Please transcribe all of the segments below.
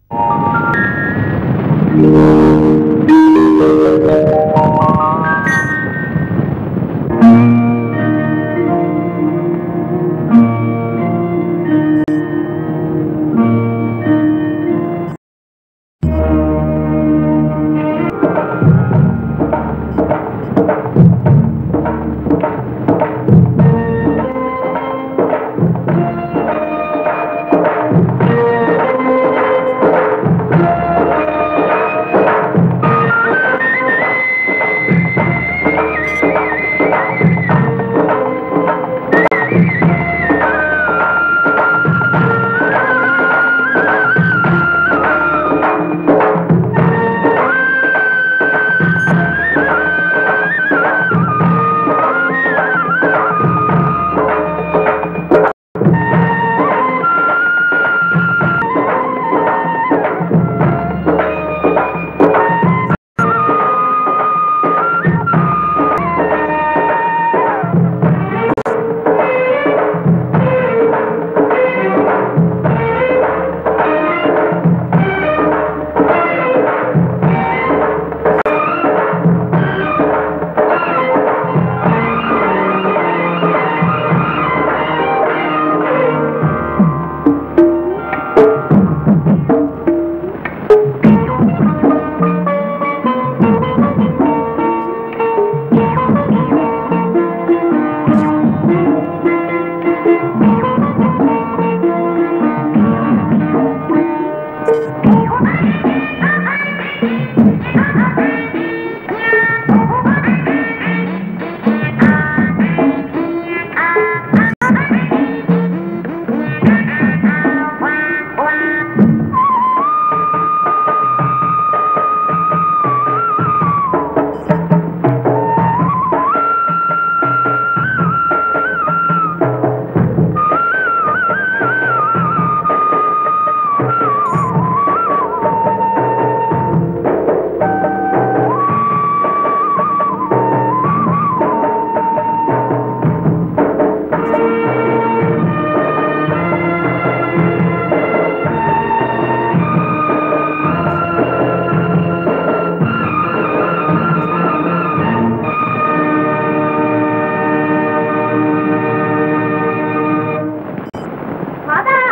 ಮಾತಾಡ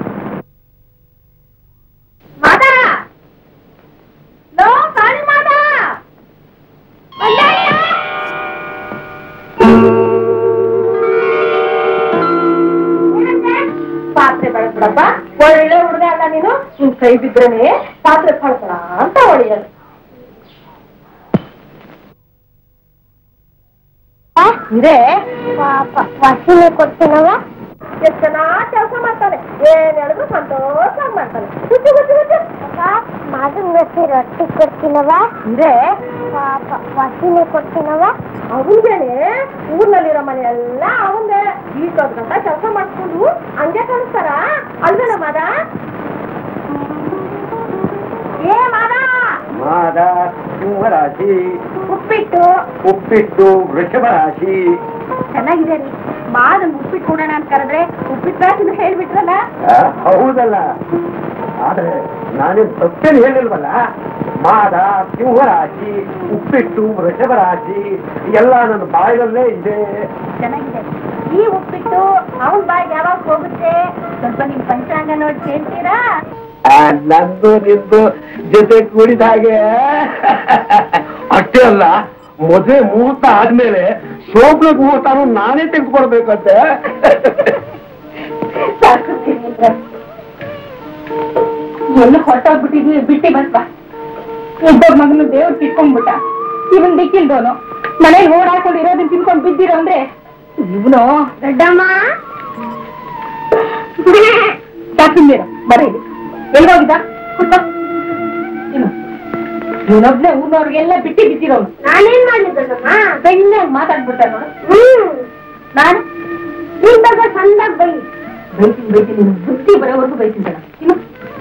ಮಾತಾಡ ಲೋ ಕಾಳಿ ಮಾತ ಪಾತ್ರೆ ಬಳಸ್ಬಿಡಪ್ಪ ಒಳ್ಳೆ ಹುಡುಗ ಅಲ್ಲ ನೀನು ನಿನ್ ಕೈ ಬಿದ್ರನೆ ಪಾತ್ರೆ ಫಳಫಳ ಅಂತ ಹೊಡೆಯೋದು ಇದೆ ಪಾಪ ವಸೂಲಿ ಕೊಡ್ತೀನವ ಎಷ್ಟು ಚೆನ್ನಾಗಿ ಕೆಲಸ ಮಾಡ್ತಾನೆ ಏನ್ ಹೇಳಿದ್ರು ಸಂತೋಷ ಮಾಡ್ತಾನೆ ಹುಚ್ಚು ಹುಚ್ಚು ಹುಚ್ಚು ಮಗನ್ ಗತಿ ರೊಟ್ಟಿ ಕೊಡ್ತೀನವ ಇದೆ ಪಾಪ ವಸೂಲಿ ಕೊಡ್ತೀನವ ಅವನ್ಗೇನೆ ಊರ್ನಲ್ಲಿರೋ ಮನೆ ಎಲ್ಲ ಅವಂದೆ ಈಟೊಂದ್ ಗಂಟ ಕೆಲಸ ಮಾಡ್ಕೊಂಡು ಹಂಗೆ ಕಳಿಸ್ತಾರ ಅಲ್ವೇನ ಮಾದ ಏ ಮಾದ ಮಾದ ಸಿಂಹರಾಶಿ ಉಪ್ಪಿಟ್ಟು ಉಪ್ಪಿಟ್ಟು ವೃಷಭ ರಾಶಿ ಚೆನ್ನಾಗಿದೆ ರೀ ಮಾದ ಉಪ್ಪಿಟ್ಟು ಕೊಡೋಣ ಅಂತ ಕರೆದ್ರೆ ಉಪ್ಪಿಟ್ಟು ರಾಶಿನ ಹೇಳ್ಬಿಟ್ರಲ್ಲ ಆ, ಹೌದಲ್ಲ ಆದ್ರೆ ನಾನೇನ್ ಸತ್ಯನ ಹೇಳಿಲ್ವಲ್ಲ ಮಾದ ಸಿಂಹರಾಶಿ ಉಪ್ಪಿಟ್ಟು ವೃಷಭ ರಾಶಿ ಎಲ್ಲ ನನ್ನ ಬಾಯಿನಲ್ಲೇ ಇದೆ ಚೆನ್ನಾಗಿದೆ ಈ ಉಪ್ಪಿಟ್ಟು ಅವನ್ ಬಾಯಿಗೆ ಯಾವಾಗ ಹೋಗುತ್ತೆ ಸ್ವಲ್ಪ ನಿಮ್ ಪಂಚಾಂಗ ನೋಡಿ ಕೇಳ್ತೀರಾ ಆ, ನಂದು ನಿಂದು ಜೊತೆ ಕೂಡಿದ ಹಾಗೆ ಅಷ್ಟೇ ಅಲ್ಲ ಮದುವೆ ಮುಹೂರ್ತ ಆದ್ಮೇಲೆ ಶೋಭನ ಮುಹೂರ್ತನು ನಾನೇ ತೆಗೆದುಕೊಡ್ಬೇಕಂತೆ ಸಾಕು ತಿರ್ಗಿದ್ರೆ. ಎಲ್ಲ ಹೊಟ್ಟೋಗ್ಬಿಟ್ಟಿದ್ವಿ ಬಿಟ್ಟಿ ಬಂದ್ಪ ಇಬ್ಬರ ಮಗನು ದೇವ್ರು ತಿಟ್ಕೊಂಡ್ಬಿಟ್ಟ ಇವನ್ ದಿಕ್ಕಿಲ್ದೋನು ಮನೇಲಿ ಓಡಾಡ್ಕೊಂಡು ಇರೋದನ್ನ ತಿನ್ಕೊಂಡು ಬಿದ್ದಿರೋ ಅಂದ್ರೆ ಇವನು ದೊಡ್ಡಮ್ಮ ಸಾಕಿಂದಿರ ಬರೀರಿ ಎಲ್ಗೋಗಿದ್ದ ಕೂತ ಇವನೊಬ್ನೇ ಊರ್ನವ್ರಿಗೆಲ್ಲ ಬಿಟ್ಟಿ ಬಿದ್ದಿರೋನು ನಾನೇನ್ ಮಾಡಿದ್ದಮ್ಮ ಬೆಣ್ಣೆ ಮಾತಾಡ್ಬಿಡ್ತಾರೆ ನೋಡು ಹ್ಮ್ ನಾನು ನಿನ್ ಬಗ್ಗೆ ಚಂದಾಗ ಬೈ ಬೈತೀನಿ ಬೈತೀನಿ ನೀನು ಬುದ್ಧಿ ಬರೋವರೆಗೂ ಬೈತೀನಿ ಕಣ. ಇನ್ನು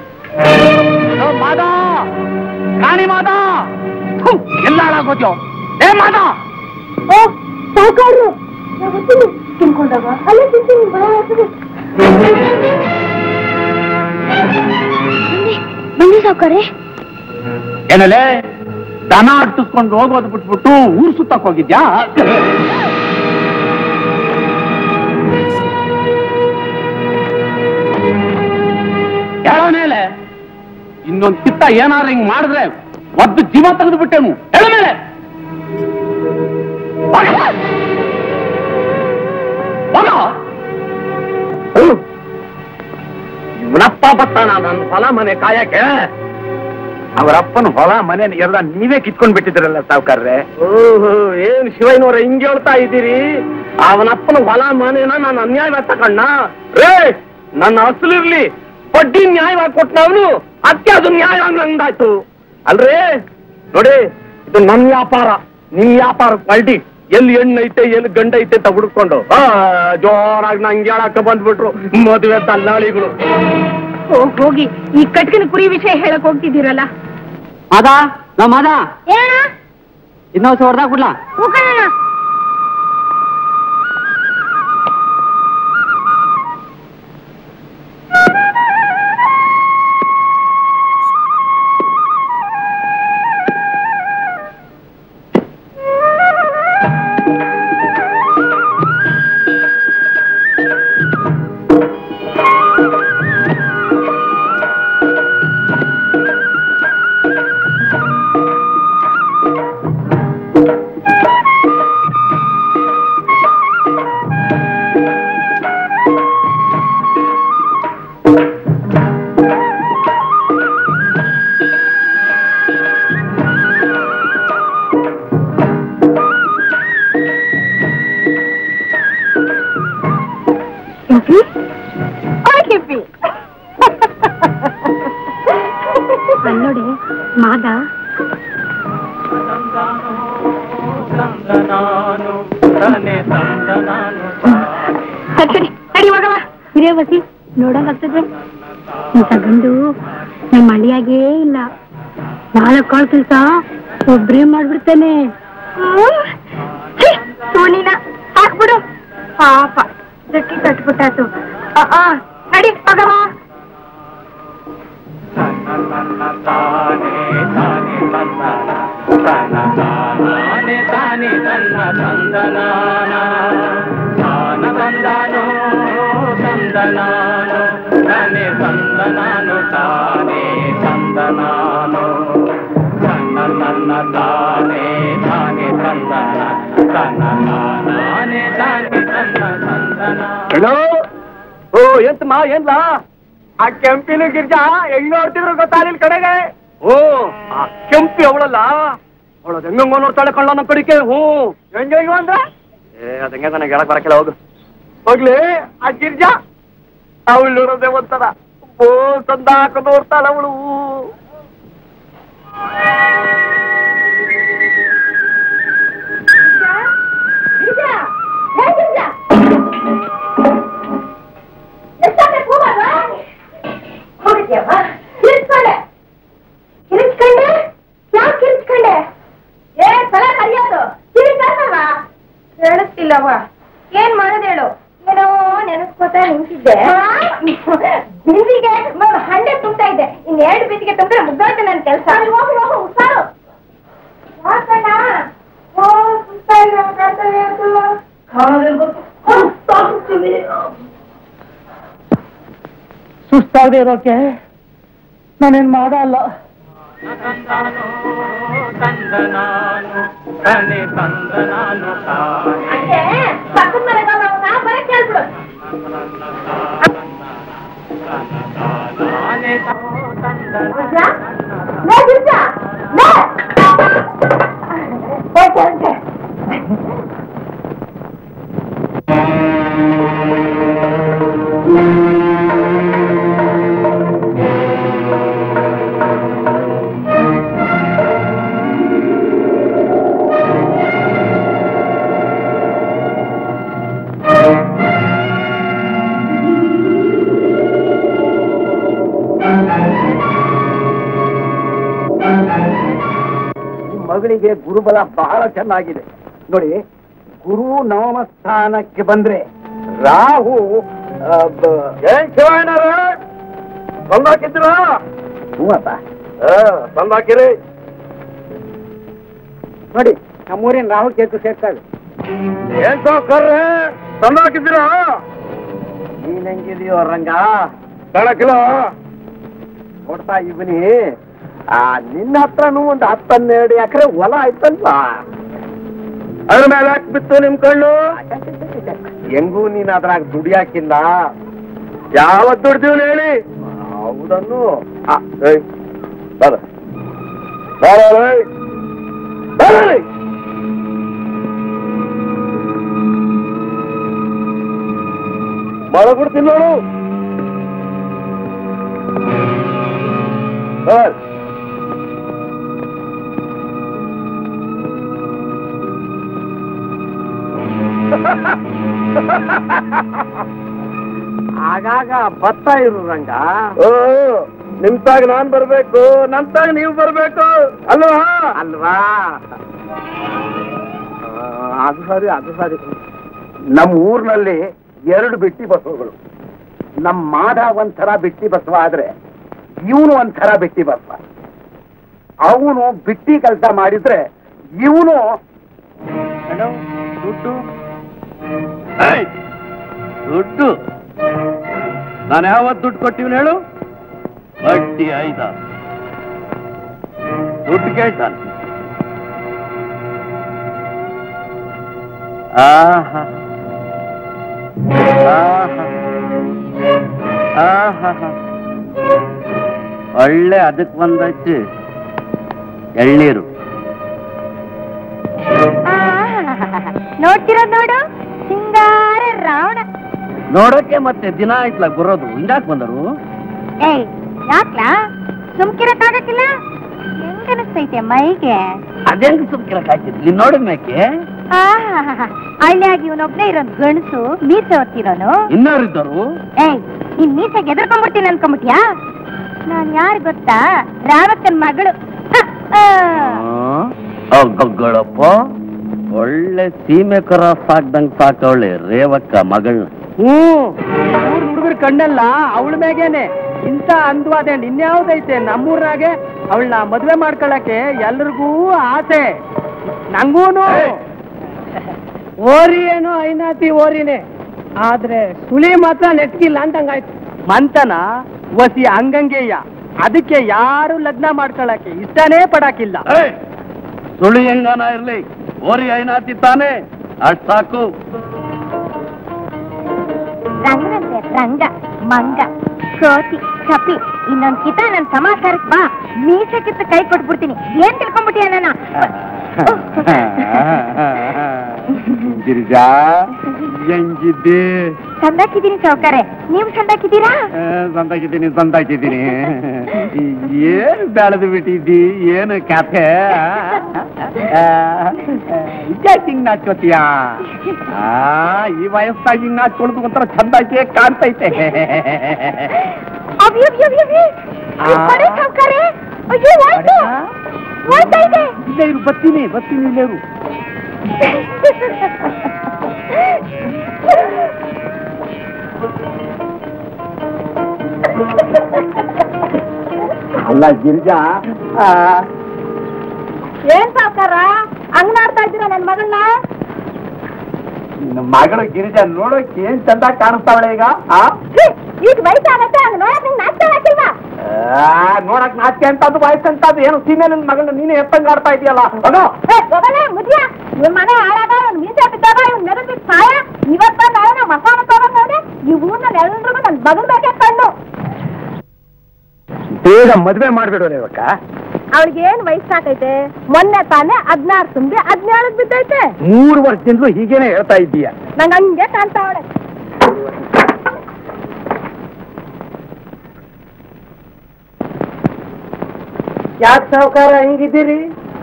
ಮಾದ ರಾಣಿ ಮಾದ ಎಲ್ಲ ಹಾಳಾಗೋದ್ಯೋ ಏ ಮಾದ ಓ ಸಾಕಾಡ್ರು ತಿನ್ಕೊಂಡಾಗ ಅಲ್ಲೇ ತಿಂತೀನಿ ಭಯ ಆಗ್ತದೆ ಬನ್ನಿ ಸಾವುಕಾರೆ ಏನಲ್ಲೇ ದನ ಅಟ್ಟಿಸ್ಕೊಂಡು ಹೋಗೋದು ಬಿಟ್ಬಿಟ್ಟು ಊರ್ ಸುತ್ತಕ್ ಹೋಗಿದ್ಯಾ ಹೇಳೋ ಮೇಲೆ ಇನ್ನೊಂದ್ ಚಿತ್ತ ಏನಾದ್ರು ಹಿಂಗ್ ಮಾಡಿದ್ರೆ ಒದ್ದು ಜೀವ ತೆಗೆದು ಬಿಟ್ಟೆನು ಹೇಳ ಮೇಲೆ ಇವನಪ್ಪ ಬರ್ತಾನ ನನ್ನ ಹೊಲ ಮನೆ ಕಾಯಕ್ಕೆ ಅವರಪ್ಪನ ಹೊಲ ಮನೆ ಎಲ್ಲ ನೀವೇ ಕಿತ್ಕೊಂಡ್ ಬಿಟ್ಟಿದ್ರಲ್ಲ ಸಾವುಕಾರ್ರೆ ಓಹೋ ಏನ್ ಶಿವಯ್ಯನವ್ರ ಹಿಂಗೆ ಹೇಳ್ತಾ ಇದ್ದೀರಿ ಅವನಪ್ಪನ ಹೊಲ ಮನೆನ ನಾನು ಅನ್ಯಾಯ ತಕೊಂಡ ರೇ ನನ್ನ ಅಸಲಿರ್ಲಿ ಬಡ್ಡಿ ನ್ಯಾಯವಾಗಿ ಕೊಟ್ಟನವನು ಅದಕ್ಕೆ ಅದು ನ್ಯಾಯ ನಂದಾಯ್ತು ಅಲ್ರೇ ನೋಡಿ ಇದು ನನ್ ವ್ಯಾಪಾರ ನಿಮ್ ವ್ಯಾಪಾರ ಕ್ವಾಲಿಟಿ ಎಲ್ಲಿ ಹೆಣ್ಣು ಐತೆ ಎಲ್ಲಿ ಗಂಡ ಐತೆ ಅಂತ ಹುಡುಕೊಂಡು ಆ, ಜೋರಾಗಿ ನಂಗೆ ಹೇಳಕ್ಕ ಬಂದ್ಬಿಟ್ರು ಮದುವೆ ದಲ್ಲಾಳಿಗಳು ಹೋಗ್ ಹೋಗಿ ಈ ಕಟ್ಕಿನ ಕುರಿ ವಿಷಯ ಹೇಳಕ್ ಹೋಗ್ತಿದ್ದೀರಲ್ಲ ಮಾದ ನಾ ಮಾದ ಏನ ಇನ್ನೊಂದು ಹೊಡೆದಾಗ ಬಿಡ್ಲಾ ಹೂಕಣ್ಣ ಅಲ್ಲೋಡೆ ಮಾದ ಸರಿ ಸರಿ ಹೋಗವ ಹಿರಿಯವತಿ ನೋಡಂಗಾಗ್ತದೆ ಇಂಥ ಗಂಡು ನಮ್ಮ ಹಳ್ಳಿಯಾಗೇ ಇಲ್ಲ ನಾಳೆ ಕಾಳು ಕೆಲಸ ಒಬ್ರೇ ಮಾಡ್ಬಿಡ್ತಾನೆ ಸೋನಿನ ಹಾಕ್ಬಿಡು ಪಾಪ ಗಟ್ಟಿ ಕಟ್ಬಿಟ್ಟಾತು ಆ, ಆ, ನಡಿ ಹೋಗವ ಹಲೋ ಓ ಎಂತಮ್ಮ ಏನ್ಲ ಆ ಕೆಂಪಿನ ಗಿರ್ಜಾ ಹೆಂಗ್ ನೋಡ್ತಿದ್ರು ಗೊತ್ತಾಲಿಲ್ ಕಡೆಗೆ ಓ ಆ ಕೆಂಪಿ ಅವಳಲ್ಲ ಅವಳು ಹೆಂಗಂಗ ನೋಡ್ತಾಳೆ ಕಳ್ಳ ನಮ್ಮ ಕಡೆಗೆ ಹ್ಞೂ ಹೆಂಗ ಹೆಂಗ ಅಂದ್ರೆ ಏ ಅದ್ ಹೆಂಗ ನನಗೆ ಹೇಳಕ್ ಬರಕಿಲ್ಲ ಹೋಗು ಹೋಗ್ಲಿ ಆ ಗಿರ್ಜಾ ಅವಳು ನೋಡೋದೇ ಒಂಥರ ಓ ತಂದ ಹಾಕ ನೋಡ್ತಾಳ ಅವಳು ಹೇಳುತ್ತಿಲ್ಲವ ಏನ್ ಮಾಡೋದು ಹೇಳು ಏನೋ ನೆನೆಸ್ಕೋತಾ ನಿಂತಿದ್ದೆ ಬಿಂದಿಗೆ ಹಂಡೆ ತುಂಬ್ತಾ ಇದ್ದೆ ಇನ್ ಎರಡು ಬಿಂದಿಗೆ ತುಂಬಿದ್ರೆ ಮುಗ್ದೋಯ್ತು ನನ್ನ ಕೆಲಸ ಹೋಗು ಹೋಗು ಹುಷಾರು ಯಾಕಣ್ಣ? ಓ, ಸುಸ್ತಾಗಿದೆ, ಕಾಡ್ತಾನೆ ಅದು. ಸುಸ್ತಾಗ್ತೀನಿ. ಸುಸ್ತಾಗದೆ ಇರೋಕೆ ನಾನೇನ್ ಮಾಡಲ್ಲ ಅಂದ್ರೆ ಪಕ್ಕದ ಮನೆಗೆ ಅವ್ನ ಬರಕ್ ಹೇಳ್ಬಿಡು ಗಿರ್ಜಾ? ಲೇ ಗಿರ್ಜಾ? ಲೇ! Okay, okay. ಈ ಮಗಳಿಗೆ ಗುರುಬಲ ಬಹಳ ಚೆನ್ನಾಗಿದೆ ನೋಡಿ ಗುರು ನವಮ ಸ್ಥಾನಕ್ಕೆ ಬಂದ್ರೆ ರಾಹು ಆ, ಬ- ಏನ್ ಶಿವಾಯನರ ಬಂದಾಕಿದ್ರ ಹ್ಞೂ ಅಪ್ಪ ತಂದಾಕಿರಿ ನೋಡಿ ನಮ್ಮೂರಿನ ರಾಹುಲ್ ಕೇತು ಸೇರ್ತಾರೆ ಏನ್ ಸಾವ್ಕಾರ್ರೆ ತಂದಾಕಿದ್ದೀರಾ ನೀನ್ ಹೆಂಗಿದೀಯೋ ರಂಗ ಕಣಕಿಲ್ಲ ನೋಡ್ತಾ ಇವನಿ ಆ ನಿನ್ನ ಹತ್ರನೂ ಒಂದು ಹತ್ತನ್ನೆರಡು ಎಕರೆ ಹೊಲ ಆಯ್ತಲ್ವಾ ಅದ್ರ ಮೇಲೆ ಯಾಕೆ ಬಿತ್ತು ನಿಮ್ ಕಣ್ಣು ಹೆಂಗೂ ನೀನ್ ಅದ್ರಾಗ ದುಡಿಯಾಕಿಲ್ಲ ಯಾವತ್ ದುಡ್ದೀವ್ ಹೇಳಿ ಹೌದನ್ನು ಆ, ಏಯ್, ಬರ ಬರ, ಏಯ್. ಬರ. ಮಳಗ್ಬಿಡ್ತೀನಿ ನೋಡು ಬರ್. ಆಗಾಗ ಬತ್ತಾ ಇರು ರಂಗ ನಿಮ್ತಾಗ ನಾನ್ ಬರ್ಬೇಕು ನಂತಾಗ ನೀವು ಬರ್ಬೇಕು ಅಲ್ವಾ ಅಲ್ವಾ ಅದು ಸರಿ ಅದು ಸರಿ ನಮ್ಮ ಊರ್ನಲ್ಲಿ ಎರಡು ಬಿಟ್ಟಿ ಬಸವಗಳು ನಮ್ಮ ಮಾಧ ಒಂಥರ ಬಿಟ್ಟಿ ಬಸವ ಆದ್ರೆ ಇವನು ಒಂಥರ ಬಿಟ್ಟಿ ಬಸವ ಅವನು ಬಿಟ್ಟಿ ಕೆಲಸ ಮಾಡಿದ್ರೆ ಇವನು ದುಡ್ಡು ದುಡ್ಡು ನಾನು ಯಾವತ್ತು ದುಡ್ಡು ಕೊಟ್ಟಿವ್ನು ಹೇಳು ಬಡ್ಡಿ ಐದ ದುಡ್ಡು ಕೇಳ್ತಾನೆ ಆಹಾ ಆಹಾ ಆಹಾ ಒಳ್ಳೆ ಅದಕ್ಕೆ ಬಂದೈತಿ ಎಳ್ನೀರು ನೋಡ್ತಿರೋದ್ ನೋಡು ಸಿಂಗಾರ ರಾವಣ ನೋಡಕ್ಕೆ ಮತ್ತೆ ದಿನ ಆಯ್ತಲ್ಲ ಬರೋದು ಹಿಂಗಾಕ್ ಬಂದರು ಏಯ್ ಯಾಕ್ಲಾ ಸುಮ್ಕಿರಕ್ಕಾಗಕ್ಕಿಲ್ಲ ಹೆಂಗ್ ಅನಿಸ್ತೈತೆ ಮೈಗೆ ಅದೇಂಗ್ ಸುಮ್ಕಿರಕ್ ಹಾಕಿದ್ಲಿ ನೀನ್ ನೋಡಿದ ಮೇಕೆ ಹಳ್ಳಿಯಾಗಿ ಇವನೊಬ್ನೇ ಇರೋನ್ ಗಂಡಸು ಮೀಸೆ ಹೊತ್ತಿರೋನು ಇನ್ನಾರಿದ್ದರು ಏಯ್ ನಿನ್ ಮೀಸೆಗೆ ಎದುರ್ಕೊಂಡ್ಬಿಡ್ತೀನಿ ಅನ್ಕೊಂಬಿಟ್ಯಾ ನಾನ್ ಯಾರು ಗೊತ್ತಾ ರಾವಕ್ಕನ್ ಮಗಳು ಹ, ಆ. ಗಗಳಪ್ಪ ಒಳ್ಳೆ ಸೀಮೆ ಕರ ಸಾಕ್ದಂಗ್ ಸಾಕವಳೆ ರೇವಕ್ಕ ಮಗಳನ್ನ ಹ್ಞೂ ಊರ್ ಹುಡುಗರ ಕಣ್ಣೆಲ್ಲ ಅವಳ ಮೇಗೇನೆ ಇಂಥ ಅಂದವಾದ ಹೆಣ್ಣು ಇನ್ಯಾವ್ದೈತೆ ನಮ್ಮೂರ್ನಾಗೆ ಅವಳನ್ನ ಮದ್ವೆ ಮಾಡ್ಕೊಳಕ್ಕೆ ಎಲ್ರಿಗೂ ಆಸೆ ನಂಗೂನು ಓರಿ ಏನು ಐನಾತಿ ಓರಿನೇ ಆದ್ರೆ ಸುಳಿ ಮಾತ್ರ ನೆಟ್ಗಿಲ್ಲ ಅಂತಂಗಾಯ್ತು ಮಂತನ ವಸಿ ಹಂಗಂಗೆಯ ಅದಕ್ಕೆ ಯಾರು ಲಗ್ನ ಮಾಡ್ಕೊಳಕ್ಕೆ ಇಷ್ಟನೇ ಪಡಾಕಿಲ್ಲ ಸುಳಿ ಹೆಂಗಾನ ಇರ್ಲಿ ಓರಿ ಐನಾತಿ ತಾನೆ ಅಷ್ಟ್ ಸಾಕು ರಂಗನಂತೆ ರಂಗ ಮಂಗ ಕೋತಿ ಕಪಿ ಇನ್ನೊಂದ್ ಕಿತ ನನ್ ಸಮಾಚಾರಕ್ ಬಾ ಮೀಸೆ ಕಿತ್ತ ಕೈ ಕೊಟ್ಬಿಡ್ತೀನಿ ಏನ್ ತಿಳ್ಕೊಂಡ್ಬಿಟ್ಟಿಯ ನನ್ನ ಗಿರಿಜಾ ಹೆಂಗಿದ್ದಿ ಸಂದಾಕಿದ್ದೀನಿ ಚೌಕಾರೆ ನೀವು ಸಂದಾಕಿದ್ದೀರಾ ಆ, ಸಂತಾಕಿದ್ದೀನಿ ಸಂತಾಕಿದ್ದೀನಿ ಏನ್ ಬೆಳೆದು ಬಿಟ್ಟಿದ್ದಿ ಏನು ಕಥೆ ಇದ್ಯಾಕೆ ಹಿಂಗ್ ನಾಚ್ಕೋತೀಯ ಆ, ಈ ವಯಸ್ಸಾಗಿ ಹಿಂಗ್ ನಾಚ್ಕೊಳ್ಳೋದು ಒಂಥರ ಚಂದಾಗಿ ಕಾಣ್ತೈತೆ ಅಯ್ಯೋ ಅಯ್ಯೋ ಅಯ್ಯೋ ಅಯ್ಯೋ ಕೊಡಿ ಚೌಕಾರೆ ಅಯ್ಯೋ ಹೋಯ್ತು ಹೋಯ್ತಾ ಇದೆ ಇಲ್ಲೇ ಇರು ಬರ್ತೀನಿ ಬರ್ತೀನಿ ಇಲ್ಲೇ ಇರು ಅಲ್ಲ ಗಿರಿಜಾ ಆ, ಏನ್ ಸಾವ್ಕಾರ ಹಂಗ್ನಾಡ್ತಾ ಇದ್ದೀರಾ ನನ್ ಮಗಳನ್ನ ನಿನ್ನ ಮಗಳು ಗಿರಿಜಾ ನೋಡೋಕೆ ಏನ್ ಚಂದ ಕಾಣಿಸ್ತಾವಳೆ ಈಗ ಆ ಈಗ ವಯಸ್ಸಾಗತ್ತೆ ಹಂಗ ನೋಡಕ್ ನಿಂಗೆ ನಾಚ್ತಾ ಹಾಕಿಲ್ವಾ ಆ, ನೋಡಕ್ ನಾಚಿಕೆ ಅಂತದ್ದು ವಯಸ್ಸಂತದ್ದು ಏನು ಸೀಮೆ ನನ್ನ ಮಗಳನ್ನ ನೀನೇ ಎತ್ತಂಗ್ ಆಡ್ತಾ ಇದೆಯಲ್ಲ ಅದು ಹೋಗಲೇ ಮುದಿಯ ನಿಮ್ ಮನೆ ಹಾಳಾದ ಅವ್ನ್ ಮೀಸೆ ಬಿದ್ದಾಗ ಇವ್ನ್ ನೆರೆದ್ ಬಿಟ್ಟು ಸಾಯ ಇವತ್ತ ನಾಳೆ ಮಸಾಲ ತಗೊಂಡ್ ನೋಡಿ ಈ ಊರ್ನಲ್ಲಿ ಎಲ್ರಿಗೂ ನನ್ ಮಗನ್ ಬೇಕೆ ಕಣ್ಣು ಬೇಗ ಮದ್ವೆ ಮಾಡ್ಬಿಡೋಣ ಇವಾಗ ಅವಳಿಗೆ ಏನ್ ವಯಸ್ಸಾಗೈತೆ ಮೊನ್ನೆ ತಾನೇ ಹದ್ನಾರು ತುಂಬಿ ಹದಿನೇಳಕ್ ಬಿದ್ದೈತೆ ಮೂರು ವರ್ಷದಿಂದಲೂ ಹೀಗೇನೆ ಹೇಳ್ತಾ ಇದ್ದೀಯ ನಂಗ್ ಹಂಗೆ ಕಾಣ್ತಾವಳೆ ಯಾಕೆ ಸಾವುಕಾರ ಹೆಂಗಿದ್ದೀರಿ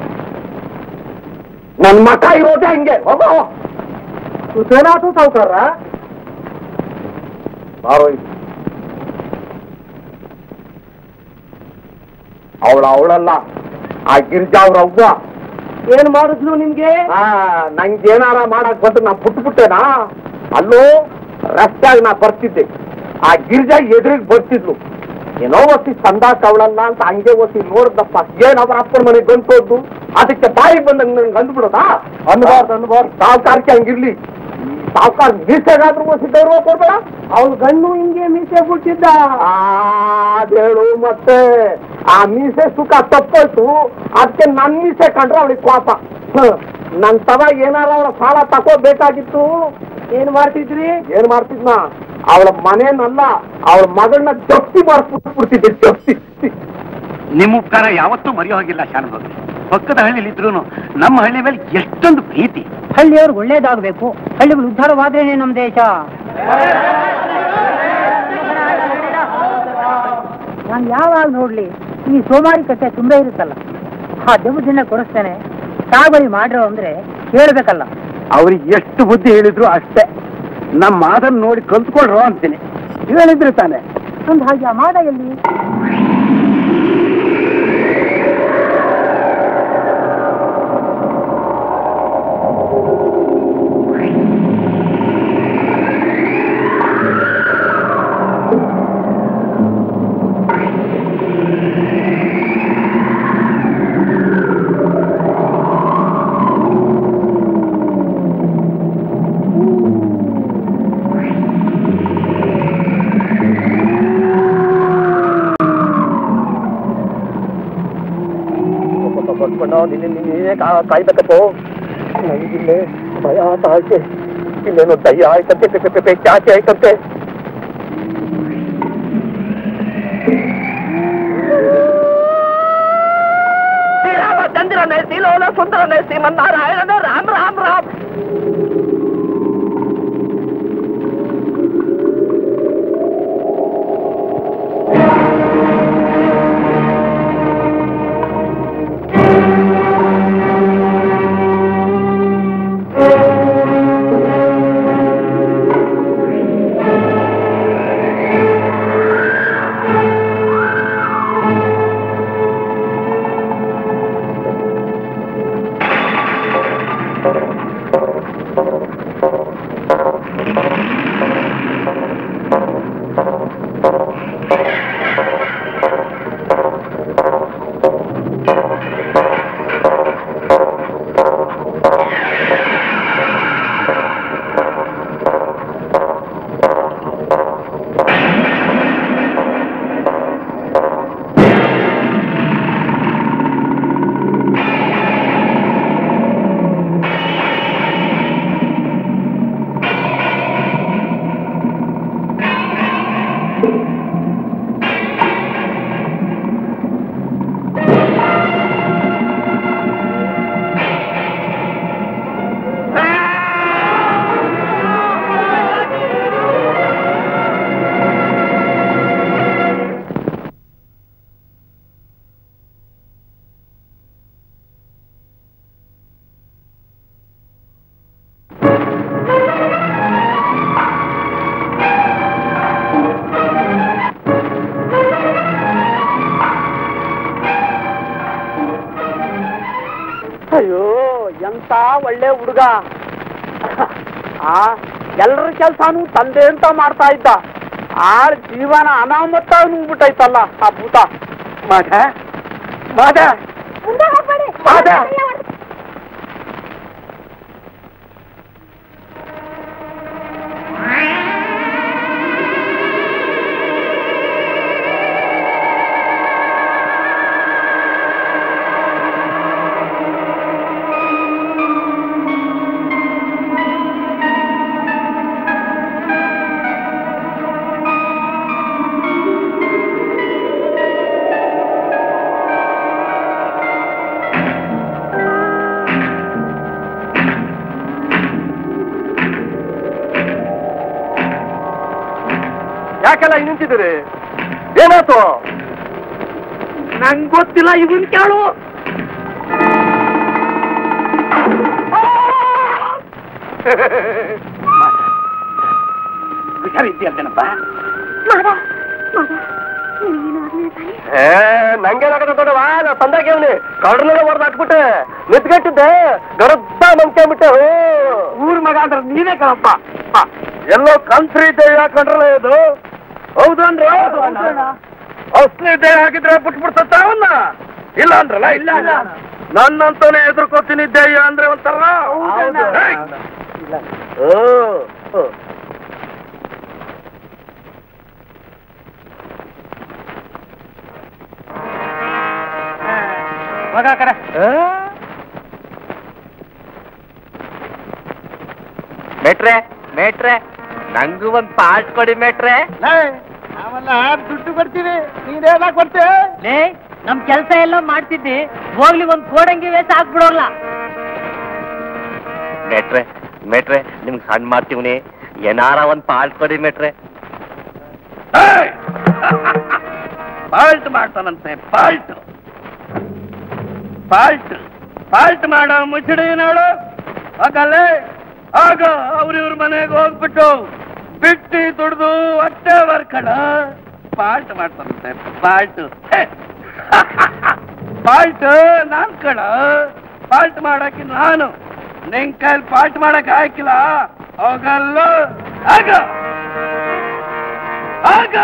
ನನ್ ಮಠ ಇರೋದೇ ಹಂಗೆ ಹೋಗೋ ಏನಾಯ್ತು ಸಾವುಕಾರ ಬಾರೋ ಅವಳ ಅವಳಲ್ಲ ಆ ಗಿರಿಜಾ ಅವ್ರ ಅವ್ವ ಏನ್ ಮಾಡಿದ್ಲು ನಿಮ್ಗೆ ಆ ನಂಗೇನಾರ ಮಾಡಕ್ ಬಂದ್ರೆ ನಾ ಬಿಟ್ಟು ಬಿಟ್ಟೆನಾ ಅಲ್ಲೋ ರಸ್ತೆಯಾಗಿ ನಾ ಬರ್ತಿದ್ದೆ ಆ ಗಿರಿಜಾ ಎದುರಿಗೆ ಬರ್ತಿದ್ಲು ಏನೋ ಒತ್ತಿ ಚಂದ ಕವಳಲ್ಲ ಅಂತ ಹಂಗೆ ಒತ್ತಿ ನೋಡ್ದಪ್ಪ ಏನ್ ಅವ್ರ ಅಪ್ಪನ ಮನೆಗೆ ಗಂಟೋದ್ದು ಅದಕ್ಕೆ ಬಾಯಿಗೆ ಬಂದಂಗ ನನ್ಗೆ ಅಂದ್ಬಿಡೋದಾ ಅನ್ಬಾರ್ದು ಅನ್ಬಾರ್ದು ಸಾವುಕಾರಕ್ಕೆ ಹಂಗಿರ್ಲಿ ಸಾವುಕಾರ ಮೀಸೆಗಾದ್ರೂ ಓದಿದ್ದವ್ರು ಕೊಡ್ಬೇಡ ಅವ್ನು ಗಣ್ಣು ಹಿಂಗೆ ಮೀಸೆ ಬಿಟ್ಟಿದ್ದ ಅದೇಳು ಮತ್ತೆ ಆ ಮೀಸೆ ಸುಖ ತಪ್ಪೋಯ್ತು ಅದಕ್ಕೆ ನನ್ ಮೀಸೆ ಕಂಡ್ರೆ ಅವಳಿಗೆ ಕೋಪ ಹ್ಮ್. ನನ್ ತವ ಏನಾರ ಅವಳ ಸಾಲ ತಕೋಬೇಕಾಗಿತ್ತು ಏನ್ ಮಾಡ್ತಿದ್ರಿ ಏನ್ ಮಾಡ್ತಿದ್ನ ಅವಳ ಮನೇನಲ್ಲ ಅವಳ ಮಗಳನ್ನ ಜಪ್ತಿ ಮಾಡ್ಬಿಡ್ತಿದ್ದೆ ಜಪ್ತಿ ನಿಮ್ಮ ಉಪಕಾರ ಯಾವತ್ತೂ ಮರೆಯೋ ಹಾಗಿಲ್ಲ ಶಾನಭೋಗಿ ಪಕ್ಕದ ಹಳ್ಳಿಲಿ ಇದ್ರು ನಮ್ಮ ಹಳ್ಳಿ ಮೇಲೆ ಎಷ್ಟೊಂದು ಪ್ರೀತಿ ಹಳ್ಳಿಯವ್ರಿಗೆ ಒಳ್ಳೇದಾಗಬೇಕು ಹಳ್ಳಿಗಳು ಉದ್ಧಾರವಾದ್ರೇನೆ ನಮ್ಮ ದೇಶ ನಾನು ಯಾವಾಗ ನೋಡ್ಲಿ ಈ ಸೋಮಾರಿ ಕಟ್ಟೆ ತುಂಬಾ ಇರುತ್ತಲ್ಲ ಆ ದೆಬ್ಬದಿನ ಕೊಡಿಸ್ತೇನೆ ಸಾಗುವಳಿ ಮಾಡ್ರು ಅಂದ್ರೆ ಕೇಳ್ಬೇಕಲ್ಲ ಅವ್ರಿಗೆ ಎಷ್ಟು ಬುದ್ಧಿ ಹೇಳಿದ್ರು ಅಷ್ಟೇ ನಮ್ಮ ಮಾದನ್ ನೋಡಿ ಕಲ್ತ್ಕೊಳ್ರು ಅಂತೀನಿ ಹೇಳಿದ್ರು ತಾನೆ ಒಂದು ಹಾಗೆ ಆ ಮಾಡ ಎಲ್ಲಿ ನೀನೇ ಕಾಯ್ಬೇಕಪ್ಪ ನನಗಿಲ್ಲೇ ಭಯ ತಾಳ್ಕೆ ಇಲ್ಲೇನೋ ದಯ್ಯ ಆಯ್ತಂತೆ ಪೆ- ಪೆ- ಪೆ- ಚಾಚೆ ಆಯ್ತಂತೆ ಶ್ರೀರಾಮಚಂದ್ರನೇ ಶ್ರೀಲೋಲ ಸುಂದರನೇ ಶ್ರೀಮನ್ನಾರಾಯಣನೇ ರಾಮ್ ರಾಮ್ ರಾಮ್ ಅಯ್ಯೋ ಎಂತ ಒಳ್ಳೆ ಹುಡುಗ ಆ ಎಲ್ಲರ ಕೆಲ್ಸಾನು ತಂದೆ ಅಂತ ಮಾಡ್ತಾ ಇದ್ದ ಆಳ್ ಜೀವನ ಅನಾಮತ್ತ ನುಂಗ್ಬಿಟ್ಟೈತಲ್ಲ ಆ ಭೂತ ಮಾದ ಮಾದ ಮುಂದೆ ಹೋಗ್ಬೇಡಿ ಮಾದ ಯಾಕೆಲ್ಲ ಹಿಂಗ್ ನಿಂತಿದ್ದೀರಿ ಏನಾಯ್ತು ನಂಗ್ ಗೊತ್ತಿಲ್ಲ ಇವನ್ ಕೇಳು ಹುಷಾರಿದ್ದೀಯಂತೇನಪ್ಪ ಮಾದ ಮಾದ ನೀನೇನು ಆಗ್ಲಿಲ್ಲ ತಾನೆ ಏ ನಂಗೇನಾಗದ ದೊಡ್ಡವ ನಾ ತಂದಾಗ ಅವನಿ ಕಡ್ರಲ್ಲ ಹೊಡೆದು ಹಾಕ್ಬಿಟ್ಟೆ ನಿಂತ್ಕಟ್ಟಿದ್ದೆ ಗರದ್ದ ನಂಬ್ಕೊಂಡ್ಬಿಟ್ಟೆ ಊರ್ ಮಗ ಅಂದ್ರೆ ನೀನೇ ಕಣಪ್ಪ ಹ, ಎಲ್ಲೋ ಕಂತ್ರಿ ಇದ್ದೆ ಯಾಕಂಡ್ರಲ್ಲ ಇದು ಹೌದನ್ರಿ ಅಸ್ಲಿ ದೇಹ ಹಾಕಿದ್ರೆ ಬಿಟ್ಬಿಡ್ತತ್ತ ಅವನ್ನ ಇಲ್ಲ ಅಂದ್ರಲ್ಲ ಇಲ್ಲ ನನ್ನಂತವನೇ ಎದುರ್ಕೋತೀನಿ ದೇಹ ಅಂದ್ರೆ ಒಂಥರ ಹೇಯ್! ಓ ಓ. ಮಗ ಕರೆ ಮೇಟ್ರೆ ಮೇಟ್ರೆ ನಂಗೂ ಒಂದ್ ಪಾಸ್ ಕೊಡಿ ಮೇಟ್ರೆ ನಾವೆಲ್ಲ ದುಡ್ಡು ಕೊಡ್ತೀವಿ ನೀನೇನ ಕೊಡ್ತೇ ಲೇ ನಮ್ ಕೆಲ್ಸ ಎಲ್ಲ ಮಾಡ್ತಿದ್ದಿ ಹೋಗ್ಲಿ ಒಂದ್ ಕೋಡಂಗಿ ವೇಷ ಹಾಕ್ಬಿಡೋಲ್ಲ ಮೇಟ್ರೆ ಮೇಟ್ರೆ ನಿಮ್ಗೆ ಸಣ್ಣ ಮಾಡ್ತೀವ್ನಿ ಏನಾರ ಒಂದ್ ಪಾಸ್ ಕೊಡಿ ಮೇಟ್ರೆ ಹೇಯ್! ಫಾಲ್ಟ್ ಮಾಡ್ತಾನಂತೆ ಫಾಲ್ಟ್ ಫಾಲ್ಟ್ ಫಾಲ್ಟ್ ಮಾಡೋ ಮುಚ್ಚಡಿ ನೋಡು ಹಾಗಲ್ಲೇ ಆಗ ಅವ್ರಿವ್ರ ಮನೆಗೆ ಹೋಗ್ಬಿಟ್ಟು ಬಿಟ್ಟಿ ದುಡ್ದು ಹೊಟ್ಟೆ ಬರ್ಕಡ ಫಾಲ್ಟ್ ಮಾಡ್ತಾನಂತೆ ಫಾಲ್ಟ್ ಫಾಲ್ಟ್ ನಾನ್ ಕಣ ಫಾಲ್ಟ್ ಮಾಡಕ್ಕೆ ನಾನು ನಿನ್ ಕೈಲಿ ಫಾಲ್ಟ್ ಮಾಡಕ್ ಹಾಕಿಲ್ಲ ಹೋಗಲ್ಲ ಆಗ ಆಗ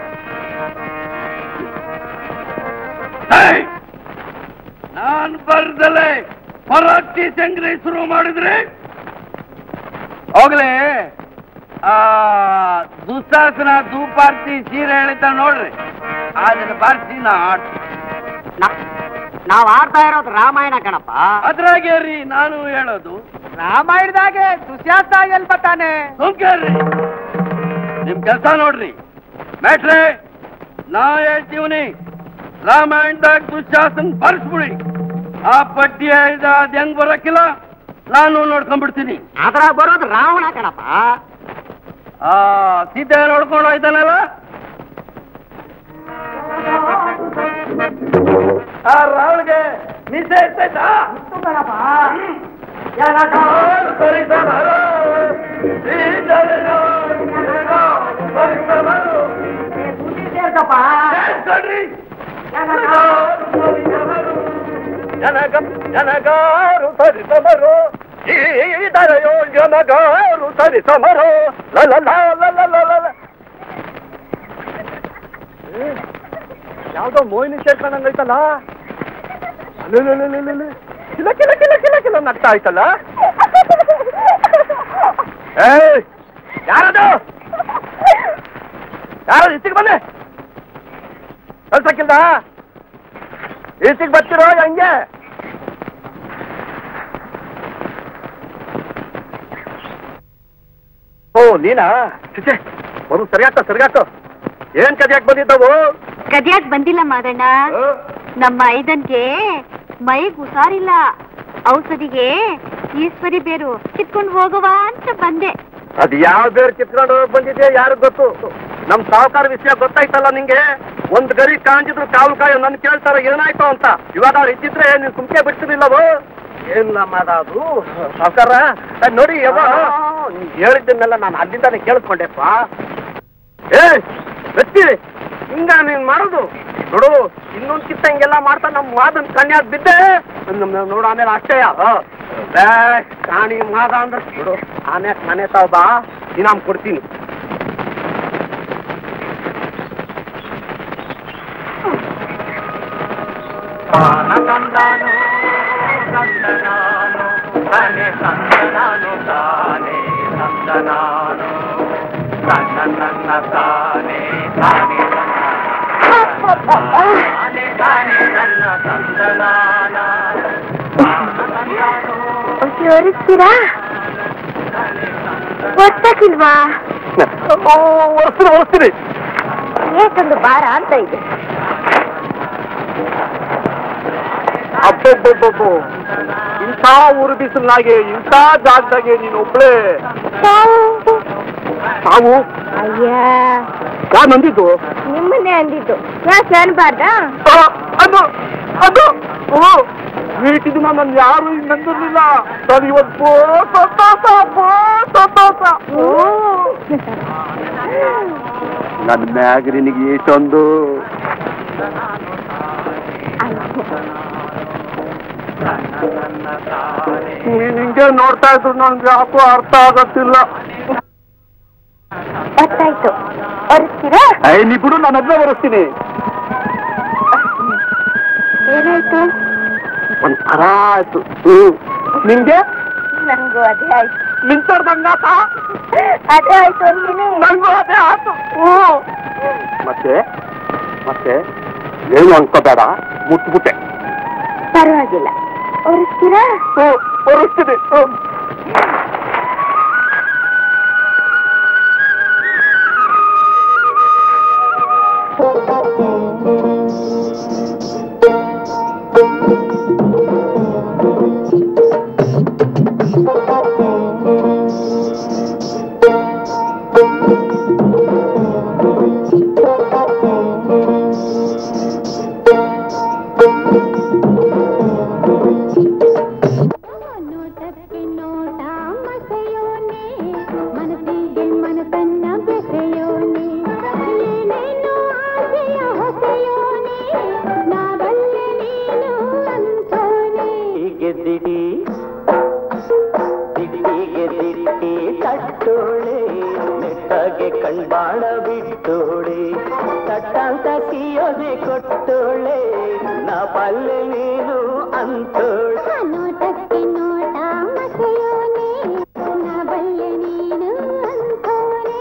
ಹೇಯ್! ನಾನ್ ಬರ್ದಲೆ ಪರಾಕ್ತಿ ಚಂಗ್ರಿ ಶುರು ಮಾಡಿದ್ರೆ ಹೋಗ್ಲಿ ಆ ದುಸ್ಸಾಸನ ದೂಪಾರ್ತಿ ಸೀರೆ ಎಳಿತ ನೋಡ್ರಿ ಅದನ್ನ ಬಾರಿಸಿ ನಾ ಆಡ್ತೀನಿ ನಾವ್ ಆಡ್ತಾ ಇರೋದು ರಾಮಾಯಣ ಕಣಪ್ಪ ಅದ್ರಾಗೆ ರೀ ನಾನು ಹೇಳೋದು ರಾಮಾಯಣದಾಗೆ ದುಶ್ಯಾಸ ಎಲ್ ಬರ್ತಾನೆ ಸುಮ್ಕೇರ್ರಿ ನಿಮ್ ಕೆಲಸ ನೋಡ್ರಿ ಮ್ಯಾಟ್ರೆ ನಾ ಹೇಳ್ತೀವ್ನಿ ರಾಮಾಯಣದಾಗ ದುಶ್ಯಾಸನ್ ಬರ್ಸ್ಬಿಡಿ ಆ ಪಟ್ಟಿ ಹೇಳಿದ ಅದ್ ಹೆಂಗ್ ಬರಕ್ಕಿಲ್ಲ ನಾನು ನೋಡ್ಕೊಂಡ್ಬಿಡ್ತೀನಿ ಅದ್ರ ಬರೋದು ರಾವಣ ಕಣಪ್ಪ ಆ ಸೀತೆ ನೋಡ್ಕೊಂಡು ಹೋಯ್ತಾನಲ್ಲ ಆ ರಾವಣಿಗೆ ಮೀಸೆ ಇರ್ತೈತಾ ಜನಗ ಜನಗಾರು ಸರಿಸಮರು ಈ ದರೆಯೋ ಜನಗಾರು ಸರಿಸಮರು ಲಲ ಲಲ ಲಲ ಲಲ ಯಾವ್ದೋ ಮೋಹಿನಿ ಸೇರ್ಕೊಂಡಂಗ್ ಐತಲ್ಲ ಅಲ್ಲಲ್ಲಲ್ಲಲ್ಲಲ್ಲ. ಕಿಲ ಕಿಲ ಕಿಲ ಕಿಲ ಕಿಲ ನಗ್ತಾ ಆಯ್ತಲ್ಲ ಏಯ್ ಯಾರದು ಯಾರು ಇತ್ತಿಗೆ ಬಂದೆ ಕಳ್ಸಕ್ಕಿಲ್ದ ಈಚೆಗೆ ಬರ್ತಿರೋ ಹಂಗೆ ಓ ನೀನಾ ಚಿಚೆ ಬರು ಸರಿಯಾಕ ಸರಿಯಾಕ ಏನ್ ಕದಿಯಾಕ್ ಬಂದಿದ್ದವು ಗದ್ಯಾಕ್ ಬಂದಿಲ್ಲ ಮಾದಣ್ಣ ನಮ್ಮ ಐದನ್ಗೆ ಮೈಗ್ ಹುಷಾರಿಲ್ಲ ಔಷಧಿಗೆ ಈಶ್ವರಿ ಬೇರು ಕಿತ್ಕೊಂಡು ಹೋಗುವ ಅಂತ ಬಂದೆ ಅದ್ ಯಾವ ಬೇರೆ ಕಿತ್ಕೊಂಡು ಬಂದಿದೆ ಯಾರಿಗ್ ಗೊತ್ತು ನಮ್ ಸಾವುಕಾರ ವಿಷಯ ಗೊತ್ತಾಯ್ತಲ್ಲ ನಿಂಗೆ ಒಂದ್ ಗರಿ ಕಾಂಜಿದ್ರು ಕಾವಲು ಕಾಯೋ ನನ್ ಕೇಳ್ತಾರ ಏನಾಯ್ತು ಅಂತ ಇವಾಗ ಅವ್ರು ಇದ್ದಿದ್ರೆ ನೀನ್ ಸುಮ್ಕೆ ಬಿಡ್ತಿರ್ಲಿಲ್ಲವು ಏನಿಲ್ಲ ಮಾದ ಅದು ಸಾವುಕಾರ ಅದ್ ನೋಡಿ ಯಾವ ನೀನ್ ಹೇಳಿದ್ದನ್ನೆಲ್ಲ ನಾನು ಅಲ್ಲಿಂದಾನೆ ಕೇಳಿಸ್ಕೊಂಡೆಪ್ಪ ಏ ವ್ಯಕ್ತಿ ಹಿಂಗ ನೀನ್ ಮಾಡೋದು ನೋಡು ಇನ್ನೊಂದ್ ಕಿತ್ತ ಹಿಂಗೆಲ್ಲ ಮಾಡ್ತಾ ನಮ್ ಮಾದನ್ ಕನ್ಯಾಗ್ ಬಿದ್ದೆ ನಮ್- ನಮ್ ನೋಡು ಆಮೇಲೆ ಅಷ್ಟೇ ಕಾಣಿ ಮಾದ ಅಂದ್ರೆ ನೋಡು ಆಮ್ಯಾಕ್ ಮನೆ ತಾವ್ ಬಾ ಇನಾಮ್ ಕೊಡ್ತೀನಿ ಒರಿಸ್ತೀರಾ ಗೊತ್ತಾಗಿಲ್ವಾ ಒರ್ಸ್ತೀನಿ ಒರ್ಸ್ತೀನಿ ಏಕಂದು ಬಾರ ಅಂತ ಇದೆ ಅಬ್ಬಬ್ಬಬ್ಬಬ್ಬು ಇಂಥ ಊರು ಬಿಸಿಲಾಗೆ ಇಂಥ ಜಾಗದಾಗೆ ನೀನು ಒಬ್ಳೆ ತಾವು ಅಯ್ಯ ಯಾರು ನಂದಿದ್ದು ನಿಮ್ಮನ್ನೇ ಅಂದಿದ್ದು ಯಾಕೆ ಅನ್ಬಾರ್ದಾ ಆ, ಅದು ಅದು ಓ ವೀಟಿದ್ದು ನನ್ನ ಯಾರು ನಂದಿರ್ಲಿಲ್ಲ ನಾನು ಇವತ್ತು ಸಂತೋಷ ಸಂತೋಷ ನನ್ನ ಮ್ಯಾಗ ನಿನಗೆ ಇಷ್ಟೊಂದು ನೀನ್ ಹಿಂಗೆ ನೋಡ್ತಾ ಇದ್ರು ನನ್ಗೆ ಯಾಕೋ ಅರ್ಥ ಆಗತ್ತಿಲ್ಲ ಗೊತ್ತಾಯ್ತು ಒರಿಸ್ತೀರಾ ಐ ನೀ ಬಿಡು ನಾನು ಒಬ್ಬನೇ ಬರೆಸ್ತೀನಿ ಏನಾಯ್ತು ಒಂಥರ ಆಯ್ತು ಹ್ಮ್ ನಿಂಗೆ ನಂಗೂ ಅದೇ ಆಯ್ತು ನಿಂತೋರ್ದಂಗಾತ ಅದೇ ಆಯ್ತು ಅಂತೀನಿ ನಂಗೂ ಅದೇ ಆಯ್ತು ಹ್ಮ್. ಮತ್ತೆ ಮತ್ತೆ ಏನು ಅನ್ಕೋಬೇಡ ಮುಟ್ಬಿಟ್ಟೆ ಪರವಾಗಿಲ್ಲ ಒರೆಸ್ತೀರಾ ಹ್ಮ್, ಬರುಸ್ತೀನಿ ಹ್ಮ್. ನೋಟಕ್ಕೆ ನೋಟ ಮಸೆಯೋನೆ ಮನಸ್ಸಿಗೆ ಮನಸ್ಸನ್ನ ಬೆಸೆಯೋನೆ ಏನೇನೋ ಆಸೆಯ ಹೊಸೆಯೋನೆ ನಾವಲ್ಲೇ ನೀನು ಅಂತೋನೆ ಗೆದ್ದಿಡಿ ಗೆದ್ದಿಡಿ ತಟ್ಟೋಳೆ ನೆಟ್ಟಾಗೆ ಕಣ್ಬಾಳ ಬಿಟ್ಟೋಳೆ ತಟ್ಟಂತ ಸಿಯೋದೆ ಕೊಟ್ಟೋಳೆ ನಾ ಪಲ್ಲೆ ನೀನು ಅಂತೋಳೆ ಆ ನೋಟಕ್ಕೆ ನೋಟ ಮಸೆಯೋನೆ ನಾವಲ್ಲೇ ನೀನು ಅಂತೋನೆ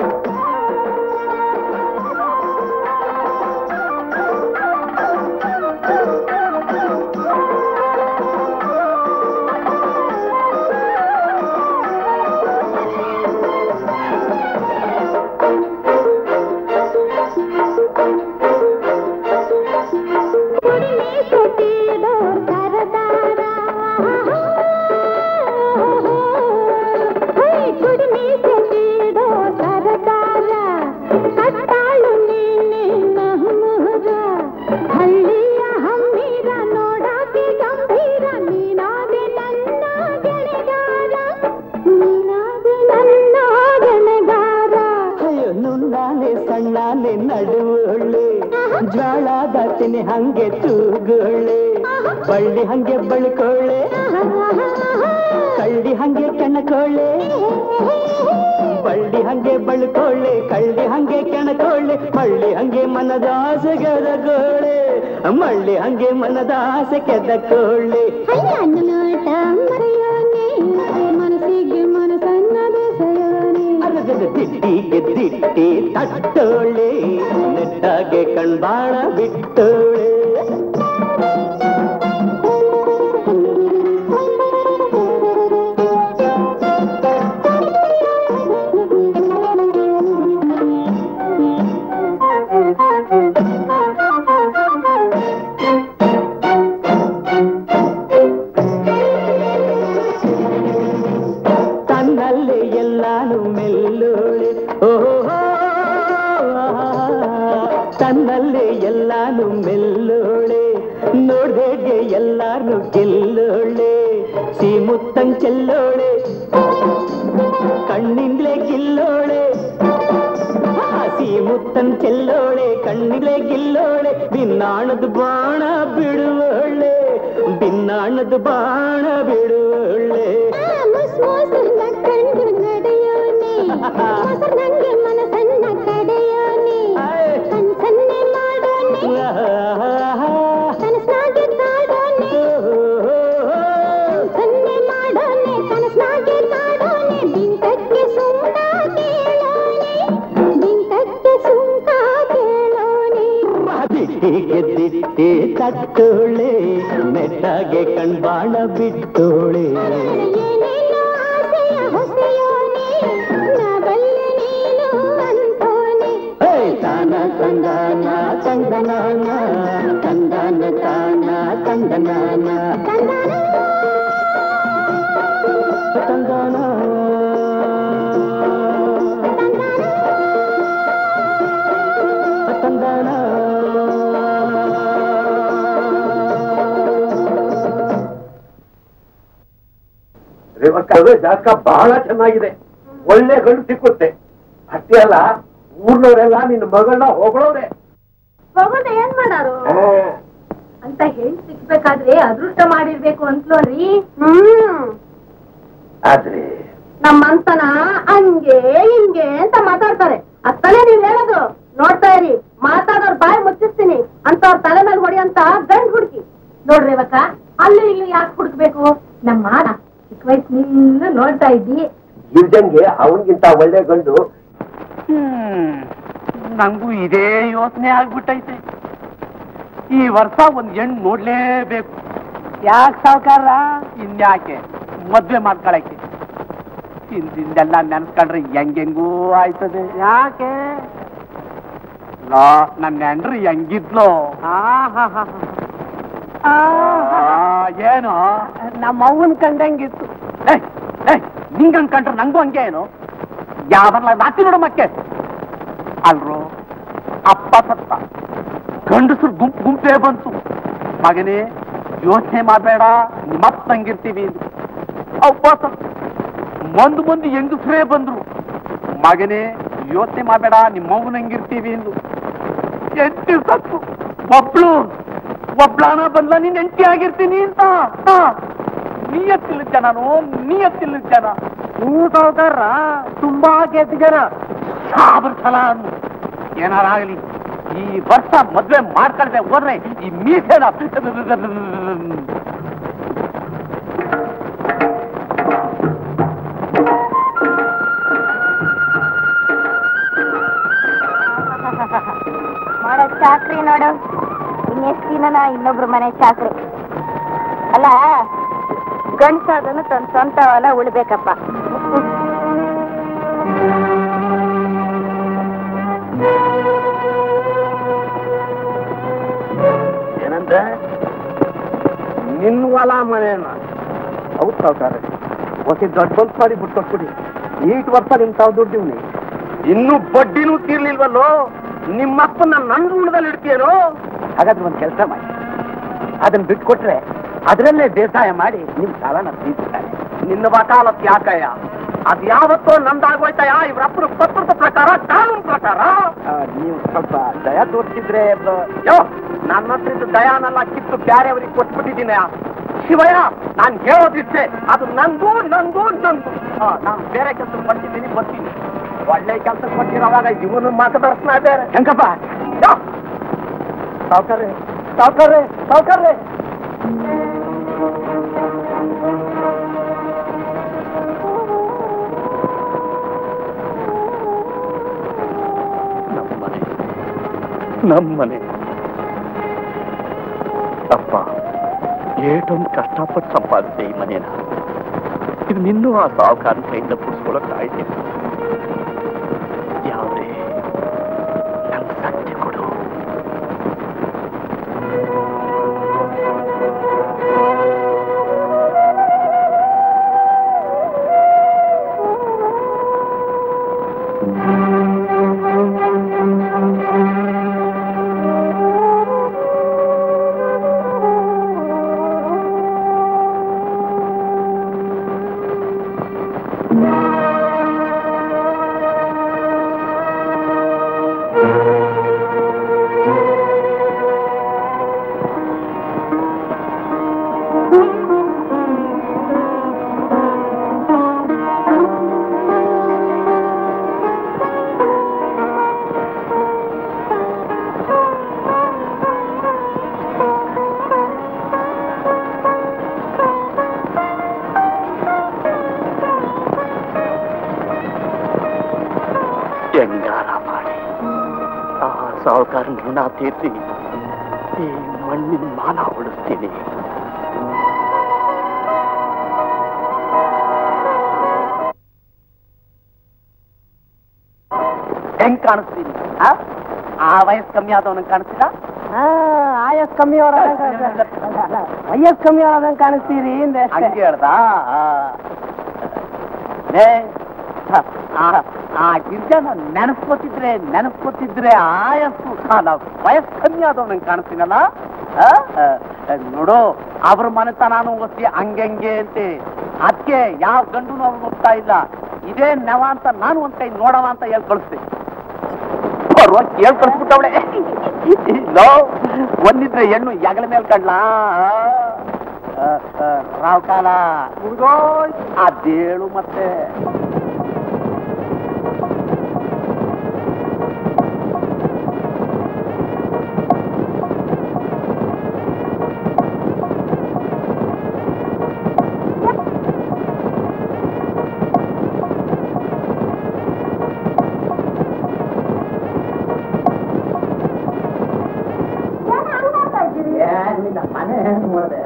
ಕುಡಿಮೆ ಕೊಟ್ಟಿರೋ ಸರದಾರ ಹೇ, ಕುಡಿಮೆ ಕೊಟ್ಟಿರೋ ಸರದಾರ ಕಟ್ಟಾಳು ನೀನೆ ನಮ್ಮೂರ ಹಳ್ಳಿಯ ಹಮ್ಮಿರ ನೋಡಾಕೆ ಗಂಭೀರ ನೀನಾದೆ ನನ್ನ ಗೆಳೆಗಾರ ನೀನಾದೆ ನನ್ನ ಗೆಳೆಗಾರ ಅಯ್ಯೋ ನುಣ್ಣಾನೆ ಸಣ್ಣಾನೆ ನಡುವೊಳ್ಳೆ ಜ್ವಾಳ ದಾತಿನಿ ಹಂಗೆ ತೂಗೊಳ್ಳೆ ಬಳ್ಳಿ ಹಂಗೆ ಬಳ್ಕೊಳ್ಳೆ ಕಳ್ಳಿ ಹಂಗೆ ಕೆಣಕೊಳ್ಳೆ ಬಳ್ಳಿ ಹಂಗೆ ಬಳ್ಕೊಳ್ಳೆ ಕಳ್ಳಿ ಹಂಗೆ ಕೆಣಕೊಳ್ಳೆ ಮಳ್ಳಿ ಹಂಗೆ ಮನದ ಆಸೆ ಕೆದಕೊಳ್ಳೆ ಮಳ್ಳಿ ಹಂಗೆ ಮನದ ಆಸೆ ಕೆದಕೊಳ್ಳೆ ನೋಟ ಮರೆಯೋನೆ ಮನಸ್ಸಿಗೆ ಮನಸ್ಸನ್ನ ಬೆಸೆಯೋನೆ ಅರಗದ ದಿಟ್ಟಿಗೆ ದಿಟ್ಟಿ ತಟ್ಟೋಳೆ ನೆಟ್ಟಾಗೆ ಕಣ್ಬಾಳ ಬಿಟ್ಟೋಳೆ ತನ್ನಲ್ಲಿ ಎಲ್ಲಾನು ಮೆಲ್ಲೋಳೆ ಓಹೋ ತನ್ನಲ್ಲಿ ಎಲ್ಲಾನು ಮೆಲ್ಲೋಳೆ ನೋಡ್ದೇಗೆ ಎಲ್ಲಾರು ಗೆಲ್ಲೋಳೆ ಸೀಮುತ್ತಂಗ್ ಚೆಲ್ಲೋಳೆ ಕಣ್ಣಿಂದ್ಲೆ ಗಿಲ್ಲೋಳೆ ಹಸಿ ಮುತ್ತನ್ ಚೆಲ್ಲೋಳೆ ಕಣ್ಣಿಲೆ ಗಿಲ್ಲೋಳೆ ಬಿನ್ನಾಣದ ಬಾಣ ಬಿಡುವೋಳೆ ಬಿನ್ನಾಣದ ಬಾಣ ಬಿಡುವೋಳೆ ಮುಸ್ ಮುಸ್ ನಕ್ಕಂಡು ನಡೆಯೋನೆ ಮೊಸರು ನಂಗೆ ಮನಸ್ಸನ್ನ ಕಡೆಯೋನೆ ಕನ್ಸನ್ನೆ ಮಾಡೋನೆ ಕನಸ್ನಾಗೆ ಕಾಡೋನೆ ಕನ್ನೆ ಮಾಡೋನೆ ಕನಸ್ನಾಗೆ ಕಾಡೋನೆ ಬಿಂಕಕ್ಕೆ ಸುಂಕ ಕೇಳೋನೆ ಬಿಂಕಕ್ಕೆ ಸುಂಕ ಕೇಳೋನೆ ದಿಟ್ಟಿಗೆ ದಿಟ್ಟಿ ತಟ್ಟೋಳೆ ಮೆಟ್ಟಾಗೆ ಕಣ್ಬಾಣ ಬಿಟ್ಟೋಳೆ ಏನೇನೋ ಆಸೆಯ ಹೊಸೆಯೋನೆ ನಾ ಬಲ್ಲೆ ನೀನು ಅಂತೋನೆ ಹೇ ತಾನ ತಂದಾನ ತಂದನಾನ ತಂದಾನ ತಾನ ತಂದನಾನ ತಂದಾನ ತಂದಾನ ರೇವಕ್ಕ ಜಾತಕ ಬಹಳ ಚೆನ್ನಾಗಿದೆ ಒಳ್ಳೆ ಗಂಡು ಸಿಕ್ಕುತ್ತೆ ಅಷ್ಟೇ ಅಲ್ಲ ಊರ್ನವರೆಲ್ಲ ನಿನ್ನ ಮಗಳನ್ನ ಹೊಗಳವ್ರೆ ಹೋಗೋದ ಏನ್ ಮಾಡಾರು ಅಂತ ಹೇಳಿ ಸಿಕ್ಬೇಕಾದ್ರೆ ಅದೃಷ್ಟ ಮಾಡಿರ್ಬೇಕು ಅಂತಲೋ ರೀ ಹ್ಮ್ ಆದ್ರೆ ನಮ್ಮಂತನ ಹಂಗೆ ಹಿಂಗೆ ಅಂತ ಮಾತಾಡ್ತಾರೆ ಅತ್ತಲೇ ನೀವ್ ಹೇಳೋದು ನೋಡ್ತಾ ಇರಿ ಮಾತಾಡೋರ್ ಬಾಯಿ ಮುಚ್ಚಿಸ್ತೀನಿ ಅಂತವ್ರ ತಲೆ ಮೇಲೆ ಹೊಡಿಯಂತ ಗಂಡ್ ಹುಡುಕಿ ನೋಡ್ರಿ ಇವಕ್ಕ ಅಲ್ಲಿ ಇಲ್ಲಿ ಯಾಕೆ ಹುಡುಕ್ಬೇಕು ನಮ್ಮ ಮಾನ ಚಿಕ್ಕ ವಯಸ್ಸಿನಿಂದ ನೋಡ್ತಾ ಇದ್ದಿ ಗಿರ್ಜನ್ಗೆ ಅವನಿಗಿಂತ ಒಳ್ಳೆ ಗಂಡು ನಂಗೂ ಇದೇ ಯೋಚನೆ ಆಗ್ಬಿಟ್ಟೈತೆ ಈ ವರ್ಷ ಒಂದ್ ಹೆಣ್ಣು ನೋಡ್ಲೇಬೇಕು ಯಾಕೆ ಸಾವುಕಾರ ಇನ್ಯಾಕೆ ಮದ್ವೆ ಮಾಡ್ಕೊಳಕ್ಕೆ ಹಿಂದಿಂದೆಲ್ಲ ನೆನ್ಸ್ಕೊಂಡ್ರೆ ಹೆಂಗೆಂಗೂ ಆಯ್ತದೆ ಯಾಕೆ ಲಾ ನನ್ನ ಹೆಂಡ್ರಿ ಹೆಂಗಿದ್ಲು ಆ, ಏನು ನಮ್ಮ ಅವ್ವನ್ ಕಂಡಂಗಿತ್ತು ನಿಂಗಂಗ್ ಕಂಡ್ರೆ ನಂಗೂ ಹಂಗೆ ಏನು ಯಾವಲ್ಲ ನಾತಿ ನೋಡು ಮಕ್ಕೆ ಅಲ್ರು ಅಪ್ಪ ಸತ್ತ ಗಂಡಸರು ಗುಂಪು ಗುಂಪೇ ಬಂತು ಮಗನೇ ಯೋಚನೆ ಮಾಡಬೇಡ ಮತ್ತಂಗಿರ್ತೀವಿ ಅಪ್ಪ ಸತ್ತ ಮಂದು ಮಂದಿ ಹೆಂಗಸ್ರೇ ಬಂದ್ರು ಮಗನೇ ಯೋಚನೆ ಮಾಡಬೇಡ ನಿಮ್ಮ ಮಗನ ಹಂಗಿರ್ತೀವಿ ಎಂದು ಎಂಟಿ ಸತ್ತು ಒಬ್ಳು ಒಬ್ಳಾನ ಬಂದ್ಲ ನೀನ್ ಎಂಟಿ ಆಗಿರ್ತೀನಿ ಅಂತ ಹಾ. ನಿಯತ್ತಿಲ್ಲ ಜನನು ನಿಯತ್ತಿಲ್ಲ ಜನ ನೀವು ಸಹೋದರ ತುಂಬಾ ಕೆಟ್ಟ ಜನ ಸಾಬರ್ ಸಲ ಅನ್ನು ಏನಾರಾಗಲಿ ಈ ವರ್ಷ ಮದ್ವೆ ಮಾಡ್ಕೊಳ್ದೆ ಹೋದ್ರೆ ಈ ಮೀಸೆನ ಮಾಡೋ ಚಾಕ್ರಿ ನೋಡು ಇನ್ನೆಷ್ಟು ದಿನನ ಇನ್ನೊಬ್ರು ಮನೆ ಚಾಕ್ರಿ ಅಲ್ಲ ಗಂಡ್ಸಾದನು ತನ್ನ ಸ್ವಂತ ಹೊಲ ಉಳ್ಬೇಕಪ್ಪ ಏನಂದ್ರೆ ನಿನ್ ಹೊಲ ಮನೇನ ಹೌದು ಸಾವುಕಾರ ಹೊಸ ದೊಡ್ಡ ಬಂದ್ ಮಾಡಿ ಬಿಟ್ಕೊಟ್ಬಿಡಿ ಈಟ್ ವರ್ಷ ನಿಮ್ ತಾವ್ ದುಡ್ಡಿವ್ನಿ ಇನ್ನೂ ಬಡ್ಡಿನೂ ತೀರ್ಲಿಲ್ವಲ್ಲೋ ನಿಮ್ಮ ಅಪ್ಪನ ನನ್ನ ಋಣದಲ್ಲಿ ಇಡ್ತೀಯೇನೋ ಹಾಗಾದ್ರೆ ಒಂದ್ ಕೆಲಸ ಮಾಡಿ ಅದನ್ನ ಬಿಟ್ಕೊಟ್ರೆ ಅದರಲ್ಲೇ ಬೇಸಾಯ ಮಾಡಿ ನಿಮ್ ಸಾಲನ ತೀರ್ಸ್ತಾರೆ ನಿನ್ನ ವಕಾಲತ್ ಯಾಕಯ್ಯ ಅದ್ ಯಾವತ್ತೋ ನಂದಾಗೋಯ್ತಯ್ಯ ಇವ್ರಪ್ಪನ ಪತ್ರದ ಪ್ರಕಾರ ಕಾನೂನು ಪ್ರಕಾರ ನೀವು ಸ್ವಲ್ಪ ದಯ ತೋರಿಸಿದ್ರೆ ಯೋ ನನ್ನ ಹತ್ರ ಇದ್ದ ದಯಾನೆಲ್ಲ ಕಿತ್ತು ಬ್ಯಾರೆಯವ್ರಿಗೆ ಕೊಟ್ಬಿಟ್ಟಿದ್ದೀನಿ ಶಿವಯ್ಯ ನಾನ್ ಹೇಳೋದಿಷ್ಟೇ ಅದು ನಂದು ನಂದು ನಂದು ಆ, ನಾನು ಬೇರೆ ಕೆಲಸ ಬರ್ತಿದ್ದೀನಿ ಬರ್ತೀನಿ ಒಳ್ಳೆ ಕೆಲಸ ಕೊಟ್ಟಿರೋವಾಗ ಇವನು ಮಾತನಾಡ್ತಾನೆ ಬೇರೆ ಹೆಂಗಪ್ಪ ಸಾವುಕಾರ್ರೆ ಸಾವುಕಾರ್ರೆ ಸಾವುಕಾರ್ರೆ ನಮ್ಮನೆ ನಮ್ಮನೆ ಅಪ್ಪ ಏಟೊಂದು ಕಷ್ಟಪಟ್ಟು ಸಂಪಾದಿಸಿದೆ ಈ ಮನೇನ ಇದು ನಿನ್ನೂ ಆ ಸಾವುಕಾರ ಕೈಯಿಂದ ಪುಡ್ಸ್ಕೊಳಕ್ ಆಯ್ತು ಯಾವುದೇ ನಂಗೆ ಸತ್ಯ ಕೊಡು ಹೆಂಗಾರ ಮಾಡಿ ಆ ಸಾಹುಕಾರ ಋಣ ತೀರ್ಸಿ ಈ ಮಣ್ಣಿನ ಮಾನ ಉಳಿಸ್ತೀನಿ ಹೆಂಗ್ ಕಾಣಿಸ್ತೀನಿ ಆ? ಆ ವಯಸ್ಸು ಕಮ್ಮಿ ಆದವನಿಗೆ ಕಾಣಿಸ್ತೀರಾ ಆಯಸ್ ಕಮ್ಮಿ ಅವರ ವಯಸ್ ಕಮ್ಮಿ ಅವರಾದಂಗೆ ಕಾಣಿಸ್ತೀರಿ ಹಿಂದೆ ಅಷ್ಟೇ. ಹಂಗೆ ಹೇಳ್ದ ಲೇ, ಆ ಆ ಗಿರ್ಜನ ನೆನಸ್ಕೊತಿದ್ರೆ ನೆನಸ್ಕೊತಿದ್ರೆ ಆಯಸ್ಸು ಅಲ್ಲ ವಯಸ್ಸು ಕಮ್ಮಿ ಆದವ್ ನಂಗೆ ಕಾಣಿಸ್ತೀನಲ್ಲ ಆ? ಆ, ನೋಡು ಅವ್ರ ಮನೆತ ನಾನು ಒತ್ತಿ ಹಂಗೆ ಅಂತೆ ಅದಕ್ಕೆ ಯಾವ ಗಂಡು ಅವ್ರು ಹೋಗ್ತಾ ಇಲ್ಲ ಇದೇ ನೆವ ಅಂತ ನಾನು ಒಂದ್ ಕೈ ನೋಡವ ಅಂತ ಹೇಳ್ ಕಳಿಸ್ತೆ ಪರವಾಗಿ ಹೇಳ್ ಕಳಿಸ್ಬಿಟ್ಟವಳೆ ಲೋ ಒಂದಿದ್ರೆ ಹೆಣ್ಣು ಹೆಗಲ ಮೇಲೆ ಕಡ್ಲಾ ಆ, ಆ, ರಾವ್ ಕಾಲ ಮುಗ್ದೋಯ್ ಅದೇಳು ಮತ್ತೆ ಮಾಡಿದೆ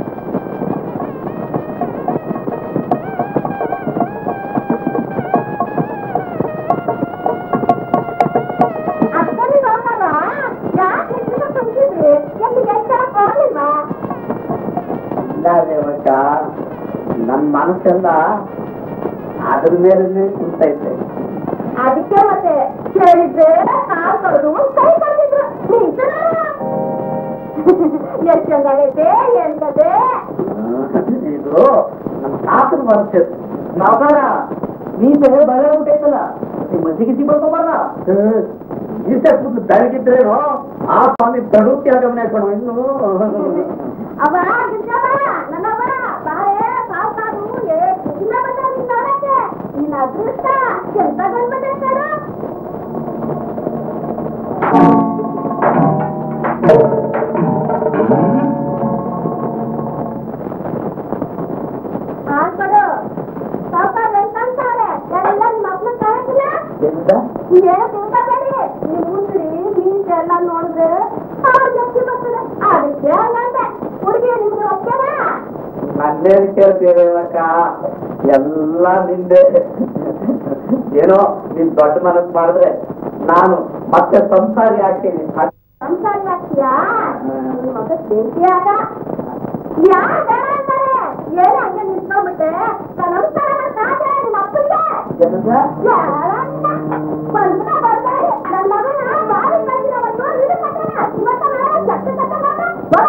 ಅಷ್ಟೊಂದು ಹೋಗಲ್ಲ ಯಾಕೆ ಹೆಚ್ಚಿನ ತುಂಬಿದ್ರಿ ಎಲ್ಲಿ ಎಷ್ಟು ಹೋಗಲಿಲ್ವಾ ಇಲ್ಲ ರೇವಕ್ಕ ನನ್ನ ಮನಸ್ಸೆಲ್ಲ ಅದ್ರ ಮೇಲೆ ಕುಂತೈತೆ ಅದಕ್ಕೆ ಮತ್ತೆ ಕೇಳಿದ್ರೆ ಕಾಲ್ ಕೊಡೋದು ಕೈ ಕೊಡ್ತಿದ್ರು ಎಷ್ಟು ಚಂದಾಗೈತೆ ಎಂತದೆ ಇದು ನಮ್ಮ ತಾತನ ಮನಸ್ಸು ನಾವ್ದಾರ ನೀನು ಬಳೆ ಉಂಟೈತಲ್ಲ ನಿಮ್ಮ ಮಸಿಗೆ ಸಿಗ್ಬೇಕಲ್ಲ ಈಸತ್ತು ಬೆಳಗಿದ್ರೇನು ಆ ಸ್ವಾಮಿ ತಡುತ್ತಿ ಆಗಮನ ಹಾಕೊಂಡು ಇನ್ನು ಅವ ಗಿರ್ಜವ್ವ, ನನ್ನವ್ವ, ಬಾರೆ, ಸಾವ್ಕಾರು, ಏ, ಕುಸಿಲ ಬಂದ ನಿನ್ ನೋಡಕ್ಕೆ. ನಿನ್ನ ಅದೃಷ್ಟ ಎಂತ ಗಂಡ್ಮದೆ ಕಣೋ. ಹಾಕ್ಕೊಡು. ಸಾವ್ಕಾರ್ ಎಂತಂತಾರೆ? ಎಲ್ಲ ನಿಮ್ಮ ಅಪ್ಪನ ಕಾಣಕ್ಕಿಲ್ಲ? ಎಂತ ಏನು ತಿಳ್ಕೊಬೇಡಿ. ಈ ಮುಂದ್ರಿ ಮೀನ್ಸ್ ಎಲ್ಲ ನೋಡಿದ್ರೆ ಅವ್ರ ಜಪ್ತಿ ಬರ್ತದೆ ಅದಕ್ಕೆ ಹಂಗಂದೆ ಹುಡುಗಿ ನಿಮ್ಗೆ ಒಪ್ಕೆನಾ ನನ್ನೇನು ಕೇಳ್ತೀರಿ ಅಕ್ಕ ಎಲ್ಲ ನಿಂದೆ ಏನೋ ನೀನ್ ದೊಡ್ಡ ಮನಸ್ಸು ಮಾಡಿದ್ರೆ ನಾನು ಮತ್ತೆ ಸಂಸಾರಿ ಆಗ್ತೀನಿ ಸಂಸಾರ ಆಗ್ತೀಯಾ ನಿನ್ ಮಗ ಬೆಂಕಿಯಾಗ ಯಾ ಬೇಡ ಅಂತಾರೆ ಏನು ಹಂಗೆ ನಿಂತ್ಕೊಂಡ್ಬಿಟ್ಟೆ ನಮಸ್ಕಾರ ಮಾಡ್ತಾದ್ರೆ ನಿಮ್ಮ ಅಪ್ಪಗೆ ಏನಂತ? ಯಾರ ಅಂತ? ಬಂದ್ಬಿಟ್ಟ ಬರ್ತಾರೆ ನನ್ನ ಮಗನ ಬಾರಿ ಬಂದಿರೋವತ್ತು ಇದು ಕಟ್ಟಣ ಇವತ್ತ ನಾಳೆ ಚಟ್ಟ ಚಟ್ಟ ಮಾಡ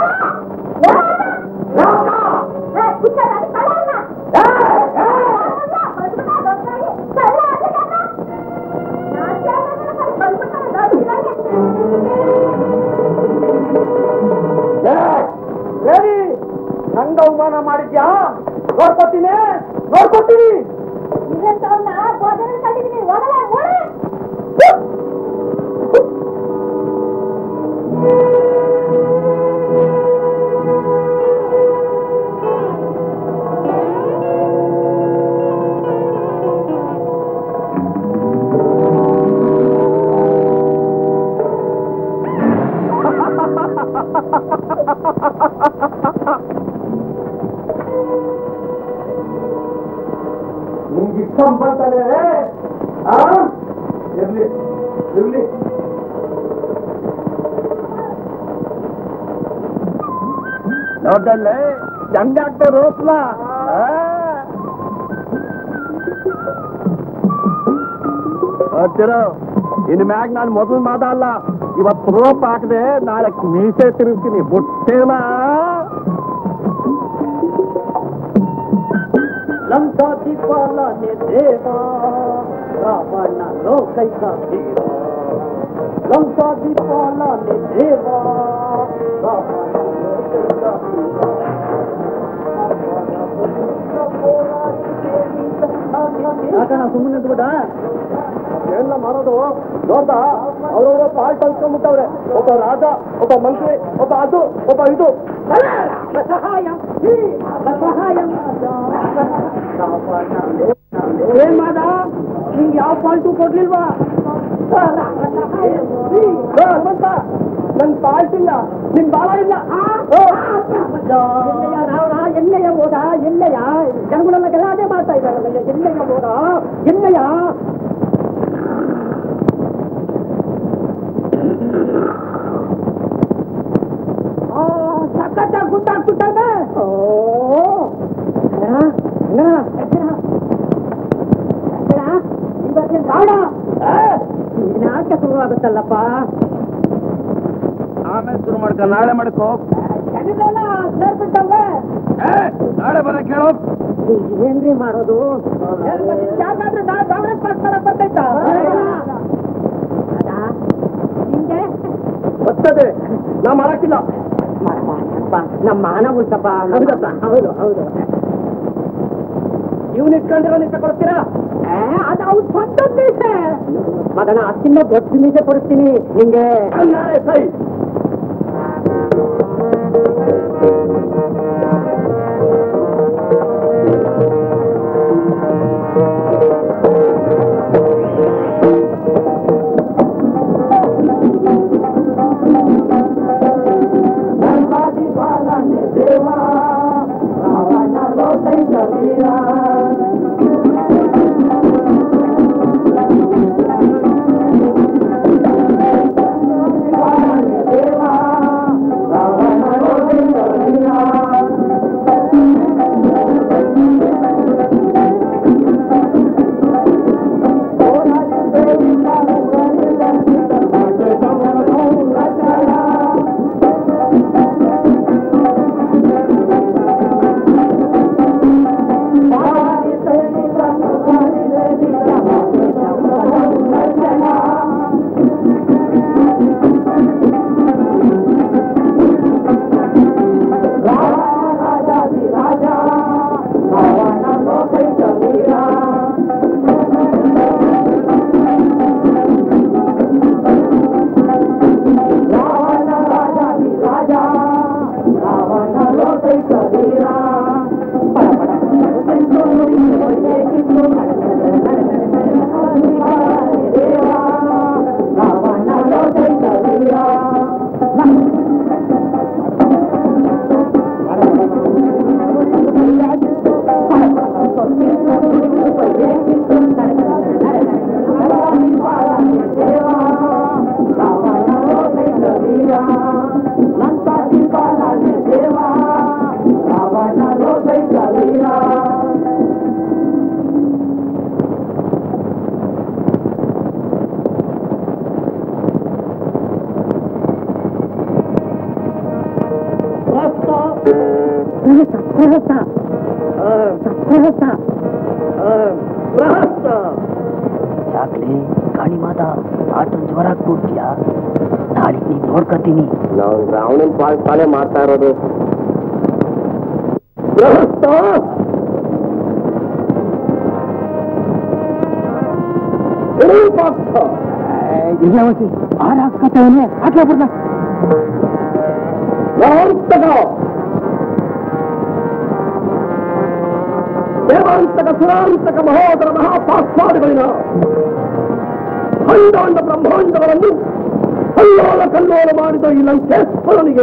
ಸರಿ ನಂಗ ಅವಮಾನ ಮಾಡಿದ್ಯಾ ನೋಡ್ಕೊತೀನಿ ನೋಡ್ಕೊತೀನಿ ನಿಮ್ಗೆ ಇಷ್ಟ ಬರ್ತಾನೆ ಆ ಇರ್ಲಿ ಇರ್ಲಿ ನೋಡಲ್ಲೇ ಚಂದಾಗ್ತ ರೋಪ್ಲ ಹತ್ತಿರೋ ಇನ್ ಮ್ಯಾಗ ನಾನು ಮೊದಲು ಮಾತಲ್ಲ ಇವತ್ತು ರೋಪ್ ಹಾಕದೆ ನಾಳೆ ಮೀಸೆ ತಿರುಗ್ತೀನಿ ಬುಟ್ಟೇನ ಲಂಕಾ ದೀಪಾಲನೆ ದೇವಾ ರಾವಣ ಲೋಕೈಕ ದೇವ ಲಂಕಾ ದೀಪಾಲನೆ ದೇವಾ ರಾವಣ ಲೋಕೈಕ ಯಾಕಣ್ಣ ಸುಮ್ಮನೆ ಬಿಡ ಏನ ಮಾಡೋದು ನೋಡ್ದ ಅವ್ರವ್ರ ಪಾಲ್ಟ್ ಅನ್ಕೊಂಡ್ಬಿಟ್ಟವ್ರೆ ಒಬ್ಬ ರಾಜ ಒಬ್ಬ ಮಂತ್ರಿ ಒಬ್ಬ ಅದು ಒಬ್ಬ ಇದು ಸಹಾಯ ಸಹಾಯ ಏನ್ ಮಾಡ ನಿಂಗೆ ಯಾವ ಪಾಲ್ಟು ಕೊಡ್ಲಿಲ್ವಾ ಹನುಮಂತ ನನ್ ಪಾಲ್ಟ್ ಇಲ್ಲ ನಿನ್ ಬಾಳ ಇಲ್ಲ ಎಣ್ಣೆಯ ಮೋದ ಎಣ್ಣೆಯ ಜನಗಳೆಲ್ಲ ಗಲಾಟೆ ಮಾಡ್ತಾ ಇದ್ದಾರಲ್ಲ ಎಣ್ಣೆಯ ಮೋದ ಎಣ್ಣೆಯ ಸಖತ್ತ ಗುಟ್ಟಾಕ್ಬಿಟ್ಟಾಗ ಓ ಇವತ್ತಿನ ಬಾಡ ನಾಟಕ ಶುರುವಾಗುತ್ತಲ್ಲಪ್ಪ ಆಮೇಲೆ ಶುರು ಮಾಡ್ಕೊ ನಾಳೆ ಮಾಡ್ಕೋ ಜನಗಳೆಲ್ಲ ಸೇರ್ಬಿಟ್ಟವ್ರೆ ಏ, ನಾಳೆ ಬರ ಕೇಳೋ ಏನ್ರಿ ಮಾಡೋದು ಯಾಕಾದ್ರೆ ನಾ ಕಾಂಗ್ರೆಸ್ ಪಕ್ಷ ಬರ್ತೈತ ನಿಂಗೆ ಬರ್ತದೆ ನಾ ಮಾಡಕ್ಕಿಲ್ಲ ನಮ್ಮ ಮಾನ ಉಂಟಪ್ಪ ಹೌದಪ್ಪ ಹೌದು ಹೌದು ಇವ್ನ ಇಟ್ಕೊಂಡಿರೋ ನಿಂತ ಕೊಡ್ತೀರಾ ಅದು ಅವ್ರು ಸ್ವಂತ ಮೀಸೆ ಮಗನ ಅತ್ತಿನ ದೊಡ್ಡ ಮೀಸೆ ಕೊಡ್ತೀನಿ ನಿಂಗೆ ಸೈ ಯಾಕ್ಲೆ ಕಾಳಿ ಮಾತ ಆಟನ್ ಜೋರಾಗಿ ಕೂಡ್ತೀಯಾ ನಾಳೆ ನೀನ್ ನೋಡ್ಕೊತೀನಿ ನಾವು ರಾವಣನ್ ಪಾಲ್ ಪಾಲೆ ಮಾಡ್ತಾ ಇರೋದು ಇರ್ಲವತಿ ಆರಾಗ್ತವನೇ ಆಟ್ಲ ಬರ್ದ ದೇವಾಂತಕ ಸುರಾಂತಕ ಮಹೋದರ ಮಹಾಪಾಸ್ವಾದಿಗಳಿನ ಖಂಡಾಂಡ ಬ್ರಹ್ಮಾಂಡಗಳನ್ನು ಕಲ್ಲೋಲ ಕಲ್ಲೋಲ ಮಾಡಿದ ಈ ಲಂಕೇಶ್ವರನಿಗೆ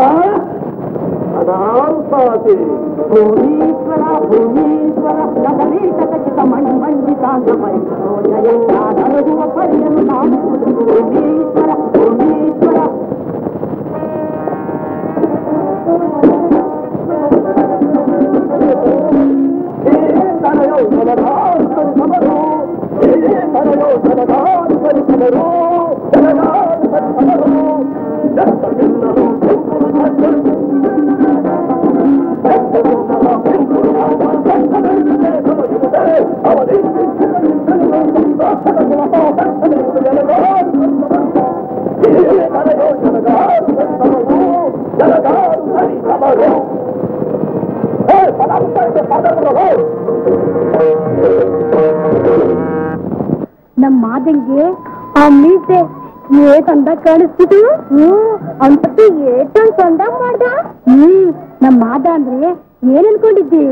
ಅದಾಂತಾತಿ ಭೂಮೀಶ್ವರ ಭೂಮೀಶ್ವರ ನಗರೀತ ಖಚಿತ ಮಣ್ಮಂಡಿತಾಂಗ ಪರಿಕರೋಜಯಂಗಾದರಗುವ ಪರಿಯನ್ನು ನಾಡುವುದು ಭೂಮೀಶ್ವರ ಭೂಮೀಶ್ವರ ನಮ್ ಮಾದಂಗೆ ಆ ಮೀಸೆ ಏಟ್ ಅಂದ ಕಾಣಿಸ್ತಿದು ಹ್ಮ್ ಅಂತೂ ಏಟೊಂದ್ ಚಂದ ಮಾಡ್ದ ಹ್ಮ್ ನಮ್ ಮಾದ ಅಂದ್ರೆ ಏನ್ ಅನ್ಕೊಂಡಿದ್ದಿ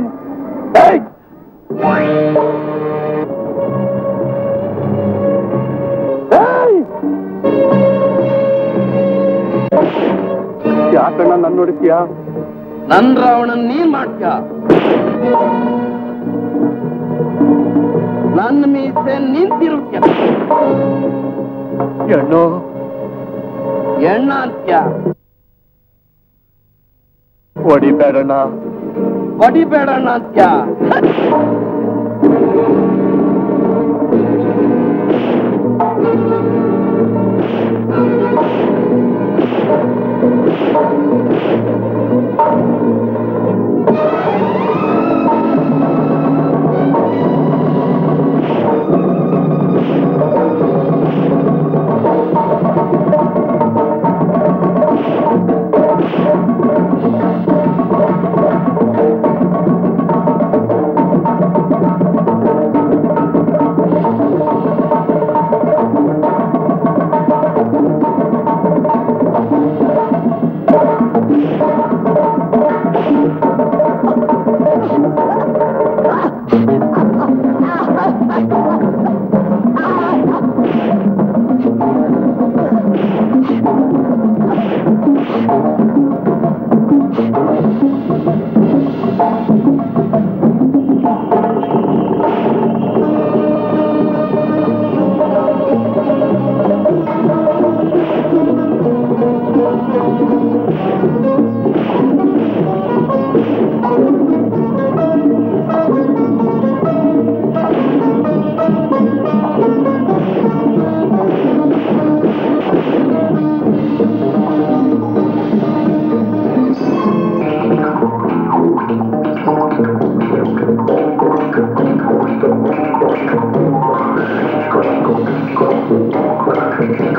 ಯಾಕಣ್ಣ ನನ್ನ ನೋಡಿದ್ಯಾ ನನ್ ರಾವಣನ್ ನೀನ್ ಮಾಡ್ತ್ಯ ನನ್ನ ಮೀಸೆ ನೀನ್ ತಿರುಗ್ತ್ಯ ಹೆಣ್ಣು ಎಣ್ಣ ಅಂತ್ಯ ಹೊಡಿಬೇಡಣ್ಣ ಹೊಡಿಬೇಡಣ್ಣ ಅಂತ್ಯ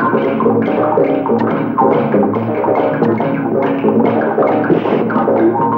¡Vamos!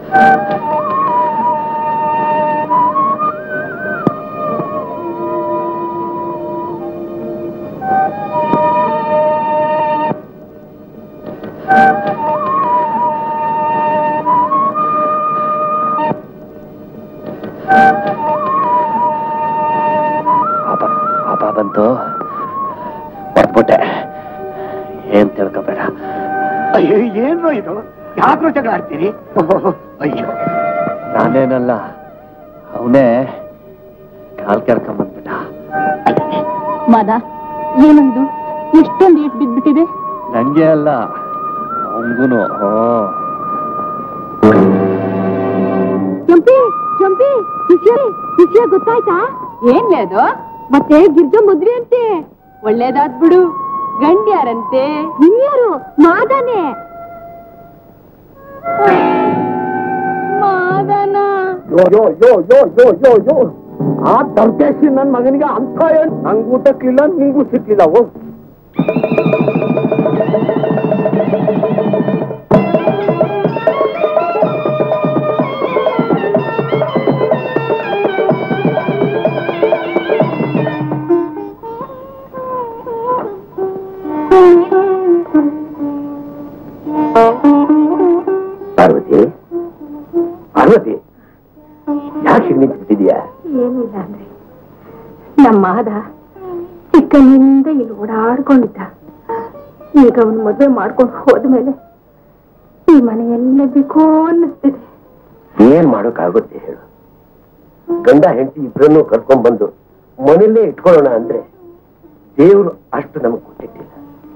ಪಾಪ ಪಾಪ ಬಂತು ಬರ್ದ್ಬಿಟ್ಟೆ ಏನ್ ತಿಳ್ಕೊಬೇಡ ಅಯ್ಯೋ ಏನು ಇದು ಯಾಕ್ರೋ ಜಗಳ ಆಡ್ತೀರಿ ಓಹೋ, ಅಯ್ಯೋ ನಾನೇನಲ್ಲ ಅವನೇ ಕಾಲ್ ಕೆರ್ಕೊಂಬಂದ್ಬಿಟ್ಟ ಮಾದ ಏನು ಇದು ಎಷ್ಟೊಂದು ಏಟ್ ಬಿದ್ಬಿಟ್ಟಿದೆ ನಂಗೆ ಅಲ್ಲ ಅವನ್ಗುನು ಚಂಪಿ ಚಂಪಿ ವಿಷಯ ವಿಷಯ ಗೊತ್ತಾಯ್ತಾ ಏನ್ಲೇ ಅದು ಮತ್ತೆ ಗಿರ್ಜ ಮದ್ವೆ ಅಂತೆ ಒಳ್ಳೇದಾದ್ ಬಿಡು ಗಂಡ್ಯಾರಂತೆ ಇನ್ಯಾರು ಮಾದನೆ ಮಾದನ ಯೋ ಯೋ ಯೋ ಯೋ ಯೋ ಯೋ ಯೋ ಆ ದಂಕೇಶಿ ನನ್ ಮಗನಿಗೆ ಅಂತ ಏನ್ ನಂಗ್ ಊಟಕ್ಕಿಲ್ಲ ನಿಂಗೂ ಸಿಕ್ಕಿಲ್ಲ ಹೋಗ್ ಪಾರ್ವತಿ ಪಾರ್ವತಿ ಯಾಕೆ ನಿಂತ್ಬಿಟ್ಟಿದ್ಯಾ ಏನಿಲ್ಲ ಅಂದ್ರೆ ನಮ್ಮ ಮಾದ ಚಿಕ್ಕನಿಂದ ಇಲ್ಲಿ ಓಡಾಡ್ಕೊಂಡಿದ್ದ ಈಗ ಅವನು ಮದುವೆ ಮಾಡ್ಕೊಂಡು ಹೋದ್ಮೇಲೆ ಈ ಮನೆಯೆಲ್ಲ ಬೇಕೋ ಅನ್ನಿಸ್ತಿದೆ ಏನ್ ಮಾಡೋಕ್ಕಾಗುತ್ತೆ ಹೇಳು ಗಂಡ ಹೆಂಡತಿ ಇಬ್ಬರನ್ನು ಕರ್ಕೊಂಡ್ ಬಂದು ಮನೆಯಲ್ಲೇ ಇಟ್ಕೊಳ್ಳೋಣ ಅಂದ್ರೆ ದೇವರು ಅಷ್ಟು ನಮಗ್ ಕೊಟ್ಟಿದ್ದಿಲ್ಲ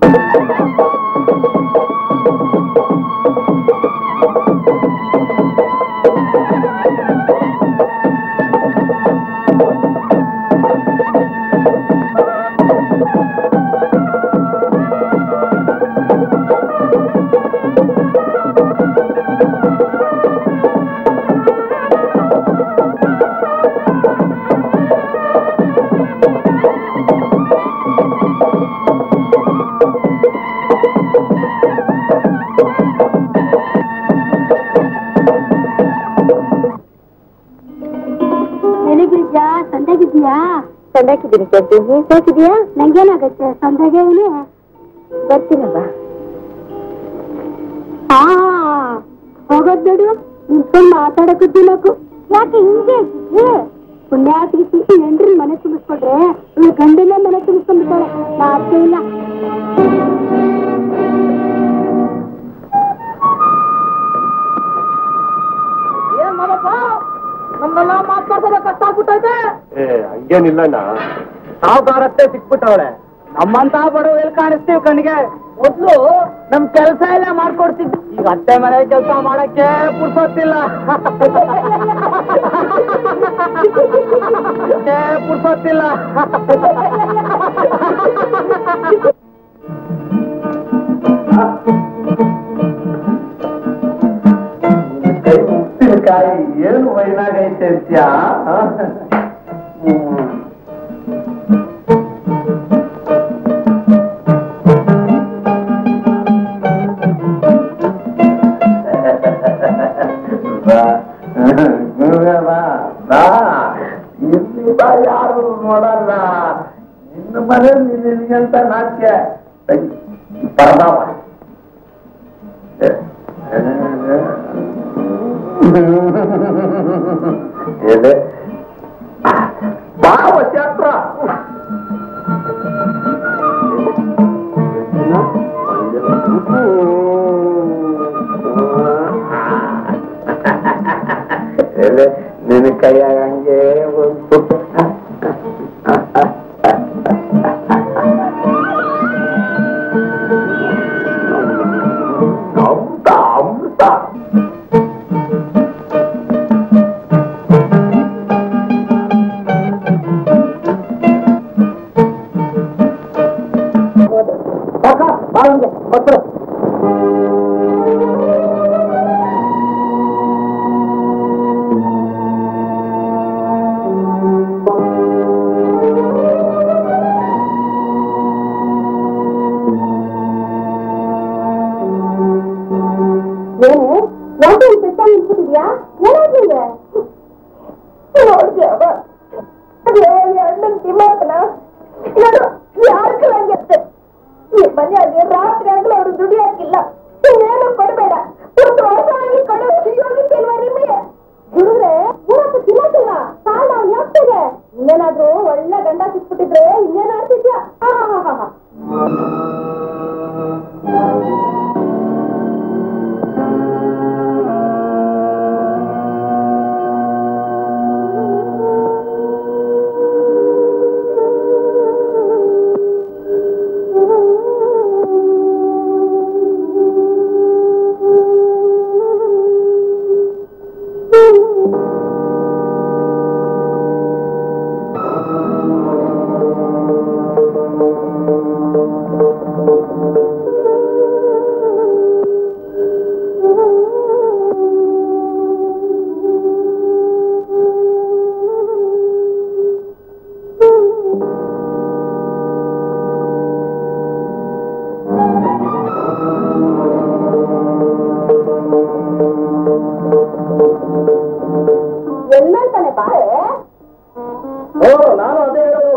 ಎಲ್ಲಿಗಿದ್ಯಾ ಸಂದಾಗಿದ್ಯಾ ಸಂದಾಕಿದ್ದೀನಿ ಚಂಪಿ ನೀನ್ ಹೋಗಿದ್ಯಾ ನಂಗೇನಾಗತ್ತೆ ಸಂದಾಗೆ ಇವನೇ ಬರ್ತೀನಮ್ಮ ಹಾ ಹೋಗೋದ್ ನೋಡು ನಿಂತ್ಕೊಂಡ್ ಮಾತಾಡಕದ್ದಿಲ್ಲಕು ಯಾಕೆ ಹಿಂಗೆ ಪುಣ್ಯಾತಿಗೆ ಹೆಂಡ್ರಿ ಮನೆ ತುಂಬಿಸ್ಕೊಂಡ್ರೆ ಇವಳು ಗಂಡನೇ ಮನೆ ತುಂಬಿಸ್ಕೊಂಡ್ಬಿಟ್ಟಾಳೆ ನಾ ಅತ್ತೆ ಇಲ್ಲ ನಮ್ಮೆಲ್ಲ ಮಾತಾಡ್ಸೋದ ಕಷ್ಟ ಆಗ್ಬಿಟ್ಟೈತೆ ಏ ಹಂಗೇನಿಲ್ಲಣ್ಣ ಸಾವುಕಾರತ್ತೆ ಸಿಕ್ಬಿಟ್ಟವಳೆ ನಮ್ಮಂತ ಬಡವ ಎಲ್ಲಿ ಕಾಣಿಸ್ತೀವಿ ಕಣ್ಣಿಗೆ ಮೊದ್ಲು ನಮ್ ಕೆಲಸ ಎಲ್ಲ ಮಾಡ್ಕೊಡ್ತಿದ್ವಿ ಈಗ ಅತ್ತೆ ಮನೆ ಕೆಲಸ ಮಾಡಕ್ಕೆ ಪುರ್ಸೊತ್ತಿಲ್ಲ ಅತ್ತೆ ಪುರ್ಸೊತ್ತಿಲ್ಲ ಕೈ ಉಪ್ಪಿನಕಾಯಿ ಏನು ವೈನಾಗೈತೆ ಅಂತ್ಯಾ ಇಲ್ಲಿ ಬಾ ಯಾರು ನೋಡಲ್ಲ ನಿನ್ನ ಮನೆ ನಿನಗಂತ ನಾಟ್ಯ ಪರದಾವ ಎಲೆ ಬಾ ವಶಾತ್ರ ಎಲೆ ನಿನ್ನ ಕೈಯಾಗ ಹಂಗೆ ಒಂದು ಅಮೃತ ಅಮೃತ ಮಾಡ್ತಿದ್ಯಾ ಏನಾದ್ನಿಗೆ ನೋಡ್ದ್ಯಾವ ಅದೇ ಅಣ್ಣನ್ ತಿಮ್ಮಪ್ಪನ ನೋಡು ಯಾರ ಕಲಂಗೆ ಈ ಮನೆಯಾಗೆ ರಾತ್ರಿ ಆಗಲೂ ಅವ್ರು ದುಡಿಯಾಕಿಲ್ಲ ಇನ್ನೇನು ಕೊಡಬೇಡ ಒಂದು ಹೊಸದಾಗಿ ಕೊಡು ಯೋಗಿಸಿಲ್ವಾ ನಿಮಗೆ ಹುಡುಗ್ರೆ ಊರಕ್ಕೆ ತಿನ್ನಕ್ಕಿಲ್ಲ ಸಾಲ ಯಾಕ್ತಿದೆ ಇನ್ನೇನಾದ್ರೂ ಒಳ್ಳೆ ಗಂಡ ಸಿಕ್ಬಿಟ್ಟಿದ್ರೆ ಇನ್ನೇನ್ ಆಡ್ತಿದ್ಯಾ ಹಾ ಹಾ ಹಾ ಹಾ ಎಲ್ಲಂತಾನೆ ಬಾರೆ ಓ ನಾನು ಅದೇ ಹೇಳೋದು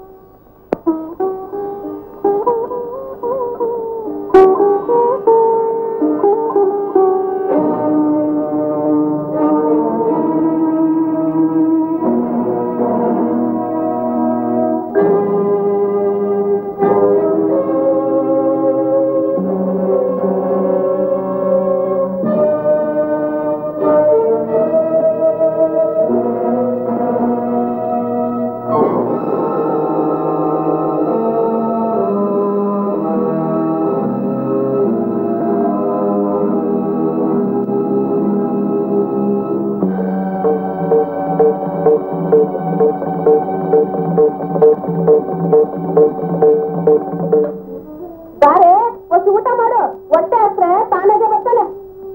ಬಾರೆ ಒಂದು ಊಟ ಮಾಡು ಹೊಟ್ಟೆ ಹಸ್ರೆ ತಾನಾಗೆ ಬರ್ತಾನೆ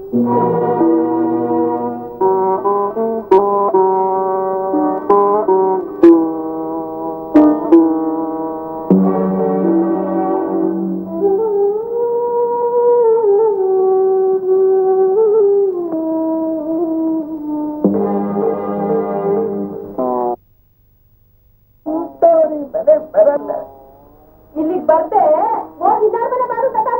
ಇಲ್ಲಿಗೆ ಬರ್ತೆ ಹೋಗಿ ಮನೆ ಬಾರು ಕಟ್ಟಾಗ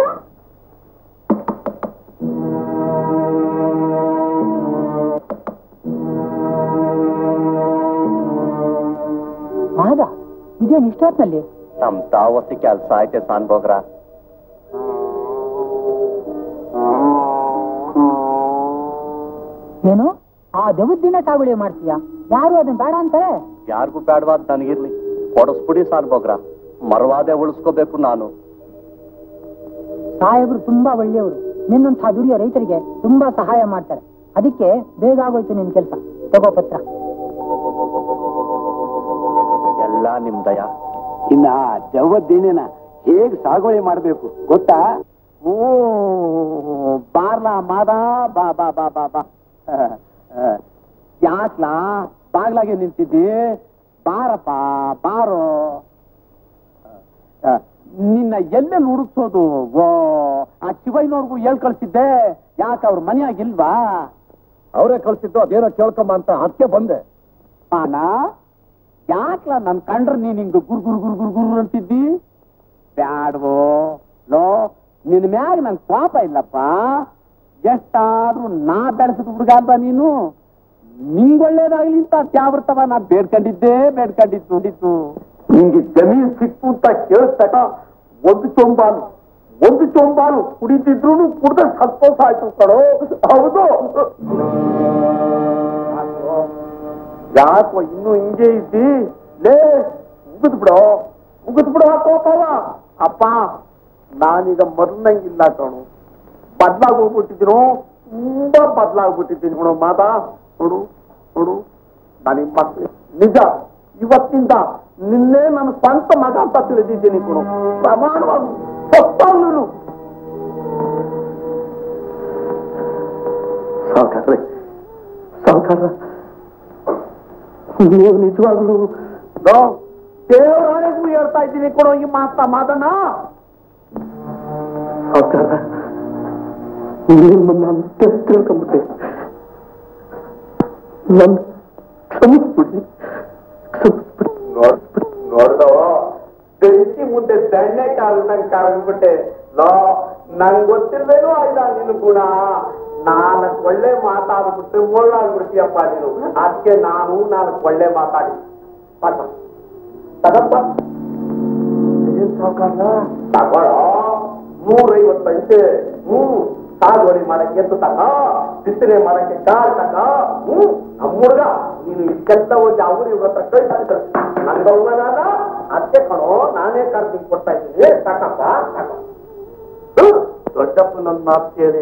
ಮಾದ ಇದೇನು ಇಷ್ಟೊತ್ನಲ್ಲಿ ನಮ್ ತಾವಸಿ ಕೆಲ್ಸ ಐತೆ ಸಾನ್ಬೋಗ್ರ ಏನು ಆ ದೆವ್ವದ ದಿನ ಸಾಗುಳಿ ಮಾಡ್ತೀಯಾ ಯಾರು ಅದನ್ನ ಬೇಡ ಅಂತಾರೆ ಯಾರಿಗೂ ಬೇಡವಾದ ನನಗಿರ್ಲಿ ಕೊಡಸ್ಬಿಡಿ ಸಾನ್ಬೋಗ್ರ ಮರವಾದೆ ಉಳಿಸ್ಕೋಬೇಕು ನಾನು ಸಾಹೇಬ್ರು ತುಂಬಾ ಒಳ್ಳೆಯವರು ನಿನ್ನಂಥ ದುಡಿಯೋ ರೈತರಿಗೆ ತುಂಬಾ ಸಹಾಯ ಮಾಡ್ತಾರೆ ಅದಕ್ಕೆ ಬೇಗ ಆಗೋಯ್ತು ನಿನ್ ಕೆಲಸ ತಗೋ ಪತ್ರ ಎಲ್ಲ ನಿಮ್ ದಯ ಇನ್ನ ದೆವ್ವದ್ದೇನೇನ ಹೇಗ್ ಸಾಗುವಳಿ ಮಾಡ್ಬೇಕು ಗೊತ್ತಾ ಓ ಬಾರ್ಲಾ ಮಾದ ಬಾ ಬಾ ಬಾ ಬಾ ಬಾ ಯಾಕ್ಲಾ ಬಾಗ್ಲಾಗೆ ನಿಂತಿದ್ದಿ ಬಾರಪ್ಪ ಬಾರೋ ಆ, ನಿನ್ನ ಎಲ್ಲೆಲ್ಲಿ ಹುಡುಕ್ಸೋದು ಓ ಆ ಶಿವಯ್ಯನವ್ರಿಗೂ ಹೇಳ್ ಕಳ್ಸಿದ್ದೆ ಯಾಕೆ ಅವ್ರ ಮನೆಯಾಗಿಲ್ವಾ ಅವರೇ ಕಳ್ಸಿದ್ದು ಅದೇನೋ ಕೇಳ್ಕೊಂಬ ಅಂತ ಅದಕ್ಕೆ ಬಂದೆ ಅಣ್ಣ ಯಾಕ್ಲ ನನ್ ಕಂಡ್ರೆ ನೀನ್ ಹಿಂಗ ಗುರ್ ಗುರ್ ಗುರ್ ಗುರ್ ಗುರ್ ಅಂತಿದ್ದಿ ಬ್ಯಾಡ್ವೋ ಲೋ ನಿನ್ ಮ್ಯಾಗ ನನ್ ಕೋಪ ಇಲ್ಲಪ್ಪ ಎಷ್ಟಾದ್ರೂ ನಾ ಬೆಳೆಸಿದ ಹುಡುಗ ಅಲ್ವಾ ನೀನು ನಿಂಗ್ ಒಳ್ಳೇದಾಗ್ಲಿ ಅಂತ ತ್ಯಾವರ್ತವ ನಾ ಬೇಡ್ಕೊಂಡಿದ್ದೆ ಬೇಡ್ಕೊಂಡಿದ್ದು ನೋಡಿತ್ತು ನಿಂಗೆ ಜಮೀನ್ ಸಿಕ್ತು ಅಂತ ಕೇಳಿಸ್ತಾಕ ಒಂದು ಚೊಂಬಾಲು ಒಂದು ಚೊಂಬಾಲು ಕುಡಿತಿದ್ರು ಕುಡ್ದ ಸಂತೋಷ ಆಯ್ತು ಕಣೋ ಹೌದು ಯಾಕೋ ಇನ್ನು ಹಿಂಗೆ ಇದ್ದಿ ಲೇ ಮುಗಿದ್ ಬಿಡೋ ಮುಗಿದ್ ಬಿಡೋ ಕೋಪವ ಅಪ್ಪ ನಾನೀಗ ಮೊದಲಂಗಿಲ್ಲ ಕಣು ಬದ್ಲಾಗ್ ಹೋಗ್ಬಿಟ್ಟಿದ್ದೀನೋ ತುಂಬಾ ಬದ್ಲಾಗ್ಬಿಟ್ಟಿದ್ದೀನಿ ನೋಡು ಮಾತ ನೋಡು ನೋಡು ನನಗೆ ಮತ್ತೆ ನಿಜ ಇವತ್ತಿಂದ ನಿನ್ನೆ ನನ್ನ ಸ್ವಂತ ಮಗ ಅಂತ ತಿಳಿದಿದ್ದೀನಿ ಕಣು ಪ್ರಮಾಣವಾಗಿ ಸತ್ತಾಗ್ಲೂ ಸಾವುಕಾರ್ರೆ ಸಾವುಕಾರ ನೀವು ನಿಜವಾಗ್ಲೂ ದೇವರಾಣೆಗೂ ಹೇಳ್ತಾ ಇದ್ದೀನಿ ಕೊಡೋ ಈ ಮಾತ ಮಾದನ ನಿಮ್ಮನ್ನ ನಾನು ತಿಳ್ಕೊಂಡ್ಬಿಟ್ಟೆ ನನ್ ಕ್ಷಮಿಸ್ಬಿಡಿ ನೋಡ್ದವ ಬೆಂಕಿ ಮುಂದೆ ಬೆಣ್ಣೆ ಕಾಲ್ದಂಗ್ ಕರಗ್ಬಿಟ್ಟೆ ಲೋ ನಂಗ್ ಗೊತ್ತಿಲ್ವೇನೋ ಆಯ್ತಾ ನಿನ್ ಗುಣ ನಾಲ್ಕು ಒಳ್ಳೆ ಮಾತಾಡ್ಬಿಟ್ಟು ಮುಳ್ಳಾಗ್ಬಿಡ್ತೀಯಪ್ಪ ನೀನು ಅದಕ್ಕೆ ನಾನು ನಾಲ್ಕು ಒಳ್ಳೆ ಮಾತಾಡಿ ಪಾಠ ತಗಪ್ಪ ಏನ್ ಸಾವ್ಕಾರ್ನ? ತಗೊಳ್ಳೋ ನೂರೈವತ್ತೈತೆ ಹ್ಮ್ ಸಾಗುವಳಿ ಮಾಡಕ್ಕೆ ಎತ್ತು ತಕ ಬಿತ್ತನೆ ಮಾಡಕ್ಕೆ ಕಾರ್ ತಕ ಹ್ಮ್ ನಮ್ಮ ಹುಡುಗ ನೀನು ಇಷ್ಟೆಲ್ಲ ಹೋಗಿ ಅವ್ರು ಇವ್ರ ಹತ್ರ ಕಳ್ಸಾಡ್ತಾರೆ ನನ್ಗ ಅವನಾದ ಅದಕ್ಕೆ ಕಣೋ ನಾನೇ ಕರ್ದು ಕೊಡ್ತಾ ಇದ್ದೀನಿ ತಕಪ್ಪ ತಕ ಹ್ಮ್ ದೊಡ್ಡಪ್ಪ ನನ್ನ ಮಾತು ಕೇಳಿ